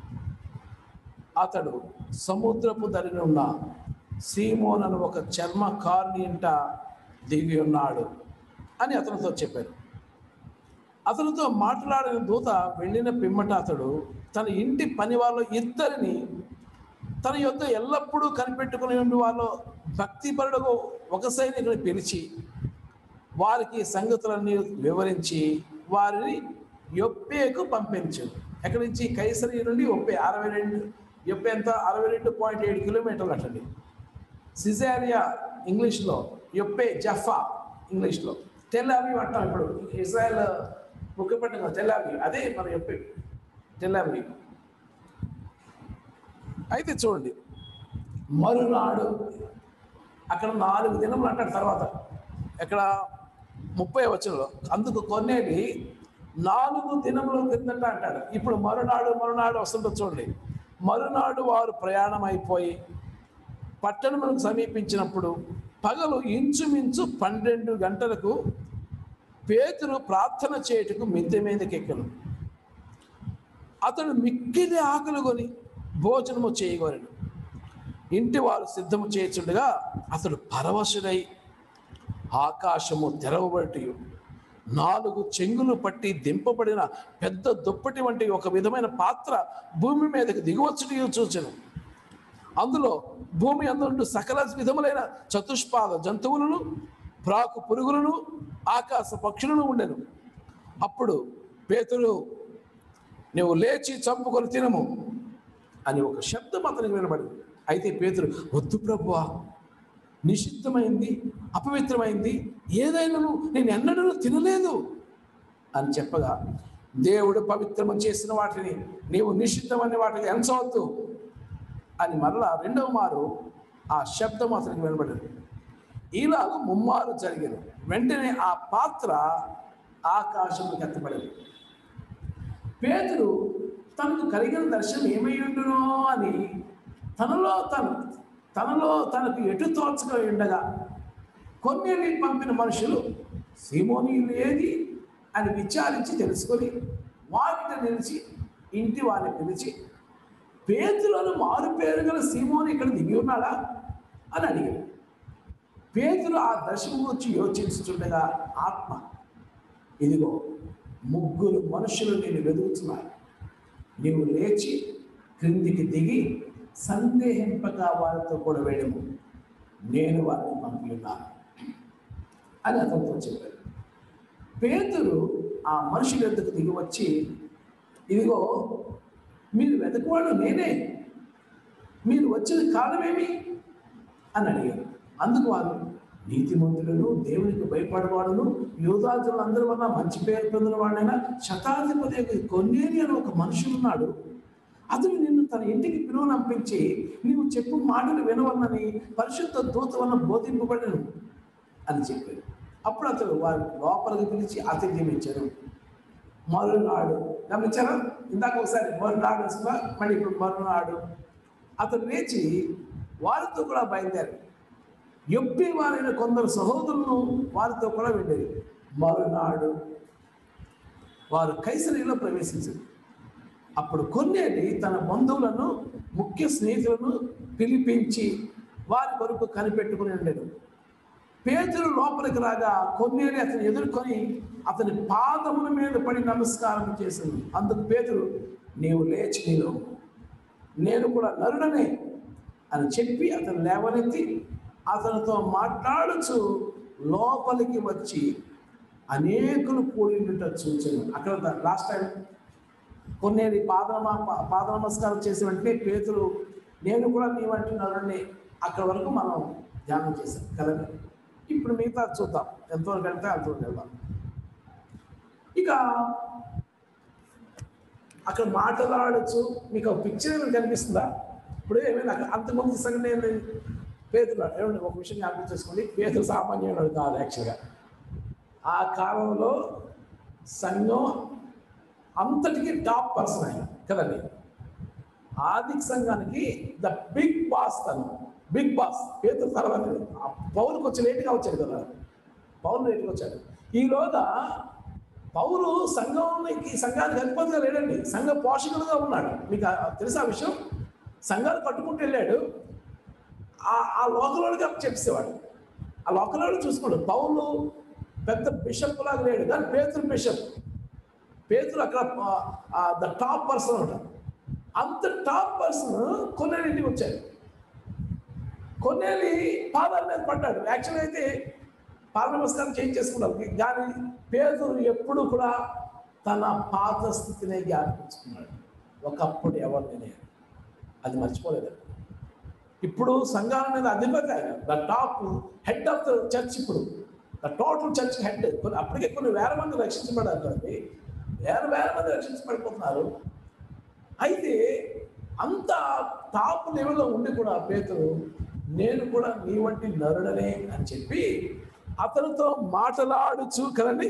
అతడు సముద్రపు దరినున్న సీమోనను ఒక చర్మకారుని ఇంట దిగి ఉన్నాడు అని అతనితో చెప్పారు అతనితో మాట్లాడిన దూత వెళ్ళిన పిమ్మట అతడు తన ఇంటి పని వాళ్ళు ఇద్దరిని తన యొక్క ఎల్లప్పుడూ కనిపెట్టుకుని ఉండి వాళ్ళు భక్తిపరుడుకు ఒక సైనికుని పిలిచి వారికి సంగతులన్నీ వివరించి వారిని యొప్పేకు పంపించు ఎక్కడి నుంచి కైసరి నుండి ఒప్పే అరవై రెండు యొప్పే ఎంత అరవై రెండు పాయింట్ ఏడు కిలోమీటర్లు అటండి సిజారియా ఇంగ్లీష్లో యొప్పే జఫా ఇంగ్లీష్లో టెల్లావి అంటాం ఇప్పుడు ఇజ్రాయెల్ ముఖ్యపట్నం టెల్లావి అదే మన యొప్పే టెల్లావి అయితే చూడండి మరునాడు అక్కడ నాలుగు దినములు అంటాడు తర్వాత ఎక్కడ ముప్పై వచనంలో అందుకు కొన్నేది నాలుగు దినముల కిందట అంటాడు ఇప్పుడు మరునాడు మరునాడు వస్తుంటుంది చూడండి మరునాడు వారు ప్రయాణం అయిపోయి పట్టణములకు సమీపించినప్పుడు పగలు ఇంచుమించు పన్నెండు గంటలకు పేతురు ప్రార్థన చేయుటకు మిద్దె మీదకి ఎక్కను అతడు మిక్కిలి ఆకలి కొని భోజనము చేయగలను ఇంటి వారు సిద్ధము చేయుచుండగా అతడు పరవశుడై ఆకాశము తెరవబడి నాలుగు చెంగులు పట్టి దింపబడిన పెద్ద దుప్పటి వంటి ఒక విధమైన పాత్ర భూమి మీదకి దిగువచ్చుటి చూచెను అందులో భూమి అందుండు సకల విధములైన చతుష్పాద జంతువులను ప్రాకు పురుగులను ఆకాశ పక్షులను ఉండెను అప్పుడు పేతురు నువ్వు లేచి చంపుకొని తినము అని ఒక శబ్దం అతనికి వినబడింది అయితే పేతురు వద్దు ప్రభువా నిషిద్ధమైంది అపవిత్రమైంది ఏదైనాను నేను ఎన్నడూ తినలేదు అని చెప్పగా దేవుడు పవిత్రము చేసిన వాటిని నీవు నిషిద్ధమని వాటిని ఎంచవద్దు అని మరలా రెండవ మారు ఆ శబ్దం అతనికి వినబడింది ఇలాగ ముమ్మారు జరిగింది వెంటనే ఆ పాత్ర ఆకాశంలోకి ఎత్తబడింది పేతురు తనకు కలిగిన దర్శనం ఏమై ఉండునో అని తనలో తను తనలో తనకు ఎటు తోచక ఉండగా కొన్నేళ్ళు పంపిన మనుషులు సీమోని ఇల్లు ఏది అని విచారించి తెలుసుకొని వాకిట నిలిచి ఇంటి వారిని పిలిచి పేతులను మారు పేరు గల సీమోని ఇక్కడ దిగి ఉన్నాడా అని అడిగాడు పేతులు ఆ దర్శనం గురించి యోచించుచుండగా ఆత్మ ఇదిగో ముగ్గురు మనుషులు నేను వెతుకుతున్నాను నీవు లేచి క్రిందికి దిగి సందేహింపగా వారితో కూడా వెళ్ళము నేను వారిని పంపి ఉన్నాను అని అతనితో చెప్పాడు పేతురు ఆ మనుషుల ఎద్దుకు దిగి వచ్చి ఇదిగో మీరు వెతకువాడు నేనే మీరు వచ్చిన కారణమేమి అని అడిగారు అందుకు వారు నీతిమంతులను దేవునికి భయపడేవాడును యోధాజులు అందరి వల్ల మంచి పేరు పొందిన వాడైనా శతాధిపతి కొన్నేరి అని ఒక మనుషుడు ఉన్నాడు అతను నిన్ను తన ఇంటికి పిలువనంపించి నీవు చెప్పు మాటలు వినవన్నని పరిశుద్ధ దూత వల్ల బోధింపబడను అని చెప్పాడు అప్పుడు అతడు వారి లోపలికి పిలిచి ఆతిథ్యం ఇచ్చారు మరునాడు గమనించారా ఇందాక ఒకసారి మరునాడు వస్తుందా మళ్ళీ ఇప్పుడు మరునాడు అతను లేచి వారితో కూడా బయలుదేరాడు ఎప్పి వారైన కొందరు సహోదరులను వారితో కూడా వెళ్ళేది మరునాడు వారు కైసరిలో ప్రవేశించారు అప్పుడు కొన్నేటి తన బంధువులను ముఖ్య స్నేహితులను పిలిపించి వారి కొరకు కనిపెట్టుకుని ఉండేది పేదలు లోపలికి రాగా కొన్నేటి అతను ఎదుర్కొని అతని పాదముల మీద పడి నమస్కారం చేసింది అందుకు పేదలు నీవు లేచి నీలో నేను కూడా నరుడనే అని చెప్పి అతను లేవనెత్తి అతనితో మాట్లాడుచు లోపలికి వచ్చి అనేకులు కూడిండుట చూచాను అక్కడ లాస్ట్ టైం కొన్ని పాద పాద నమస్కారం చేసి వెంటనే పేతులు నేను కూడా నీ వంటి నరుడిని అక్కడ వరకు మనం ధ్యానం చేశాం కదండి ఇప్పుడు మిగతా చూద్దాం ఎంతవరకు వెళ్తే అంతవరకు వెళ్దాం ఇక అక్కడ మాట్లాడచ్చు మీకు ఒక పిక్చర్ ఏమైనా కనిపిస్తుందా ఇప్పుడు ఏమైనా అక్కడ అంతకుముందు సంగతి నేను పేదలు ఏమండి ఒక విషయం జ్ఞాపకం చేసుకోండి పేదలు సామాన్యుడు కాదు యాక్చువల్గా ఆ కాలంలో సంఘం అంతటికి టాప్ పర్సన్ ఆయన కదండి ఆర్థిక సంఘానికి ద బిగ్ బాస్ తను బిగ్ బాస్ పేదలు తర్వాత ఆ పౌరుకి వచ్చి లేటుగా వచ్చాడు కదా పౌరులు లేటుగా వచ్చాడు ఈలోగా పౌరు సంఘానికి సంఘానికి అధిపతిగా లేడండి సంఘ పోషకులుగా ఉన్నాడు మీకు ఆ- తెలుసా ఆ విషయం సంఘాలు కట్టుకుంటూ వెళ్ళాడు ఆ ఆ లోకలోడిగా చెప్పేవాడు ఆ లోకలోడు చూసుకోడు పౌలు పెద్ద బిషప్ లాగా లేడు కానీ పేతులు బిషప్ పేతులు అక్కడ ద టాప్ పర్సన్ ఉంటారు అంత టాప్ పర్సన్ కొన్నేళ్ళ ఇంటికి వచ్చాడు కొన్నేళ్ళి పాదాల మీద పడ్డాడు యాక్చువల్ అయితే పాద నమస్కారం చేంజ్ చేసుకున్నాడు కానీ పేదలు ఎప్పుడు కూడా తన పాత స్థితినే జ్ఞాపించుకున్నాడు ఒకప్పుడు ఎవరు నేను అది మర్చిపోలేదు ఇప్పుడు సంఘాల మీద అధిపతి ఆయన the top head of the church ఇప్పుడు ద టోటల్ చర్చ్ హెడ్ కొన్ని అప్పటికే కొన్ని వేల మంది రక్షించబడారు కదండి వేల వేల మంది రక్షించబడిపోతున్నారు అయితే అంత టాప్ లెవెల్లో ఉండి కూడా పేతులు నేను కూడా నీ వంటి నరుడనే అని చెప్పి అతనితో మాట్లాడుచు కదండి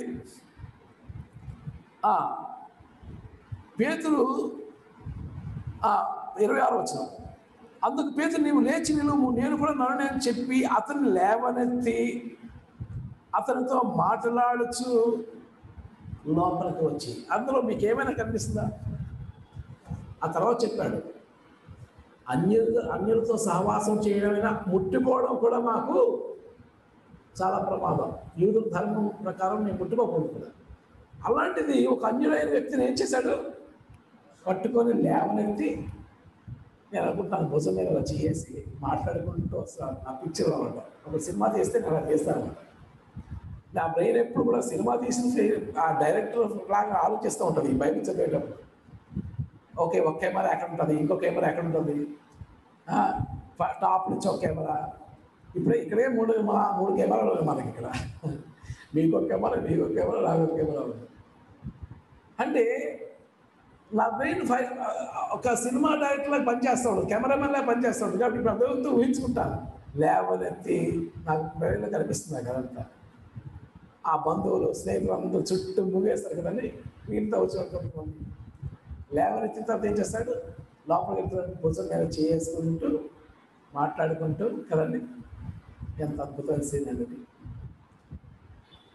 ఆ పేతులు ఆ ఇరవై ఆరు వచ్చిన అందుకు పేతులు నీవు లేచి నిలువు నేను కూడా నరుడే అని చెప్పి అతన్ని లేవనెత్తి అతనితో మాట్లాడుచు లోపలికి వచ్చి అందులో మీకు ఏమైనా కనిపిస్తుందా ఆ తర్వాత చెప్పాడు అన్యులు అన్యులతో సహవాసం చేయడమైనా ముట్టుకోవడం కూడా మాకు చాలా ప్రమాదం యూదుల ధర్మం ప్రకారం నేను ముట్టుకోకూడదు కూడా అలాంటిది ఒక అన్యుడైన వ్యక్తిని ఏం చేశాడు పట్టుకొని లేవనెత్తి నేను అనుకుంటాను భుజం మీద వచ్చి చేసి మాట్లాడుకుంటూ వస్తాను నా పిక్చర్లో ఉంటాను ఒక సినిమా తీస్తే నేను అలా చేస్తాను నా బ్రెయిన్ ఎప్పుడు కూడా సినిమా తీసిన ఆ డైరెక్టర్ లాగా ఆలోచిస్తూ ఉంటుంది ఈ బైబిల్ చదివేటప్పుడు ఓకే ఒక కెమెరా ఎక్కడ ఉంటుంది ఇంకో కెమెరా ఎక్కడ ఉంటుంది ఆ, ఫ- టాప్ నుంచి ఒక కెమెరా ఇప్పుడే ఇక్కడే మూడు మా మూడు కెమెరాలు ఉన్నాయి మనకి ఇక్కడ మీకు ఒక కెమెరా మీకు ఒక కెమెరా నాకు ఒక కెమెరా ఉంది అంటే నా బ్రెయిన్ ఫై ఒక సినిమా డైరెక్టర్ లాగా పనిచేస్తూ ఉంటుంది కెమెరామెన్ లాగా పనిచేస్తూ ఉంటుంది కాబట్టి ఇప్పుడు అందరితో ఊహించుకుంటాను లేవనెత్తి నాకు బ్రెయిన్లో కనిపిస్తుంది నాకు అదంతా ఆ బంధువులు స్నేహితులు అందరూ చుట్టూ ముగేస్తారు కదండి వీళ్ళతో వచ్చి లేవనెత్తిన తర్వాత ఏం చేస్తాడు లోపలికి వెళ్తాడు భుజం మీద చేసుకుంటూ మాట్లాడుకుంటూ కదండి ఎంత అద్భుతమైన సీన్ అనేది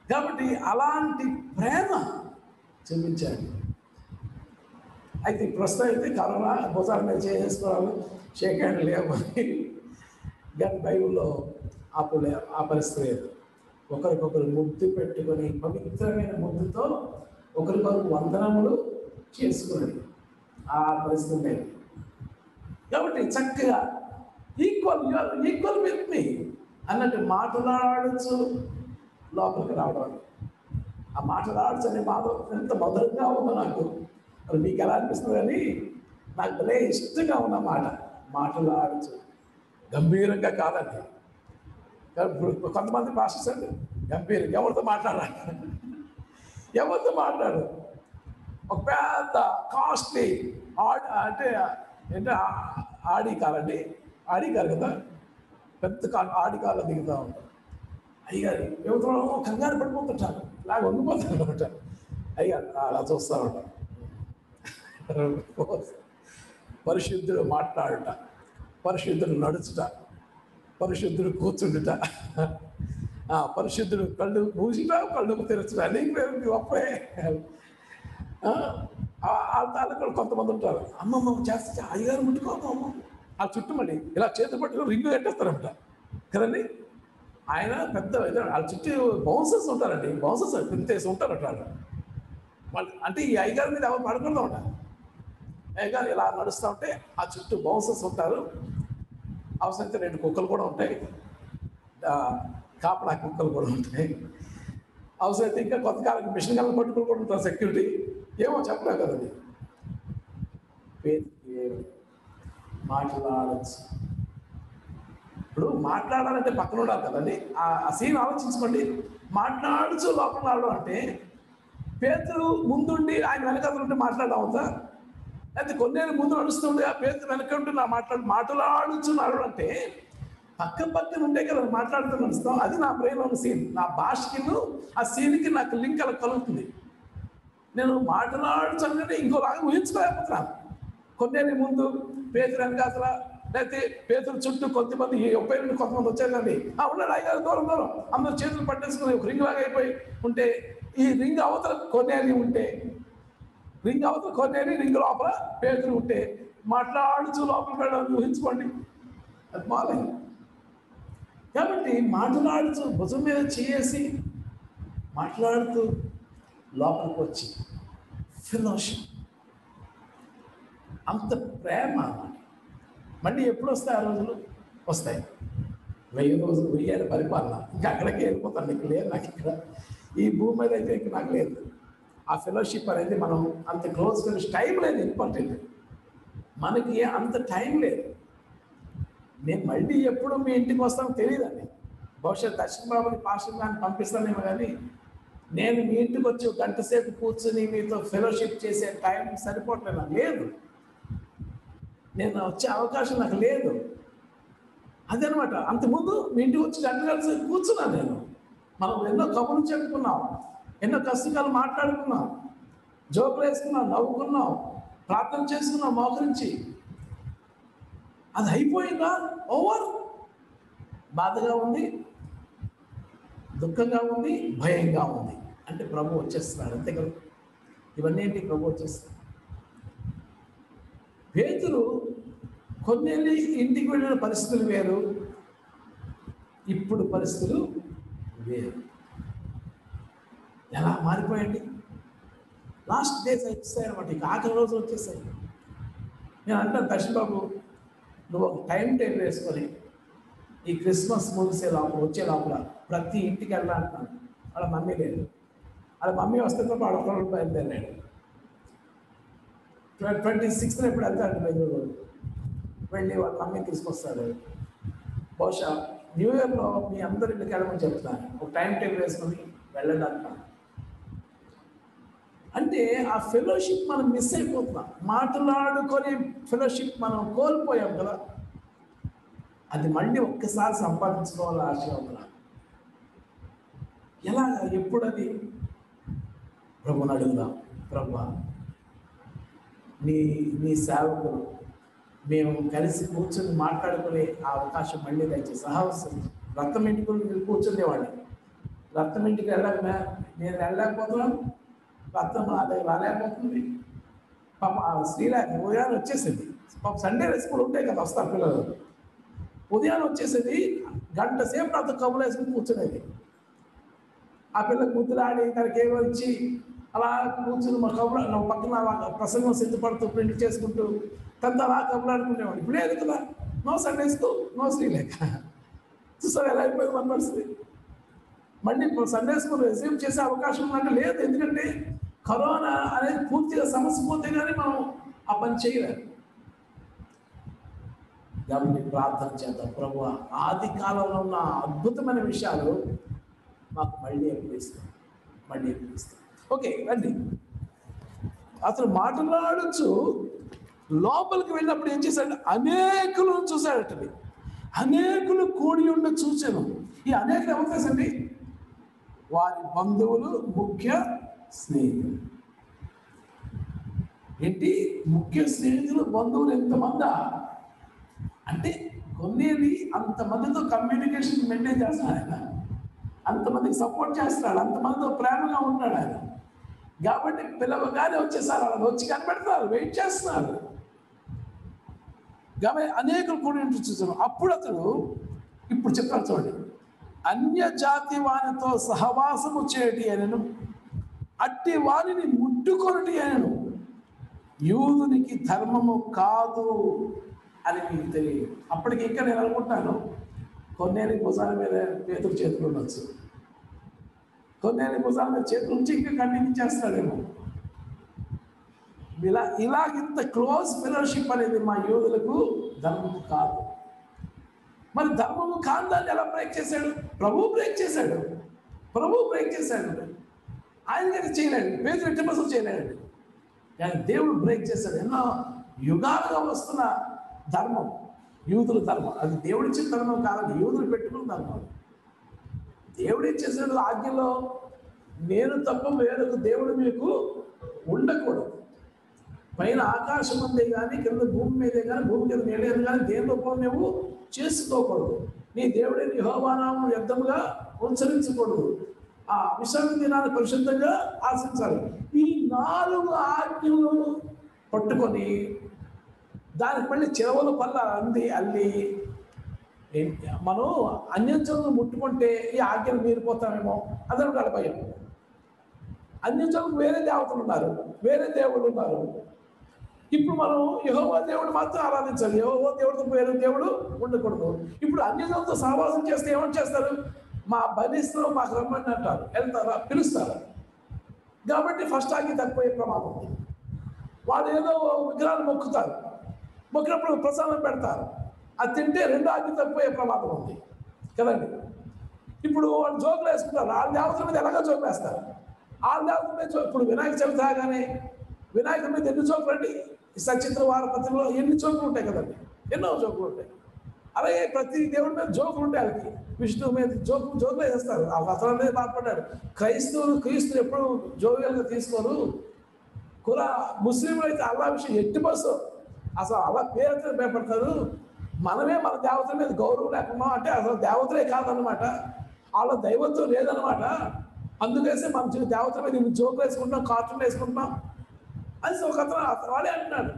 కాబట్టి అలాంటి ప్రేమ చూపించాడు అయితే ప్రస్తుతం అయితే కరోనా భుజాల మీద చేసుకోవాలి షేక్ హ్యాండ్ లేవని కానీ బైబిల్లో అప్పుడు లే- ఆ పరిస్థితి లేదు ఒకరికొకరు ముద్దు పెట్టుకొని పవిత్రమైన ముద్దుతో ఒకరికొకరు వందనములు చేసుకుని ఆ పరిస్థితి లేదు కాబట్టి చక్కగా ఈక్వల్ ఈక్వల్ విత్ మీ అన్నట్టు మాట్లాడుచు లోపలికి రావడం ఆ మాట్లాడచ్చు అనే మాట ఎంత మధురంగా ఉందో నాకు మరి మీకు ఎలా అనిపిస్తుంది కానీ నాకు భలే ఇష్టంగా ఉన్న మాట మాట్లాడచ్చు గంభీరంగా కాదండి ఇప్పుడు కొంతమంది పాస్టర్స్ అండి గంభీరం ఎవరితో మాట్లాడాలి ఎవరితో మాట్లాడు ఒక పెద్ద కాస్ట్లీ ఆడ్ అంటే ఏంటి ఆ- ఆడి కార్ అండి ఆడి కార్ కదా పెద్ద కార్ ఆడి కార్లో దిగుతూ ఉంటారు అయ్యారు యువతలో కంగారు పడిపోతుంటారు ఇలాగ వంగిపోతారు అనమాట అయ్యారు అలా చూస్తూ ఉంటారు పరిశుద్ధుడు మాట్లాడుట పరిశుద్ధుడు నడుచుట పరిశుద్ధుడు కూర్చుండుట ఆ, పరిశుద్ధుడు కళ్ళు మూసిట కళ్ళు తెరచుట నీకు గొప్పే ఆ, ఆ తాలూకాలు కొంతమంది ఉంటారు అమ్మమ్మ చేస్తే అయ్యగారు ముట్టుకోము అమ్మ ఆ చుట్టూ మళ్ళీ ఇలా చేతి పట్టుకుని రింగు కట్టేస్తారంట కదండి ఆయన పెద్ద ఇదే, వాళ్ళ చుట్టూ బౌన్సర్స్ ఉంటారండి బౌన్సర్స్ పెద్ద ఉంటారట వాళ్ళు. వాళ్ళు అంటే ఈ అయ్యగారి మీద ఎవరు పడకూడదు ఉంటారు అయ్యగారు ఇలా నడుస్తూ ఉంటే ఆ చుట్టూ బౌన్సర్స్ ఉంటారు అవసరమైతే రెండు కుక్కలు కూడా ఉంటాయి ఆ, కాపలా కుక్కలు కూడా ఉంటాయి అవసరమైతే ఇంకా కొంతకాలం మిషన్ గల్ల పట్టుకుని కూడా ఉంటారు సెక్యూరిటీ ఏమో చెప్పలేవు కదండి పేరుకి మాట్లాడచ్చు ఇప్పుడు మాట్లాడాలంటే పక్కన ఉండాలి కదండి ఆ ఆ సీన్ ఆలోచించుకోండి మాట్లాడుచు లోపల రావడం అంటే పేతులు ముందుండి ఆయన వెనకాల ఉంటే మాట్లాడడం అవుతా లేకపోతే కొన్నేళ్ళు ముందు నడుస్తుండే ఆ పేతులు వెనక ఉంటే నా మాట్లాడు మాట్లాడుచు నడవడం అంటే పక్క పక్కన ఉండే కదా మాట్లాడుతూ నడుస్తాం అది నా బ్రెయిన్ ఉన్న సీన్ నా భాషకి ఆ సీన్కి నాకు లింక్ అలా కలుగుతుంది నేను మాట్లాడుచుంటే ఇంకోలాగా ఊహించుకోలేకపోతున్నాను కొన్నేళ్ళ ముందు పేతురు వెనకాతల లేకపోతే పేతురు చుట్టూ కొంతమంది ఈ ముప్పై నుండి కొంతమంది వచ్చారండి ఆ ఉన్నాడు ఐదారు దూరం దూరం అందరూ చేతులు పట్టేసుకుని ఒక రింగ్ లాగా అయిపోయి ఉంటే ఈ రింగ్ అవతల కొన్నేరి ఉంటే రింగ్ అవతల కొన్నేరి రింగ్ లోపల పేతురు ఉంటే మాట్లాడుచు లోపలికి వెళ్ళాలని ఊహించుకోండి అది మాలే కాబట్టి మాట్లాడుతూ భుజం మీద చేసి మాట్లాడుతూ లోపలికి వచ్చి ఫెలోషిప్ అంత ప్రేమ అన్నమాట మళ్ళీ ఎప్పుడు వస్తాయి ఆ రోజులు వస్తాయి వెయ్యి రోజులు వెయ్యేళ్ళ పరిపాలన ఇంకా అక్కడికి వెళ్ళిపోతాను నీకు లేదు నాకు ఇక్కడ ఈ భూమి మీద అయితే ఇంక నాకు లేదు ఆ ఫెలోషిప్ అనేది మనం అంత క్లోజ్గా టైం లేదు ఇంపార్టెంట్ మనకి అంత టైం లేదు నేను మళ్ళీ ఎప్పుడు మీ ఇంటికి వస్తానో తెలియదండి బహుశా దర్శన్ బాబుని పాస్టర్ గారిని పంపిస్తానేమో కానీ నేను మీ ఇంటికి వచ్చి ఒక గంట సేపు కూర్చుని మీతో ఫెలోషిప్ చేసే టైం సరిపోవట్లేదు నాకు లేదు నేను వచ్చే అవకాశం నాకు లేదు అదనమాట అంతకుముందు మీ ఇంటికి వచ్చి గంట కలిసి కూర్చున్నాను నేను మనం ఎన్నో కబుర్లు చెప్పుకున్నాం ఎన్నో కష్టకాలు మాట్లాడుకున్నాం జోకులు వేసుకున్నాం నవ్వుకున్నాం ప్రార్థన చేసుకున్నాం మోకరించి అది అయిపోయిందా ఓవర్ బాధగా ఉంది దుఃఖంగా ఉంది భయంగా ఉంది అంటే ప్రభు వచ్చేస్తున్నాడు అంతే కదా ఇవన్నీ ఏంటి ప్రభు వచ్చేస్తున్నాడు పేతులు కొన్నేళ్ళు ఇంటికి వెళ్ళిన పరిస్థితులు వేరు ఇప్పుడు పరిస్థితులు వేరు ఎలా మారిపోయండి లాస్ట్ డేస్ వచ్చేసాయి అనమాట ఇక ఆఖరి రోజులు వచ్చేసాయి నేను అంటాను దర్శన్ బాబు నువ్వు ఒక టైం టేబుల్ వేసుకొని ఈ క్రిస్మస్ ముగిసే లోపల వచ్చే లోపల ప్రతి ఇంటికి వెళ్ళాలంటున్నాను వాళ్ళ మమ్మీ లేదు వాళ్ళ మమ్మీ వస్తే తప్ప వాడు ఒకళ్ళు బయలుదేరాడు ట్వంటీ సిక్స్త్ ఎప్పుడు వెళ్తాడు బెంగళూరు వెళ్ళి వాళ్ళ మమ్మీని తీసుకొస్తాడు బహుశా న్యూ ఇయర్లో మీ అందరి ఇంటికి వెళ్ళమని చెప్తున్నాను ఒక టైం టేబుల్ వేసుకొని వెళ్ళండి అంటున్నాను అంటే ఆ ఫెలోషిప్ మనం మిస్ అయిపోతున్నాం మాట్లాడుకొని ఫెలోషిప్ మనం కోల్పోయాం కదా అది మళ్ళీ ఒక్కసారి సంపాదించుకోవాలి ఆశగా ఉంది నాకు. ఎలా ఎప్పుడు అది ప్రభుని అడుగుదాం ప్రభు నీ నీ సేవకులు మేము కలిసి కూర్చొని మాట్లాడుకునే ఆ అవకాశం మళ్ళీ దయచేసి సహవాసం రక్తం ఇంటికుని కూర్చునేవాడిని రత్నం ఇంటికి వెళ్ళాక నేను వెళ్ళలేకపోతున్నాను రత్నం నా దగ్గర రాలేకపోతుంది పాప ఆ శ్రీలేఖ ఉదయాన్నే వచ్చేసింది పాప సండే స్కూల్ ఉంటాయి కదా వస్తారు పిల్లలు ఉదయాన్నే వచ్చేసేది గంట సేపు నాతో కబులు వేసుకుని కూర్చునేది ఆ పిల్ల ముద్దులాడి తనకి ఏమో ఇచ్చి అలా కూర్చుని మా కబులు నా పక్కన అలా ప్రసంగం సిద్ధపడుతూ ప్రింట్ చేసుకుంటూ తనతో అలా కబులు ఆడుకునేవాడు ఇప్పుడు లేదు కదా no Sunday school no Srilekha చూసారు ఎలా అయిపోయింది మన పరిస్థితి మళ్ళీ ఇప్పుడు సండే స్కూల్ రెజ్యూమ్ చేసే అవకాశం ఉందంటే లేదు ఎందుకంటే కరోనా అనేది పూర్తిగా సమస్య పోతే కానీ మనం ఆ పని చేయలేము కాబట్టి ప్రార్థన చేద్దాం ప్రభు ఆది కాలంలో ఉన్న అద్భుతమైన విషయాలు మాకు మళ్ళీ ఎప్పుడు మళ్ళీ ఎప్పుడు ఓకే రండి అతను మాట్లాడచ్చు లోపలికి వెళ్ళినప్పుడు ఏం చేశాడు అనేకులను చూశాడటండి అనేకులు కూడి ఉండ చూశాను ఈ అనేకులు ఎవరు తెలుసండి వారి బంధువులు ముఖ్య స్నేహితులు ఏంటి ముఖ్య స్నేహితులు బంధువులు ఎంతమందా అంటే కొన్నేది అంతమందితో కమ్యూనికేషన్ మెయింటైన్ చేస్తున్నాడు ఆయన అంతమందికి సపోర్ట్ చేస్తున్నాడు అంతమందితో ప్రేమగా ఉంటాడు ఆయన కాబట్టి పిలవగానే వచ్చేసారు వాళ్ళు వచ్చి కనిపెడతారు వెయిట్ చేస్తున్నారు కాబట్టి అనేకులు కూడి ఉంటూ చూసాను అప్పుడు అతడు ఇప్పుడు చెప్తాను చూడండి అన్య జాతి వానితో సహవాసము చేయటి అనను అట్టి వారిని ముట్టుకొనటి అనను యూదునికి ధర్మము కాదు అని మీకు తెలియదు అప్పటికి ఇంకా నేను అనుకుంటాను కొన్నేళ్ళ భుజాల మీద పేతురు చేతులు ఉండొచ్చు కొన్నేళ్ళ భుజాల మీద చేతులు ఉంచి ఇంకా కంటిన్యూ చేస్తాడేమో ఇలా ఇలా ఇంత క్లోజ్ ఫెలోషిప్ అనేది మా యోధులకు ధర్మము కాదు మరి ధర్మము కాదు దాన్ని ఎలా బ్రేక్ చేశాడు ప్రభు బ్రేక్ చేశాడు ప్రభు బ్రేక్ చేశాడు ఆయన కానీ చేయలేడు పేదలు ఎట్టి బస్సు చేయలేడు కానీ దేవుడు బ్రేక్ చేశాడు ఎన్నో యుగాలుగా వస్తున్న ధర్మం యూదుల ధర్మం అది దేవుడు ఇచ్చిన ధర్మం కాదు యూదులు పెట్టుకున్న ధర్మం దేవుడు ఇచ్చేసాడు ఆజ్ఞలో నేను తప్ప వేరొక దేవుడు మీకు ఉండకూడదు పైన ఆకాశం ఉందే కానీ కింద భూమి మీదే కానీ భూమి కింద నీళ్ళేది కానీ దేని రూపంలో నువ్వు చేసుకోకూడదు నీ దేవుడిని యహోవానామం వ్యర్థముగా ఉచ్చరించకూడదు ఆ విశ్రాంతి దినాన్ని పరిశుద్ధంగా ఆశించాలి ఈ నాలుగు ఆజ్ఞలు పట్టుకొని దానికి మళ్ళీ చెరవల పల్ల అంది అల్లి ఏంటి? మనం అన్యంచలను ముట్టుకుంటే ఈ ఆజ్ఞలు మీరిపోతామేమో అదని వాళ్ళ భయం అన్యంచలకు వేరే దేవతలు ఉన్నారు వేరే దేవుళ్ళు ఉన్నారు ఇప్పుడు మనం యహోవా దేవుడు మాత్రం ఆరాధించాలి యహోవా దేవుడితో వేరే దేవుడు ఉండకూడదు ఇప్పుడు అన్యజనులతో సహవాసం చేస్తే ఏమని చేస్తారు మా బలిస్తాం మాకు రమ్మని అంటారు వెళ్తారా పిలుస్తారు కాబట్టి ఫస్ట్ ఆగి తక్కువే ప్రమాదం ఉంది వాళ్ళు ఏదో విగ్రహాలు మొక్కుతారు మొక్కినప్పుడు ప్రసాదం పెడతారు అది తింటే రెండో ఆగి తక్కువే ప్రమాదం ఉంది కదండి ఇప్పుడు వాళ్ళు జోకులు వేసుకుంటారు వాళ్ళ దేవతల మీద ఎలాగో జోకులు వేస్తారు వాళ్ళ దేవతల మీద జో- ఇప్పుడు వినాయక చవితి రాగానే వినాయకుడి మీద ఎన్ని జోకులు అండి ఈ సచిత్ర వారపత్రికలో ఎన్ని జోకులు ఉంటాయి కదండి ఎన్నో జోకులు ఉంటాయి అలాగే ప్రతి దేవుడి మీద జోకులు ఉంటాయి వాళ్ళకి విష్ణువు మీద జోకులు జోకులు వేస్తారు ఆ అసలు మీద బాధపడ్డాడు క్రైస్తవులు క్రీస్తులు ఎప్పుడు జోవియల్గా తీసుకోరు కుల ముస్లింలు అయితే అల్లా విషయం ఎట్టి బస్సు అసలు అలా పేరుతో భయపడతారు మనమే మన దేవతల మీద గౌరవం లేకుండా అంటే అసలు దేవతలే కాదనమాట వాళ్ళ దైవత్వం లేదనమాట అందుకేసి మన జీ- దేవతల మీద ఇన్ని జోకులు వేసుకుంటాం కార్టూన్ వేసుకుంటున్నాం అని ఒక అతను అతను వాడే అంటున్నాడు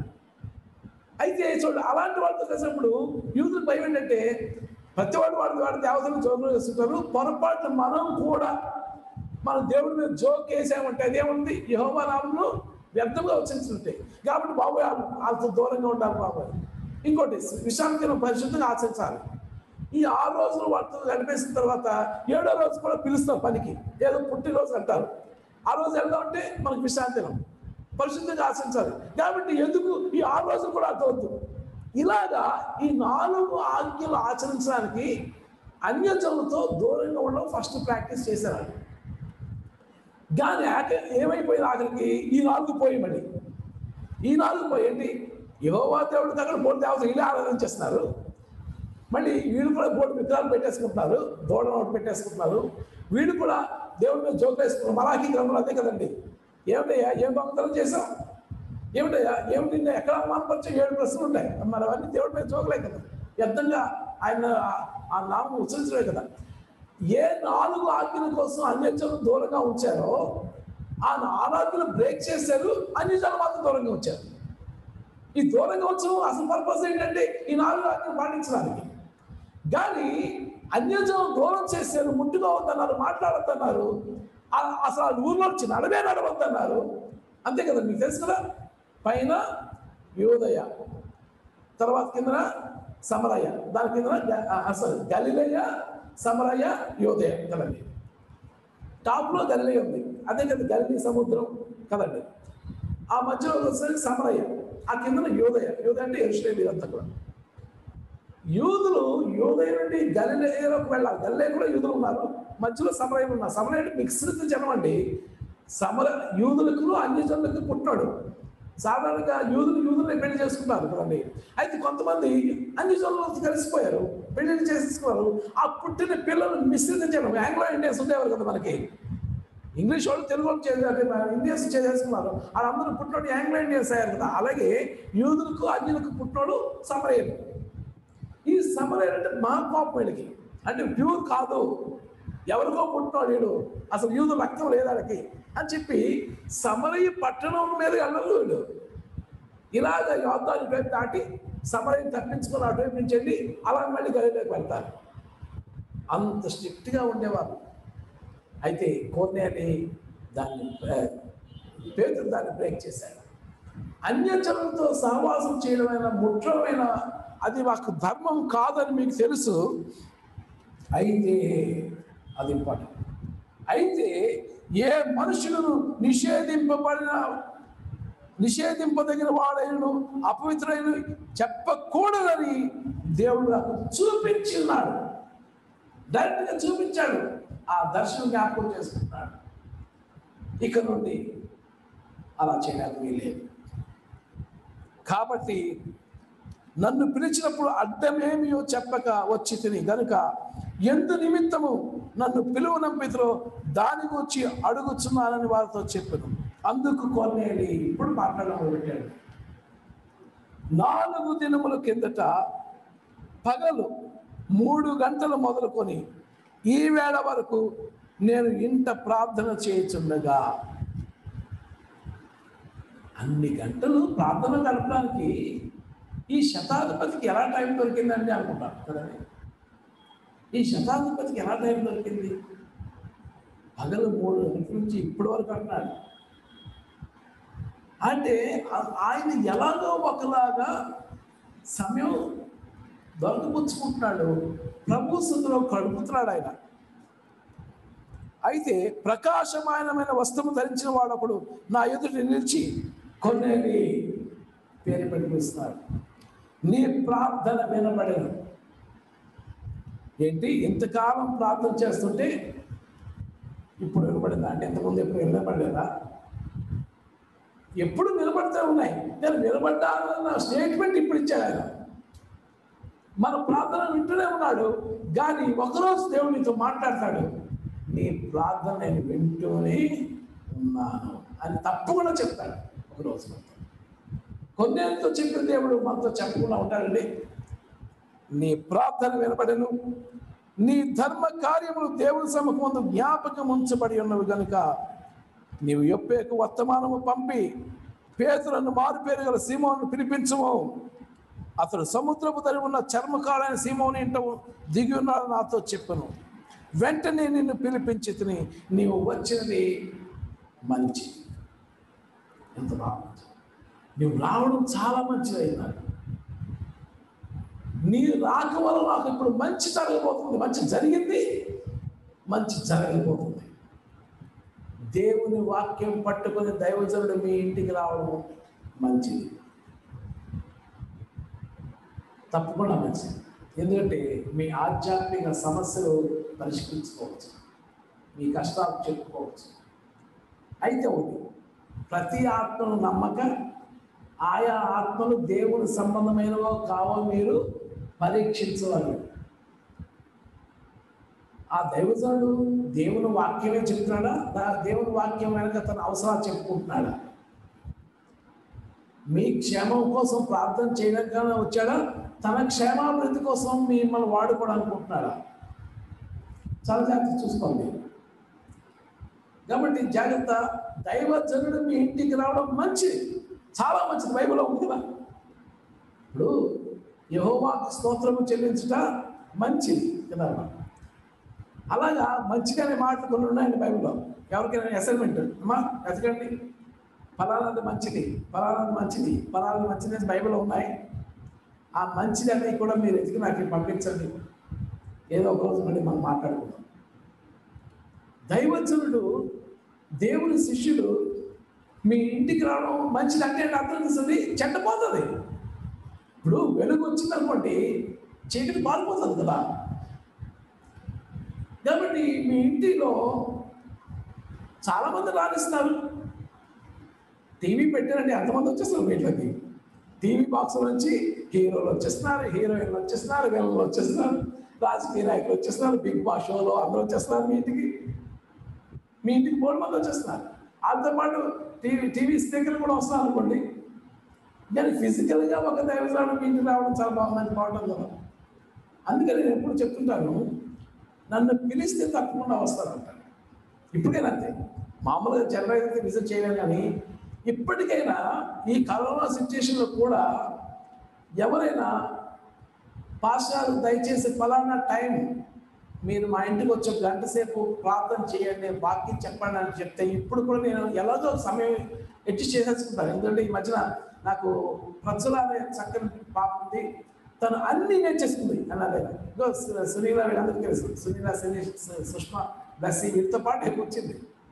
అయితే చూడు అలాంటి వాళ్ళతో కలిసినప్పుడు యూదులు భయం ఏంటంటే ప్రతి వాడు వాడు వాడి దేవతలను జోకులు వేస్తుంటారు పొరపాటు మనం కూడా మన దేవుడి మీద జోక్ వేసామంటే అదేముంది యహోవా నామంలో వ్యర్థంగా వచ్చినట్టే కాబట్టి బాబు వాళ్ళతో దూరంగా ఉండాలి బాబు ఇంకోటి విశ్రాంతి దినం పరిశుద్ధంగా ఆచరించాలి ఈ ఆరు రోజులు వాళ్ళతో గడిపేసిన తర్వాత ఏడో రోజు కూడా పిలుస్తారు పనికి ఏదో పుట్టినరోజు అంటారు ఆ రోజు వెళ్దామంటే మనకు విశ్రాంతి దినం పరిశుద్ధంగా ఆశించాలి కాబట్టి ఎందుకు ఈ ఆరు రోజులు కూడా అర్థవద్దు ఇలాగా ఈ నాలుగు ఆజ్ఞలు ఆచరించడానికి అన్యజనులతో దూరంగా ఉండడం ఫస్ట్ ప్రాక్టీస్ చేశారు కానీ ఆక- ఏమైపోయింది ఆఖరికి ఈ నాలుగు పోయి మళ్ళీ ఈ నాలుగు పోయి ఏంటి యహోవా దేవుడి దగ్గర బోర్డు దేవత వీళ్ళే ఆరాధన చేస్తున్నారు మళ్ళీ వీళ్ళు కూడా బోర్డు విగ్రహాలు పెట్టేసుకుంటున్నారు దూడలు ఒకటి పెట్టేసుకుంటున్నారు వీళ్ళు కూడా దేవుడి మీద జోకులు వేసుకున్నారు మరాఠీ గ్రంథంలో అదే కదండి ఏమిటయ్యా ఏం దొంగతనం చేసాం ఏమిటయ్యా ఏమిటి నిన్ను ఎక్కడ అవమానపరిచే ఏడు ప్రశ్నలు ఉంటాయి మరి అవన్నీ దేవుడి మీద జోకులే కదా వ్యర్థంగా ఆయన ఆ- ఆ నామం ఉచ్చరించలే కదా ఏ నాలుగు ఆజ్ఞల కోసం అన్యజనులు దూరంగా ఉంచారో ఆ నాలుగు బ్రేక్ చేశారు అన్యజనులు మాత్రం దూరంగా ఉంచారు ఈ దూరంగా వచ్చాము అసలు పర్పస్ ఏంటంటే ఈ నాలుగు ఆజ్ఞలు పాటించడానికి కానీ అన్యజనం దూరం చేశారు ముట్టుకోవద్దన్నారు మాట్లాడొద్దన్నారు ఆ- అసలు ఆ ఊర్లో వచ్చి నడవే నడవద్దన్నారు అంతే కదా మీకు తెలుసు కదా పైన యోదయ తర్వాత కిందన సమరయ్య దాని కిందన గ- ఆ, అసలు గలిలయ సమరయ్య యోదయ కదండి టాప్లో గలిలయ ఉంది అదే కదా గలిలీ సముద్రం కదండి ఆ మధ్యలో వచ్చేసరికి సమరయ్య ఆ కిందన యోదయ యోదయ అంటే ఎరుషులేమి ఇదంతా కూడా యూదులు యోదయ నుండి గలిలేలోకి వెళ్ళాలి గలిలే కూడా యూదులు ఉన్నారు మధ్యలో సమరయం ఉన్నారు సమరయం అంటే మిక్స్డ్ జనం అండి సమర యూదులకు అన్యజనులకు పుట్టినాడు సాధారణంగా యూదులు యూదుల్ని పెళ్లి చేసుకున్నారు కదండి అయితే కొంతమంది అన్యజనులతో కలిసిపోయారు పెళ్లి చేసుకున్నారు ఆ పుట్టిన పిల్లలు మిశ్రిత జనం ఆంగ్లో ఇండియన్స్ ఉండేవారు కదా మనకి ఇంగ్లీష్ వాళ్ళు తెలుగు వాళ్ళు చేయాలి ఇండియన్స్ చేసుకున్నారు వాళ్ళందరూ పుట్టినోడు ఆంగ్లో ఇండియన్స్ అయ్యారు కదా అలాగే యూదులకు అన్యులకు పుట్టినోడు సమరయ్యలు ఈ సమరయ్య అంటే మా కోపం వీళ్ళకి అంటే ప్యూర్ కాదు ఎవరికో పుట్టినాడు వీడు అసలు యూదు రక్తం లేదు వాళ్ళకి అని చెప్పి సమరయ్య పట్టణం మీద వెళ్ళరు వీడు ఇలాగ యోద్ధాన్ని వైపు దాటి సమరయ్య తప్పించుకుని అటువైపు నుంచి వెళ్ళి అలా మళ్ళీ గదిలోకి వెళ్తారు అంత స్ట్రిక్ట్గా ఉండేవారు అయితే కోనేని దాన్ని ఆ, పేతురు దాన్ని బ్రేక్ చేశాడు అన్యజనులతో సహవాసం చేయడమైన ముఖ్యమైన అది మాకు ధర్మం కాదని మీకు తెలుసు అయితే అది ఇంపార్టెంట్ అయితే ఏ మనుషులను నిషేధింపబడిన నిషేధింపదగిన వాడైనను అపవిత్రైన చెప్పకూడదని దేవుడు నాకు చూపించి ఉన్నాడు డైరెక్ట్గా చూపించాడు ఆ దర్శనం జ్ఞాపకం చేసుకుంటున్నాడు ఇక నుండి అలా చేయడానికి వీలేదు కాబట్టి నన్ను పిలిచినప్పుడు అడ్డమేమియో చెప్పక వచ్చి తిని గనుక ఎందు నిమిత్తము నన్ను పిలువనంపితిలో దాని గురించి అడుగుచున్నానని వారితో చెప్పాను అందుకు కొన్నేది ఇప్పుడు మాట్లాడడం మొదలుపెట్టాడు నాలుగు దినముల కిందట పగలు మూడు గంటలు మొదలుకొని ఈ వేళ వరకు నేను ఇంత ప్రార్థన చేయుచుండగా అన్ని గంటలు ప్రార్థన గడపడానికి ఈ శతాధిపతికి ఎలా టైం దొరికిందండి అనుకుంటాను కదండి ఈ శతాధిపతికి ఎలా టైం దొరికింది పగలు మూడు గంటల నుంచి ఇప్పటి వరకు అంటున్నాడు అంటే ఆ- ఆయన ఎలాగో ఒకలాగా సమయం దొరకపుచ్చుకుంటున్నాడు ప్రభు సుందలో కడుపుతున్నాడు ఆయన అయితే ప్రకాశమానమైన వస్త్రము ధరించిన వాడు ఒకడు నా ఎదుట నిలిచి కొన్నేది పేరు పెట్టి పిలుస్తున్నాడు నీ ప్రార్థన వినబడను ఏంటి ఇంతకాలం ప్రార్థన చేస్తుంటే ఇప్పుడు వినపడిందా అంటే ఇంతకుముందు ఎప్పుడు వినపడలేదా ఎప్పుడు నిలబడుతూ ఉన్నాయి నేను నిలబడ్డానన్న స్టేట్మెంట్ ఇప్పుడు ఇచ్చాడు ఆయన మన ప్రార్థన వింటూనే ఉన్నాడు కానీ ఒకరోజు దేవుడు నీతో మాట్లాడతాడు నీ ప్రార్థన నేను వింటూనే ఉన్నాను అని తప్పకుండా చెప్తాడు ఒకరోజు మనతో కొన్నేళ్ళతో చెప్పిన దేవుడు మనతో చెప్పకుండా ఉంటాడండి నీ ప్రార్థన వినబడను నీ ధర్మ కార్యములు దేవుని సముఖమందు జ్ఞాపకం ఉంచబడి ఉన్నవి గనుక నీవు యొప్పేకు వర్తమానము పంపి పేతులను మారు పేరు గల సీమోను పిలిపించము అతడు సముద్రపు తరి ఉన్న చర్మకాలైన సీమోని ఇంట దిగి ఉన్నాడు నాతో చెప్పను వెంటనే నిన్ను పిలిపించి తిని నీవు వచ్చినది మంచి ఎంత బాగుంది నువ్వు రావడం చాలా మంచిది అయింది నీ రాక వల్ల నాకు ఇప్పుడు మంచి జరగబోతుంది మంచి జరిగింది మంచి జరగబోతుంది దేవుని వాక్యం పట్టుకొని దైవజనుడు మీ ఇంటికి రావడం మంచిది తప్పకుండా మంచిది ఎందుకంటే మీ ఆధ్యాత్మిక సమస్యలు పరిష్కరించుకోవచ్చు మీ కష్టాలు చెప్పుకోవచ్చు అయితే ఒకటి ప్రతి ఆత్మను నమ్మక ఆయా ఆత్మలు దేవుని సంబంధమైనవో కావో మీరు పరీక్షించవాలి ఆ దైవజనుడు దేవుని వాక్యమే చెప్తున్నాడా దా- దేవుని వాక్యం వెనక తన అవసరాలు చెప్పుకుంటున్నాడా మీ క్షేమం కోసం ప్రార్థన చేయడానికైనా వచ్చాడా తన క్షేమాభివృద్ధి కోసం మిమ్మల్ని వాడుకోవడానికి అనుకుంటున్నాడా చాలా జాగ్రత్త చూసుకోండి కాబట్టి జాగ్రత్త దైవజనుడు మీ ఇంటికి రావడం మంచిది చాలా మంచిది బైబిల్లో ఉంది కదా ఇప్పుడు యహోవాకు స్తోత్రము చెల్లించుట మంచిది కదా అలాగా మంచిగానే మాటలు కొన్ని ఉన్నాయండి బైబిల్లో ఎవరికైనా అసైన్మెంట్ అమ్మా ఎతకండి ఫలానాది మంచిది ఫలానాది మంచిది ఫలానాది మంచిది అని బైబిల్లో ఉన్నాయి ఆ మంచిది అనేది కూడా మీరు ఎతికి నాకు పంపించండి ఏదో ఒక రోజు మళ్ళీ మనం మాట్లాడుకుందాం దైవజనుడు దేవుని శిష్యుడు మీ ఇంటికి రావడం మంచిది అంటే అర్థం చేస్తుంది చెడ్డపోతుంది ఇప్పుడు వెలుగు వచ్చిందనుకోండి చీకటి పారిపోతుంది కదా కాబట్టి మీ ఇంటిలో చాలామంది రాణిస్తున్నారు టీవీ పెట్టారండి ఎంతమంది వచ్చేస్తారు వీటికి టీవీ బాక్స్ నుంచి హీరోలు వచ్చేస్తున్నారు హీరోయిన్లు వచ్చేస్తున్నారు విలన్లు వచ్చేస్తున్నారు రాజకీయ నాయకులు వచ్చేస్తున్నారు బిగ్ బాస్ షోలో అందరూ వచ్చేస్తున్నారు మీ ఇంటికి మీ ఇంటికి మూడు మంది వచ్చేస్తున్నారు వాళ్ళతో పాటు టీవీ టీవీ స్పీకర్లు కూడా వస్తున్నారు అనుకోండి కానీ ఫిజికల్గా ఒక దైవజాడు మీ ఇంటికి రావడం చాలా బాగుందని బాగుంటుంది కదా అందుకని నేను ఎప్పుడు చెప్తుంటాను నన్ను పిలిస్తే తప్పకుండా వస్తానంటాను ఇప్పటికైనా అంతే మామూలుగా జనరల్ అయితే విజిట్ చేయలేను కానీ ఇప్పటికైనా ఈ కరోనా సిచ్యుయేషన్లో కూడా ఎవరైనా పాస్టర్ దయచేసి ఫలానా టైం మీరు మా ఇంటికి వచ్చి ఒక గంట సేపు ప్రార్థన చేయండి వాక్యం చెప్పండి అని చెప్తే ఇప్పుడు కూడా నేను ఎలాగో సమయం అడ్జస్ట్ చేసేసుకుంటాను ఎందుకంటే ఈ మధ్యన నాకు ప్రజల అనే చక్కని పాప ఉంది తను అన్ని నేర్చేసుకుంది అన్నదే ఇగో సు- సునీల వీళ్ళందరికీ తెలుసు సునీల సునీ సుష్మా బస్సి వీరితో పాటు ఎక్కువ వచ్చింది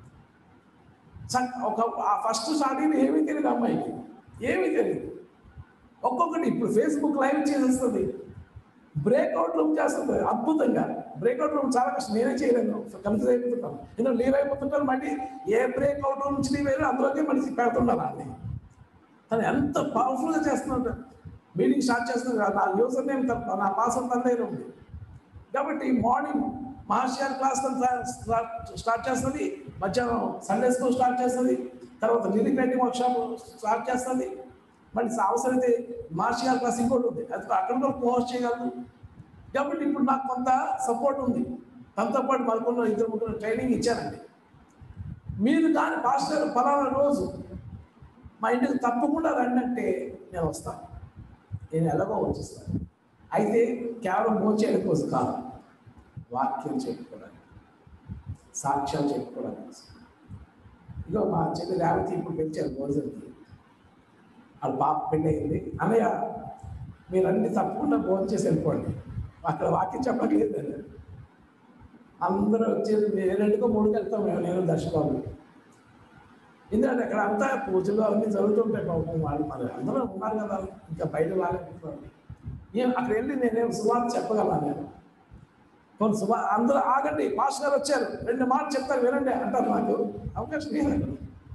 చక్- ఒక ఆ ఫస్ట్ స్టార్టింగ్ ఏమీ తెలియదు అమ్మాయికి ఏమీ తెలియదు ఒక్కొక్కటి ఇప్పుడు ఫేస్బుక్ లైవ్ చేసేస్తుంది బ్రేక్అవుట్ రూమ్ చేస్తుంది అద్భుతంగా బ్రేక్అవుట్ రూమ్ చాలా కష్టం నేనే చేయలేను కన్ఫ్యూజ్ అయిపోతుంటాను నేను లీవ్ అయిపోతుంటాను మళ్ళీ ఏ బ్రేక్అవుట్ రూమ్ నుంచి లీవ్ అయ్యారో అందులోకే మనిషి పెడుతున్నాను అని తను ఎంత పవర్ఫుల్గా చేస్తున్నాడు మీటింగ్ స్టార్ట్ చేస్తుంది కదా, నా యూజర్ నేమ్ తప్ప నా పాస్వర్డ్ తన దగ్గర ఉంది కాబట్టి మార్నింగ్ మహర్షియార్ క్లాస్ స్టార్ట్ స్టార్ట్ చేస్తుంది మధ్యాహ్నం సండే స్కూల్ స్టార్ట్ చేస్తుంది తర్వాత lyric writing workshop start చేస్తుంది మళ్ళీ అవసరమైతే మహర్షియార్ క్లాస్ ఇంకోటి ఉంది అది అక్కడ కూడా పోస్ట్ చేయగలదు కాబట్టి ఇప్పుడు నాకు కొంత సపోర్ట్ ఉంది తనతో పాటు మరికొన్న ఇద్దరు ముగ్గురు ట్రైనింగ్ ఇచ్చానండి మీరు దాని పాస్టర్ ఫలానా రోజు మా ఇంటికి తప్పకుండా రండి అంటే నేను వస్తాను నేను ఎలాగో వచ్చేస్తాను అయితే కేవలం మోచేయడం కోసం కాదు వాక్యం చెప్పుకోవడానికి సాక్ష్యాలు చెప్పుకోవడానికి ఇదిగో మా చెల్లి రేవతి ఇప్పుడు పెంచారు భోజనకి వాళ్ళ పాప పెళ్ళి అయింది అన్నయ్య మీరు అన్ని తప్పకుండా భోజనం చేసి వెళ్ళిపోండి అక్కడ వాక్యం చెప్పట్లేదు నేను అందరూ వచ్చేది రెండుకో మూడుకి వెళ్తాం మేము నేను దర్శకులు ఎందుకంటే అక్కడ అంతా పూజలు అవన్నీ జరుగుతుంటాయి పాపం వాళ్ళు మరి అందరూ ఉన్నారు కదా ఇంకా బయట రాలేకపోతున్నారు ఏం అక్కడ వెళ్ళి నేనేం సువార్త చెప్పగలను నేను కొన్ని సుమా అందరూ ఆగండి మాస్టర్ గారు వచ్చారు రెండు మాటలు చెప్తారు వినండి అంటారు నాకు అవకాశం లేదు అక్కడ.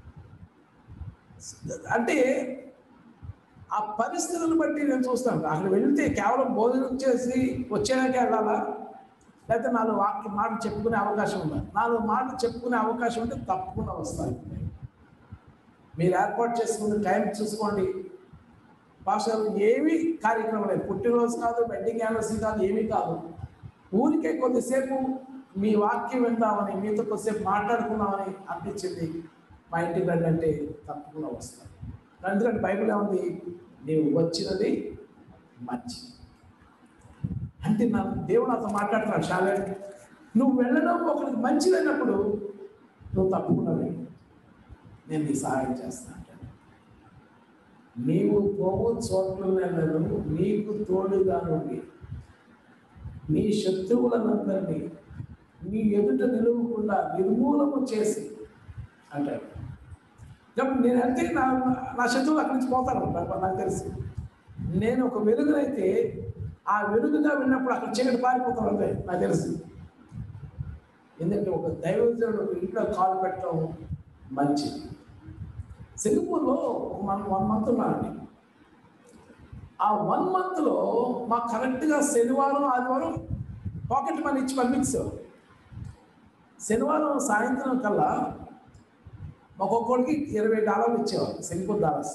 అంటే ఆ పరిస్థితులను బట్టి నేను చూస్తాను అక్కడ వెళ్తే కేవలం భోజనం చేసి వచ్చేదాకే వెళ్ళాలా లేకపోతే నాలుగు వాక్య మాట చెప్పుకునే అవకాశం ఉందా నాలుగు మాటలు చెప్పుకునే అవకాశం ఉంటే తప్పకుండా వస్తాను మీరు ఏర్పాటు చేసుకున్న టైం చూసుకోండి పాస్టర్ ఏమీ కార్యక్రమం లేదు పుట్టినరోజు కాదు వెడ్డింగ్ యానివర్సరీ కాదు ఏమీ కాదు ఊరికే కొద్దిసేపు మీ వాక్యం విందామని మీతో కొద్దిసేపు మాట్లాడుకుందామని అనిపించింది మా ఇంటికి రండి అంటే తప్పకుండా వస్తాను ఎందుకంటే బైబిల్ ఏముంది నీవు వచ్చినది మంచి అంటే నా దేవుడు నాతో మాట్లాడుతున్నాడు షాలే నువ్వు వెళ్ళడం ఒకరికి మంచిదైనప్పుడు నువ్వు తప్పకుండా వెళ్ళు నేను నీ సహాయం చేస్తాను అంటాడు. నీవు పోవు చోట్లను నీకు తోడుగా నుండి నీ శత్రువులనందరినీ నీ ఎదుట నిలువకుండా నిర్మూలము చేసి అంటాడు కాబట్టి నేను అంటే నా నా శత్రువులు అక్కడి నుంచి పోతారు నాకు నాకు తెలుసు నేను ఒక వెలుగునైతే ఆ వెలుగుగా విన్నప్పుడు అక్కడ చీకటి పారిపోతాను అంతే నాకు తెలుసు ఎందుకంటే ఒక దైవజనుడు ఒక ఇంట్లో కాలు పెట్టడం మంచిది సింగపూర్లో మనం వన్ మంత్ ఉన్నానండి ఆ వన్ మంత్లో మాకు కరెక్ట్గా శనివారం ఆదివారం పాకెట్ మనీ ఇచ్చి పంపించారు శనివారం సాయంత్రం కల్లా ఒక్కొక్కడికి ఇరవై డాలర్లు ఇచ్చేవారు సింగపూర్ డాలర్స్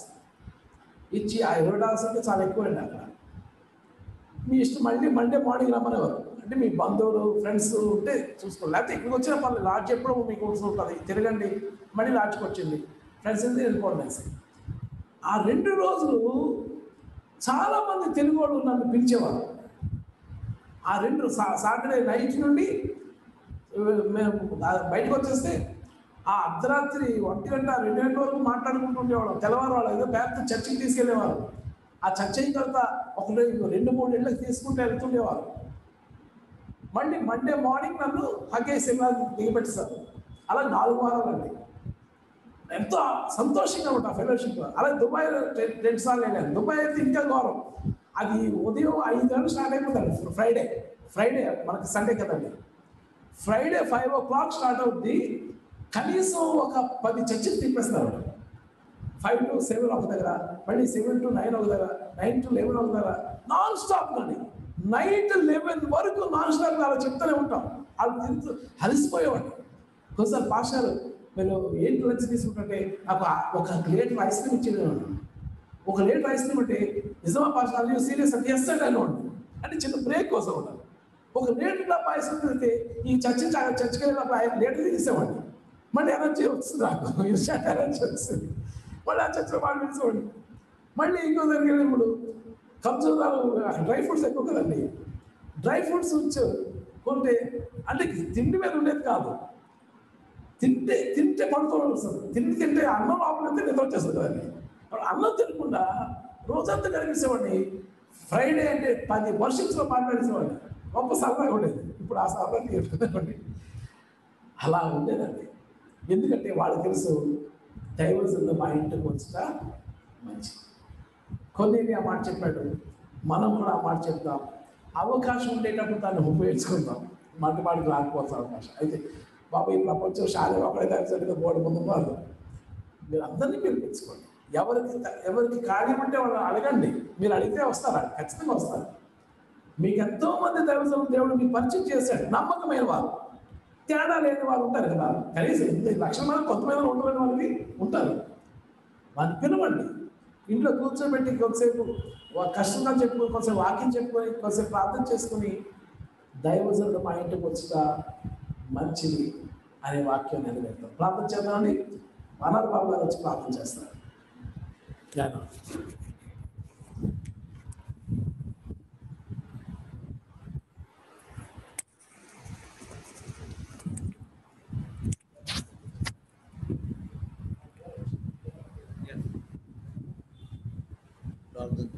ఇచ్చి ఆ ఇరవై డాలర్స్ అంటే చాలా ఎక్కువ అండి అక్కడ మీ ఇష్టం మళ్ళీ మండే మార్నింగ్ రమ్మనేవారు అంటే మీ బంధువులు ఫ్రెండ్స్ ఉంటే చూసుకోండి లేకపోతే ఇక్కడికి వచ్చిన పర్లేదు లాడ్జ్ ఎప్పుడో మీకు ఉంటుంది తిరగండి మళ్ళీ లాడ్జ్కి వచ్చింది ఫ్రెండ్స్ అయితే వెళ్ళిపోండి అనేసి. ఆ రెండు రోజులు చాలామంది తెలుగు వాళ్ళు నన్ను పిలిచేవారు ఆ రెండు సా సాటర్డే నైట్ నుండి ఆ, మేము ఆ బయటకు వచ్చేస్తే ఆ అర్ధరాత్రి ఒంటి గంట రెండు గంటల వరకు మాట్లాడుకుంటూ ఉండేవాళ్ళం తెల్లవారు వాళ్ళు ఏదో పెద్ద చర్చికి తీసుకెళ్ళేవారు ఆ చర్చ అయిన తర్వాత ఒక రెండు- రెండు మూడు ఇళ్ళకి తీసుకుంటూ వెళ్తుండేవారు మళ్ళీ మండే మార్నింగ్ నన్ను హగేసి దిగబెట్టిస్తారు అలా నాలుగు వారాలు అండి ఎంతో సంతోషంగా ఉంటా ఫెలోషిప్ అలాగే దుబాయ్ రె- రెండు సార్లు వెళ్ళాను దుబాయ్ అయితే ఇంకా ఘోరం అది ఉదయం ఐదు గంటలు స్టార్ట్ అయిపోతుంది ఫ్రైడే ఫ్రైడే మనకి సండే కదండి Friday five o'clock start అవుద్ది కనీసం ఒక పది చర్చలు తిప్పేస్తారు ఫైవ్ టు సెవెన్ ఒక దగ్గర మళ్ళీ సెవెన్ టు నైన్ ఒక దగ్గర నైన్ టు లెవెన్ ఒక దగ్గర నాన్ స్టాప్ అండి నైట్ లెవెన్ వరకు నాన్ స్టాప్ అలా చెప్తూనే ఉంటాం వాళ్ళు తింటూ అలసిపోయేవాడిని ఒకసారి పాస్టర్ మీరు ఏంటి లంచ్ తీసుకుంటుంటే నాకు ఆ- ఒక లీటర్ ఐస్ క్రీమ్ ఇచ్చేవాడు ఒక లీటర్ ఐస్ క్రీమ్ అంటే నిజమా పాస్టర్ నేను సీరియస్ అంటే ఎస్ అంటే అనేవాడు అంటే చిన్న బ్రేక్ కోసం ఉన్నాను ఒక లీటర్ డబ్బా ఐస్ క్రీమ్ తింటే ఈ చర్చ చర్చకి వెళ్ళినప్పుడు ఐదు లీటర్ తీసేవాడిని మళ్ళీ ఎనర్జీ వస్తుంది నాకు ఇన్స్టాంట్ ఎనర్జీ వస్తుంది మళ్ళీ ఆ చర్చలో వాళ్ళు పిలిచేవాడిని మళ్ళీ ఇంకో దగ్గర వెళ్ళినప్పుడు ఖర్జూరాలు డ్రై ఫ్రూట్స్ ఎక్కువ కదండి డ్రై ఫ్రూట్స్ ఉంచు కొంటే అంటే తిండి మీద ఉండేది కాదు తింటే తింటే పడుతూ వస్తుంది తిండి తింటే అన్నం లోపల నిద్ర వచ్చేస్తుంది కదండి అప్పుడు అన్నం తినకుండా రోజంతా కనిపించేవాడిని ఫ్రైడే అంటే పది వర్షిప్స్లో మాట్లాడేసేవాడిని గొప్ప సరదాగా ఉండేది ఇప్పుడు ఆ సరదా తీరుతుందండి అలా ఉండేదండి ఎందుకంటే వాళ్ళకి తెలుసు దైవజంలో మా ఇంటికి వచ్చిన మంచి కొన్ని ఆ మాట చెప్పాడు మనం కూడా ఆ మాట చెప్తాం అవకాశం ఉండేటప్పుడు దాన్ని ఉపయోగించుకుందాం మంటి వాడికి రాకపోతే అవకాశం అయితే బాబు ఈ ప్రపంచం శాలరీ ఒకటే దాని బోర్డు ముందు వాళ్ళు మీరు అందరినీ పిలిపించుకోండి ఎవరికి ఎవరికి కార్యం అంటే వాళ్ళు అడగండి మీరు అడిగితే వస్తారా ఖచ్చితంగా వస్తారు మీకు ఎంతో మంది దైవజనం దేవుడు మీకు పరిచయం చేశాడు నమ్మకమైన వారు తేడా లేని వారు ఉంటారు కదా కనీసం ఇంత లక్షల మంది కొంతమంది ఉండలేని వాళ్ళకి ఉంటారు వారిని పిలవండి ఇంట్లో కూర్చోబెట్టి కొంతసేపు వా- కష్టంగా చెప్పుకొని కొంతసేపు వాక్యం చెప్పుకొని కొంతసేపు ప్రార్థన చేసుకుని దైవజనుడు మా ఇంటికి వచ్చిన మంచిది అనే వాక్యం నెరవేరుతాం ప్రార్థన చేద్దామని అనాథ బాబు గారు వచ్చి ప్రార్థన చేస్తారు జ్ఞానం ప్రార్థన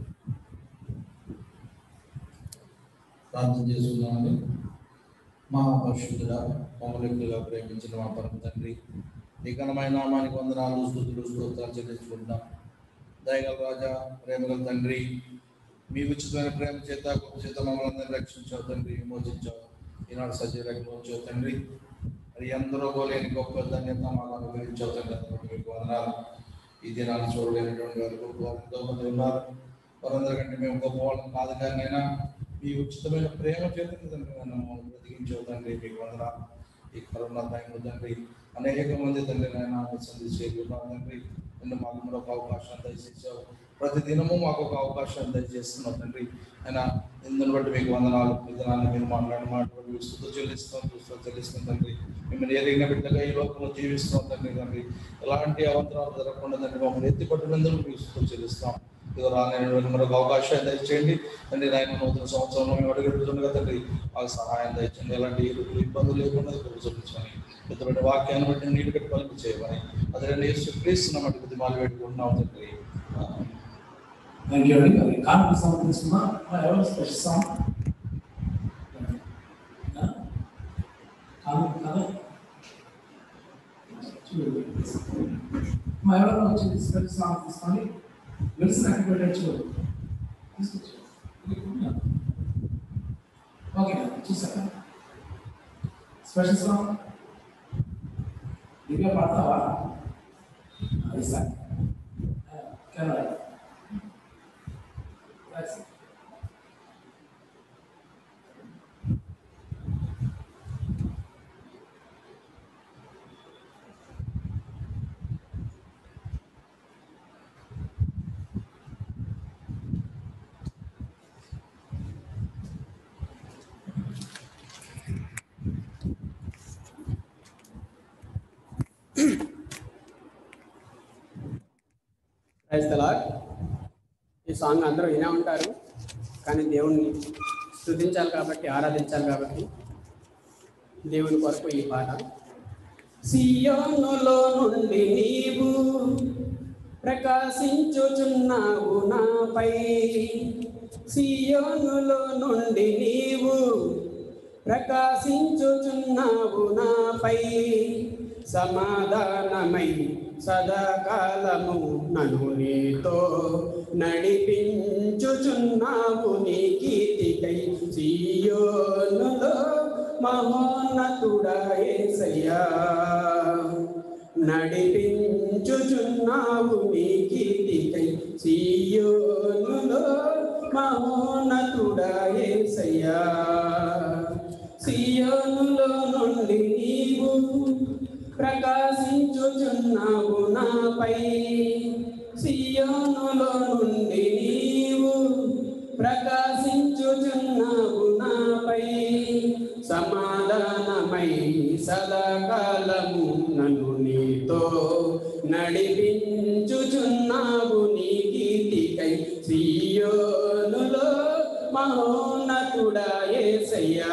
ప్రార్థన చేసుకున్నామని మా పరిశుద్ధుడ మమ్మల్నిగా ప్రేమించిన మా పరమ తండ్రి నీ ఘనమైన నామానికి వందనాలు స్థుతులు స్తోత్రాలు చెల్లించుకుంటున్నాం దయగల రాజా ప్రేమగల తండ్రి మీ ఉచితమైన ప్రేమ చేత గొప్ప చేత మమ్మల్ని అందరినీ రక్షించావు తండ్రి విమోచించావు ఈనాడు సజీవంగా ఉంచావు తండ్రి అది ఎందరో పోలేని గొప్ప ధన్యత మాకు అనుగ్రహించావు తండ్రి అందుకు మీకు వందనాలు ఈ దినాన్ని చూడలేనటువంటి వారు గొప్ప వారు ఎంతో మంది ఉన్నారు వారందరికంటే మేము గొప్ప వాళ్ళం కాదు కానీ నైనా మీ ఉచితమైన ప్రేమ చేత తండ్రి నన్ను మమ్మల్ని బ్రతికించావు తండ్రి మీకు వందనాలు ఈ కరోనా టైంలో తండ్రి అనేక మంది తండ్రి నాయన సందేశం ఉన్నారు తండ్రి నిన్ను మాకు కూడా ఒక అవకాశం దయచేసావు ప్రతి దినము మాకు ఒక అవకాశం దయచేస్తున్నావు తండ్రి ఆయన ఇందుని బట్టి మీకు వందనాలు విధానాన్ని మీరు మాట్లాడిన మాట బట్టి మీకు స్థుతులు చెల్లిస్తాం చూస్తూ చెల్లిస్తాం తండ్రి మిమ్మల్ని ఎరిగిన బిడ్డగా ఈ లోకంలో జీవిస్తున్నాం తండ్రి తండ్రి ఎలాంటి అవంతరాలు జరగకుండా తండ్రి మమ్మల్ని ఎత్తి పట్టినందుకు మీకు స్థుతులు చెల్లిస్తాం ఇదో రాని మరొక అవకాశం దయచేయండి తండ్రి నాయన నూతన సంవత్సరంలో మేము అడుగుతుండగా తండ్రి మాకు సహాయం దయచేయండి ఎలాంటి ఇరుకులు ఇబ్బందులు లేకుండా కృప చూపించమని పెద్దబడి వాక్యాన్ని బట్టి నీటి కట్టి పలుపు చేయమని అదే యేసు క్రీస్తున్న మట్టి బుద్ధిమాలు పెట్టుకుంటున్నాం తండ్రి ఆమేన్. థ్యాంక్ యూ అండి మరి కానుక సాంగ్ తీసుకున్నా మరి ఎవరు స్పెషల్ సాంగ్ కానుక కదా చూడండి మా ఎవరైనా వచ్చి స్పెషల్ సాంగ్ తీసుకోండి వెలిసి నాకు పెట్టచ్చు తీసుకొచ్చు ఓకే చూసారా స్పెషల్ సాంగ్ దివ్య పాడతావా అది sir camera That's it. Praise Lord ఈ సాంగ్ అందరూ వినే ఉంటారు కానీ దేవుణ్ణి స్తుతించాలి కాబట్టి ఆరాధించాలి కాబట్టి దేవుని కొరకు ఈ పాట సియోనులో నుండి నీవు ప్రకాశించుచున్నావు నాపై సియోనులో నుండి నీవు ప్రకాశించుచున్నావు నాపై సమాధానమై సదాకాలము నన్ను నీతో నడిపించుచున్నావు నీ కీర్తికై సియోనులో మహోన్నతుడా యేసయ్యా నడిపించుచున్నావు నీ కీర్తికై సియోనులో మహోన్నతుడా యేసయ్యా సియోనులో నుండి నీవు ప్రకాశించుచున్నావు నాపై సియోనులో నుండి నీవు ప్రకాశించుచున్నావు నాపై సమాధానమై సదాకాలము నన్ను నీతో నడిపించుచున్నావు నీ కీర్తికై సియోనులో మహోన్నతుడా యేసయ్యా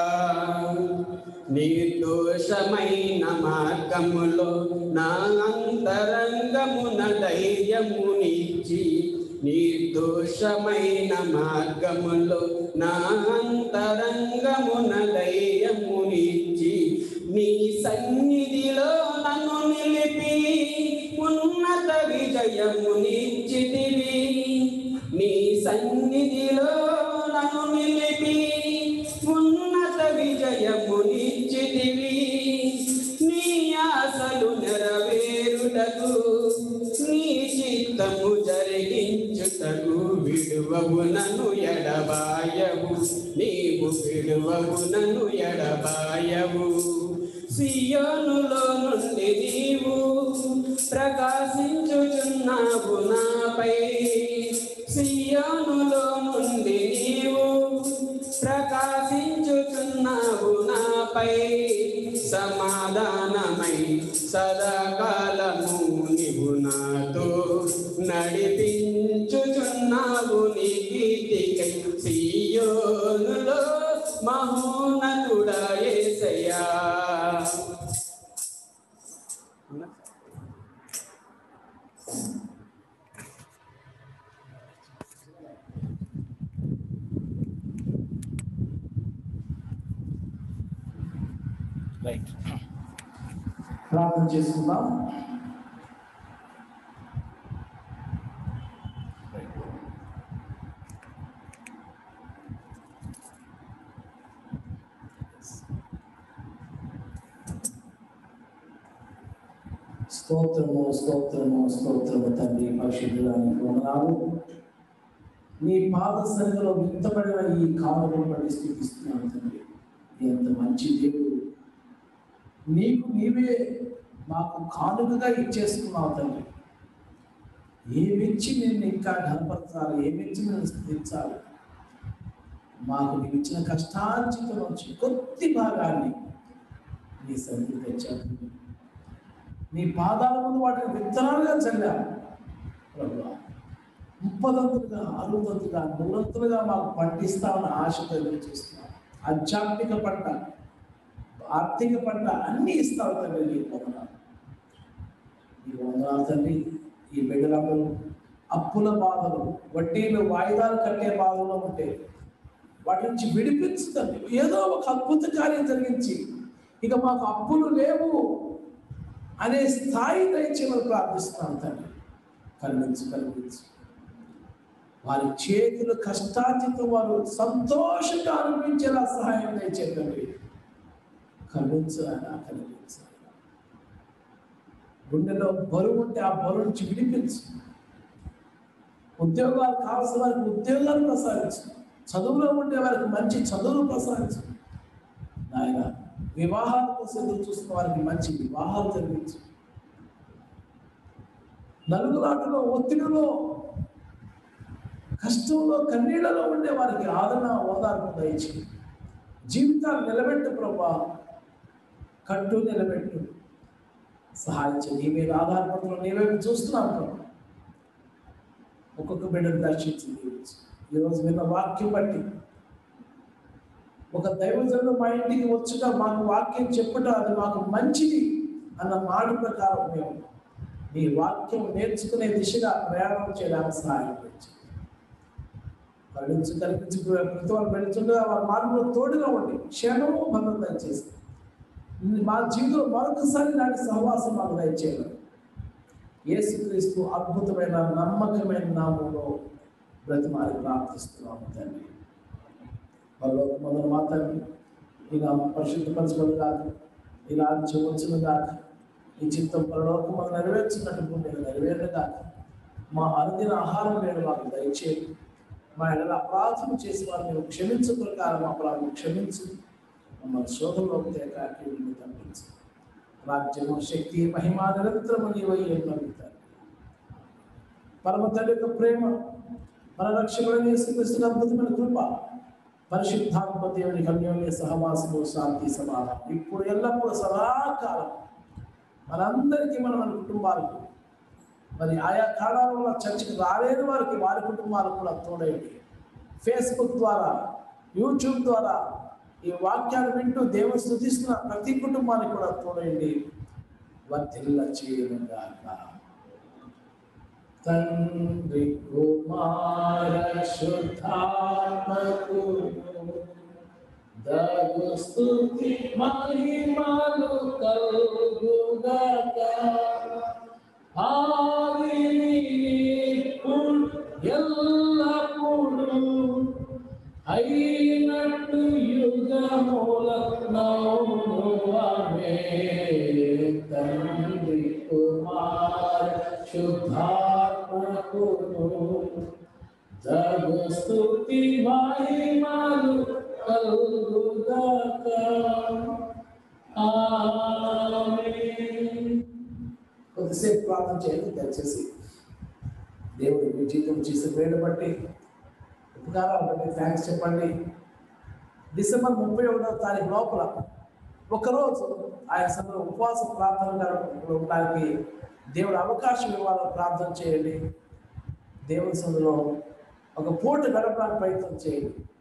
నిర్దోషమైన మార్గములో నా అంతరంగమున ధైర్యమునిచ్చి నిర్దోషమైన మార్గములో నా అంతరంగమున ధైర్యమునిచ్చి నీ సన్నిధిలో నన్ను నిలిపి ఉన్నత విజయమునిచ్చితివి నీ సన్నిధిలో నన్ను నిలిపి ఉన్నత విజయమునిచ్చితివి నీ ఆశలు నెరవేరుటకు నీ చిత్తము జరిగించుటకు విడువవు నన్ను ఎడబాయవు నీవు విడువవు నన్ను ఎడబాయవు సియోనులో నుండి నీవు ప్రకాశించుచున్నావు నాపై సియోనులో నుండి నీవు ప్రకాశించుచున్నావు నాపై సమాధానమై సదాకాలము నీవు నాతో నడిపించుచున్నావు నీ కీర్తికై సియోనులో మహోన్నతుడా యేసయ్యా రైట్ ప్రార్థన చేసుకుందాం స్తోత్రము స్తోత్రము స్తోత్రము తండ్రి పరిశుద్ధుడానికి వందనాలు నీ పాద సన్నిధిలో విత్తబడిన ఈ కానుకలు పడి స్థితిస్తున్నాను తండ్రి ఎంత మంచి దేవుడు నీకు నీవే మాకు కానుకగా ఇచ్చేసుకున్నావు తండ్రి ఏమిచ్చి నేను ఇంకా ఘనపరచాలి ఏమిచ్చి నేను స్థితించాలి మాకు నీవు ఇచ్చిన కష్టార్జితం నుంచి కొద్ది భాగాన్ని నీ సన్నిధి తెచ్చాను నీ పాదాల ముందు వాటిని విత్తనాలుగా చల్లాను ప్రభు ముప్పదంతులుగా అరుదంతులుగా నూరంతులుగా మాకు పండిస్తామని ఆశతో ఎదురు చూస్తున్నాం ఆధ్యాత్మిక పంట ఆర్థిక పంట అన్ని ఇస్తావు తండ్రి నీ వందనాలు ఈ వందనాలు తండ్రి ఈ బిడ్డలందరూ అప్పుల బాధలు వడ్డీలు వాయిదాలు కట్టే బాధలో ఉంటే వాటి నుంచి విడిపించుతండి ఏదో ఒక అద్భుత కార్యం జరిగించి ఇక మాకు అప్పులు లేవు అనే స్థాయి దయచేమని ప్రార్థిస్తున్నాను తండ్రి కరుణించు కరుణించు వారి చేతులు కష్టార్జితం వారు సంతోషంగా అనిపించేలా సహాయం దయచేయండి కరుణించు ఆయన కరుణించు గుండెలో బరువు ఉంటే ఆ బరువు నుంచి విడిపించు ఉద్యోగాలు కావాల్సిన వారికి ఉద్యోగాలు ప్రసాదించు చదువులో ఉండే వారికి మంచి చదువులు ప్రసాదించు నాయన వివాహాల కోసం ఎదురు చూస్తున్న వారికి మంచి వివాహాలు జరిగించు నలుగులాటలో ఒత్తిడిలో కష్టంలో కన్నీళ్లలో ఉండే వారికి ఆదరణ ఓదార్పు దయచి జీవితాలు నిలబెట్టు ప్రభా కట్టు నిలబెట్టు సహాయం చేయి నీ మీద ఆధారపడుతున్న నీ వైపు చూస్తున్నాను ప్రభా ఒక్కొక్క బిడ్డను దర్శించింది ఈరోజు. ఈరోజు విన్న వాక్యం బట్టి ఒక దైవజనుడు మా ఇంటికి వచ్చుట మాకు వాక్యం చెప్పుట అది మాకు మంచిది అన్న మాట ప్రకారం మేము నీ వాక్యం నేర్చుకునే దిశగా ప్రయాణం చేయడానికి సహాయం చేయండి. కరుణించి కల్పించి ప్రతి వాళ్ళు పెడుతుండగా వారి మార్గంలో తోడుగా ఉండి క్షణము మనం దయచేసి మా జీవితంలో మరొకసారి నాటి సహవాసం మాకు దయచేయాలి యేసుక్రీస్తు అద్భుతమైన నమ్మకమైన నామంలో బ్రతిమారి ప్రార్థిస్తున్నాము తండ్రి వాళ్ళు మొదలు మాత్రమే ఈ నామం పరిశుద్ధపరచబడి కాక ఈ రాజ్యం వచ్చిన కాక ఈ చిత్తం పరలోకం మనం నెరవేర్చినట్టు భూమి మీద నెరవేరను కాక మా అనుదిన ఆహారం నేను మాకు దయచేయండి మా ఎడల అపరాధం చేసి వారిని మేము క్షమించు ప్రకారం అపరాధం క్షమించు మమ్మల్ని శోధంలోకి తేకాకి తప్పించు రాజ్యము శక్తి మహిమ నిరంతరము నీవై నమ్ముతారు పరమ తండ్రి యొక్క ప్రేమ మన రక్షకుడైన యేసుక్రీస్తు అద్భుతమైన కృప పరిశుద్ధాత్మ దేవుని కన్యోన్య సహవాసము శాంతి సమాధానం ఇప్పుడు ఎల్లప్పుడూ సదాకాలం మనందరికీ మన మన కుటుంబాలకు మరి ఆయా కాలాలలో చర్చకు రాలేని వారికి వారి కుటుంబాలకు కూడా తోడేయండి ఫేస్బుక్ ద్వారా యూట్యూబ్ ద్వారా ఈ వాక్యాలు వింటూ దేవుని స్థుతిస్తున్న ప్రతి కుటుంబానికి కూడా తోడేయండి వర్తిల్ల చేయను గాక తండ్రి కుమార శుద్ధాత్మకు దగు స్తుతి మహిమలు కలుగుగాక ఆదిని ఇప్పుడు ఎల్లప్పుడు అయినట్టు యుగముల నౌనువమే తండ్రి కుమార శుద్ధాత్మకును జగు స్తుతి మహిమలు కలుగుగాక ఆమేన్ కొద్దిసేపు ప్రార్థన చేయండి దయచేసి దేవుడు మీ జీవితం చేసిన వేడు బట్టి ఉపకారాలు బట్టి థ్యాంక్స్ చెప్పండి డిసెంబర్ ముప్పై ఒకటో తారీఖు లోపల ఒకరోజు ఆయన సమయంలో ఉపవాస ప్రార్థన ఉండడానికి దేవుడు అవకాశం ఇవ్వాలని ప్రార్థన చేయండి దేవుని సందులో ఒక పూట గడపడానికి ప్రయత్నం చేయండి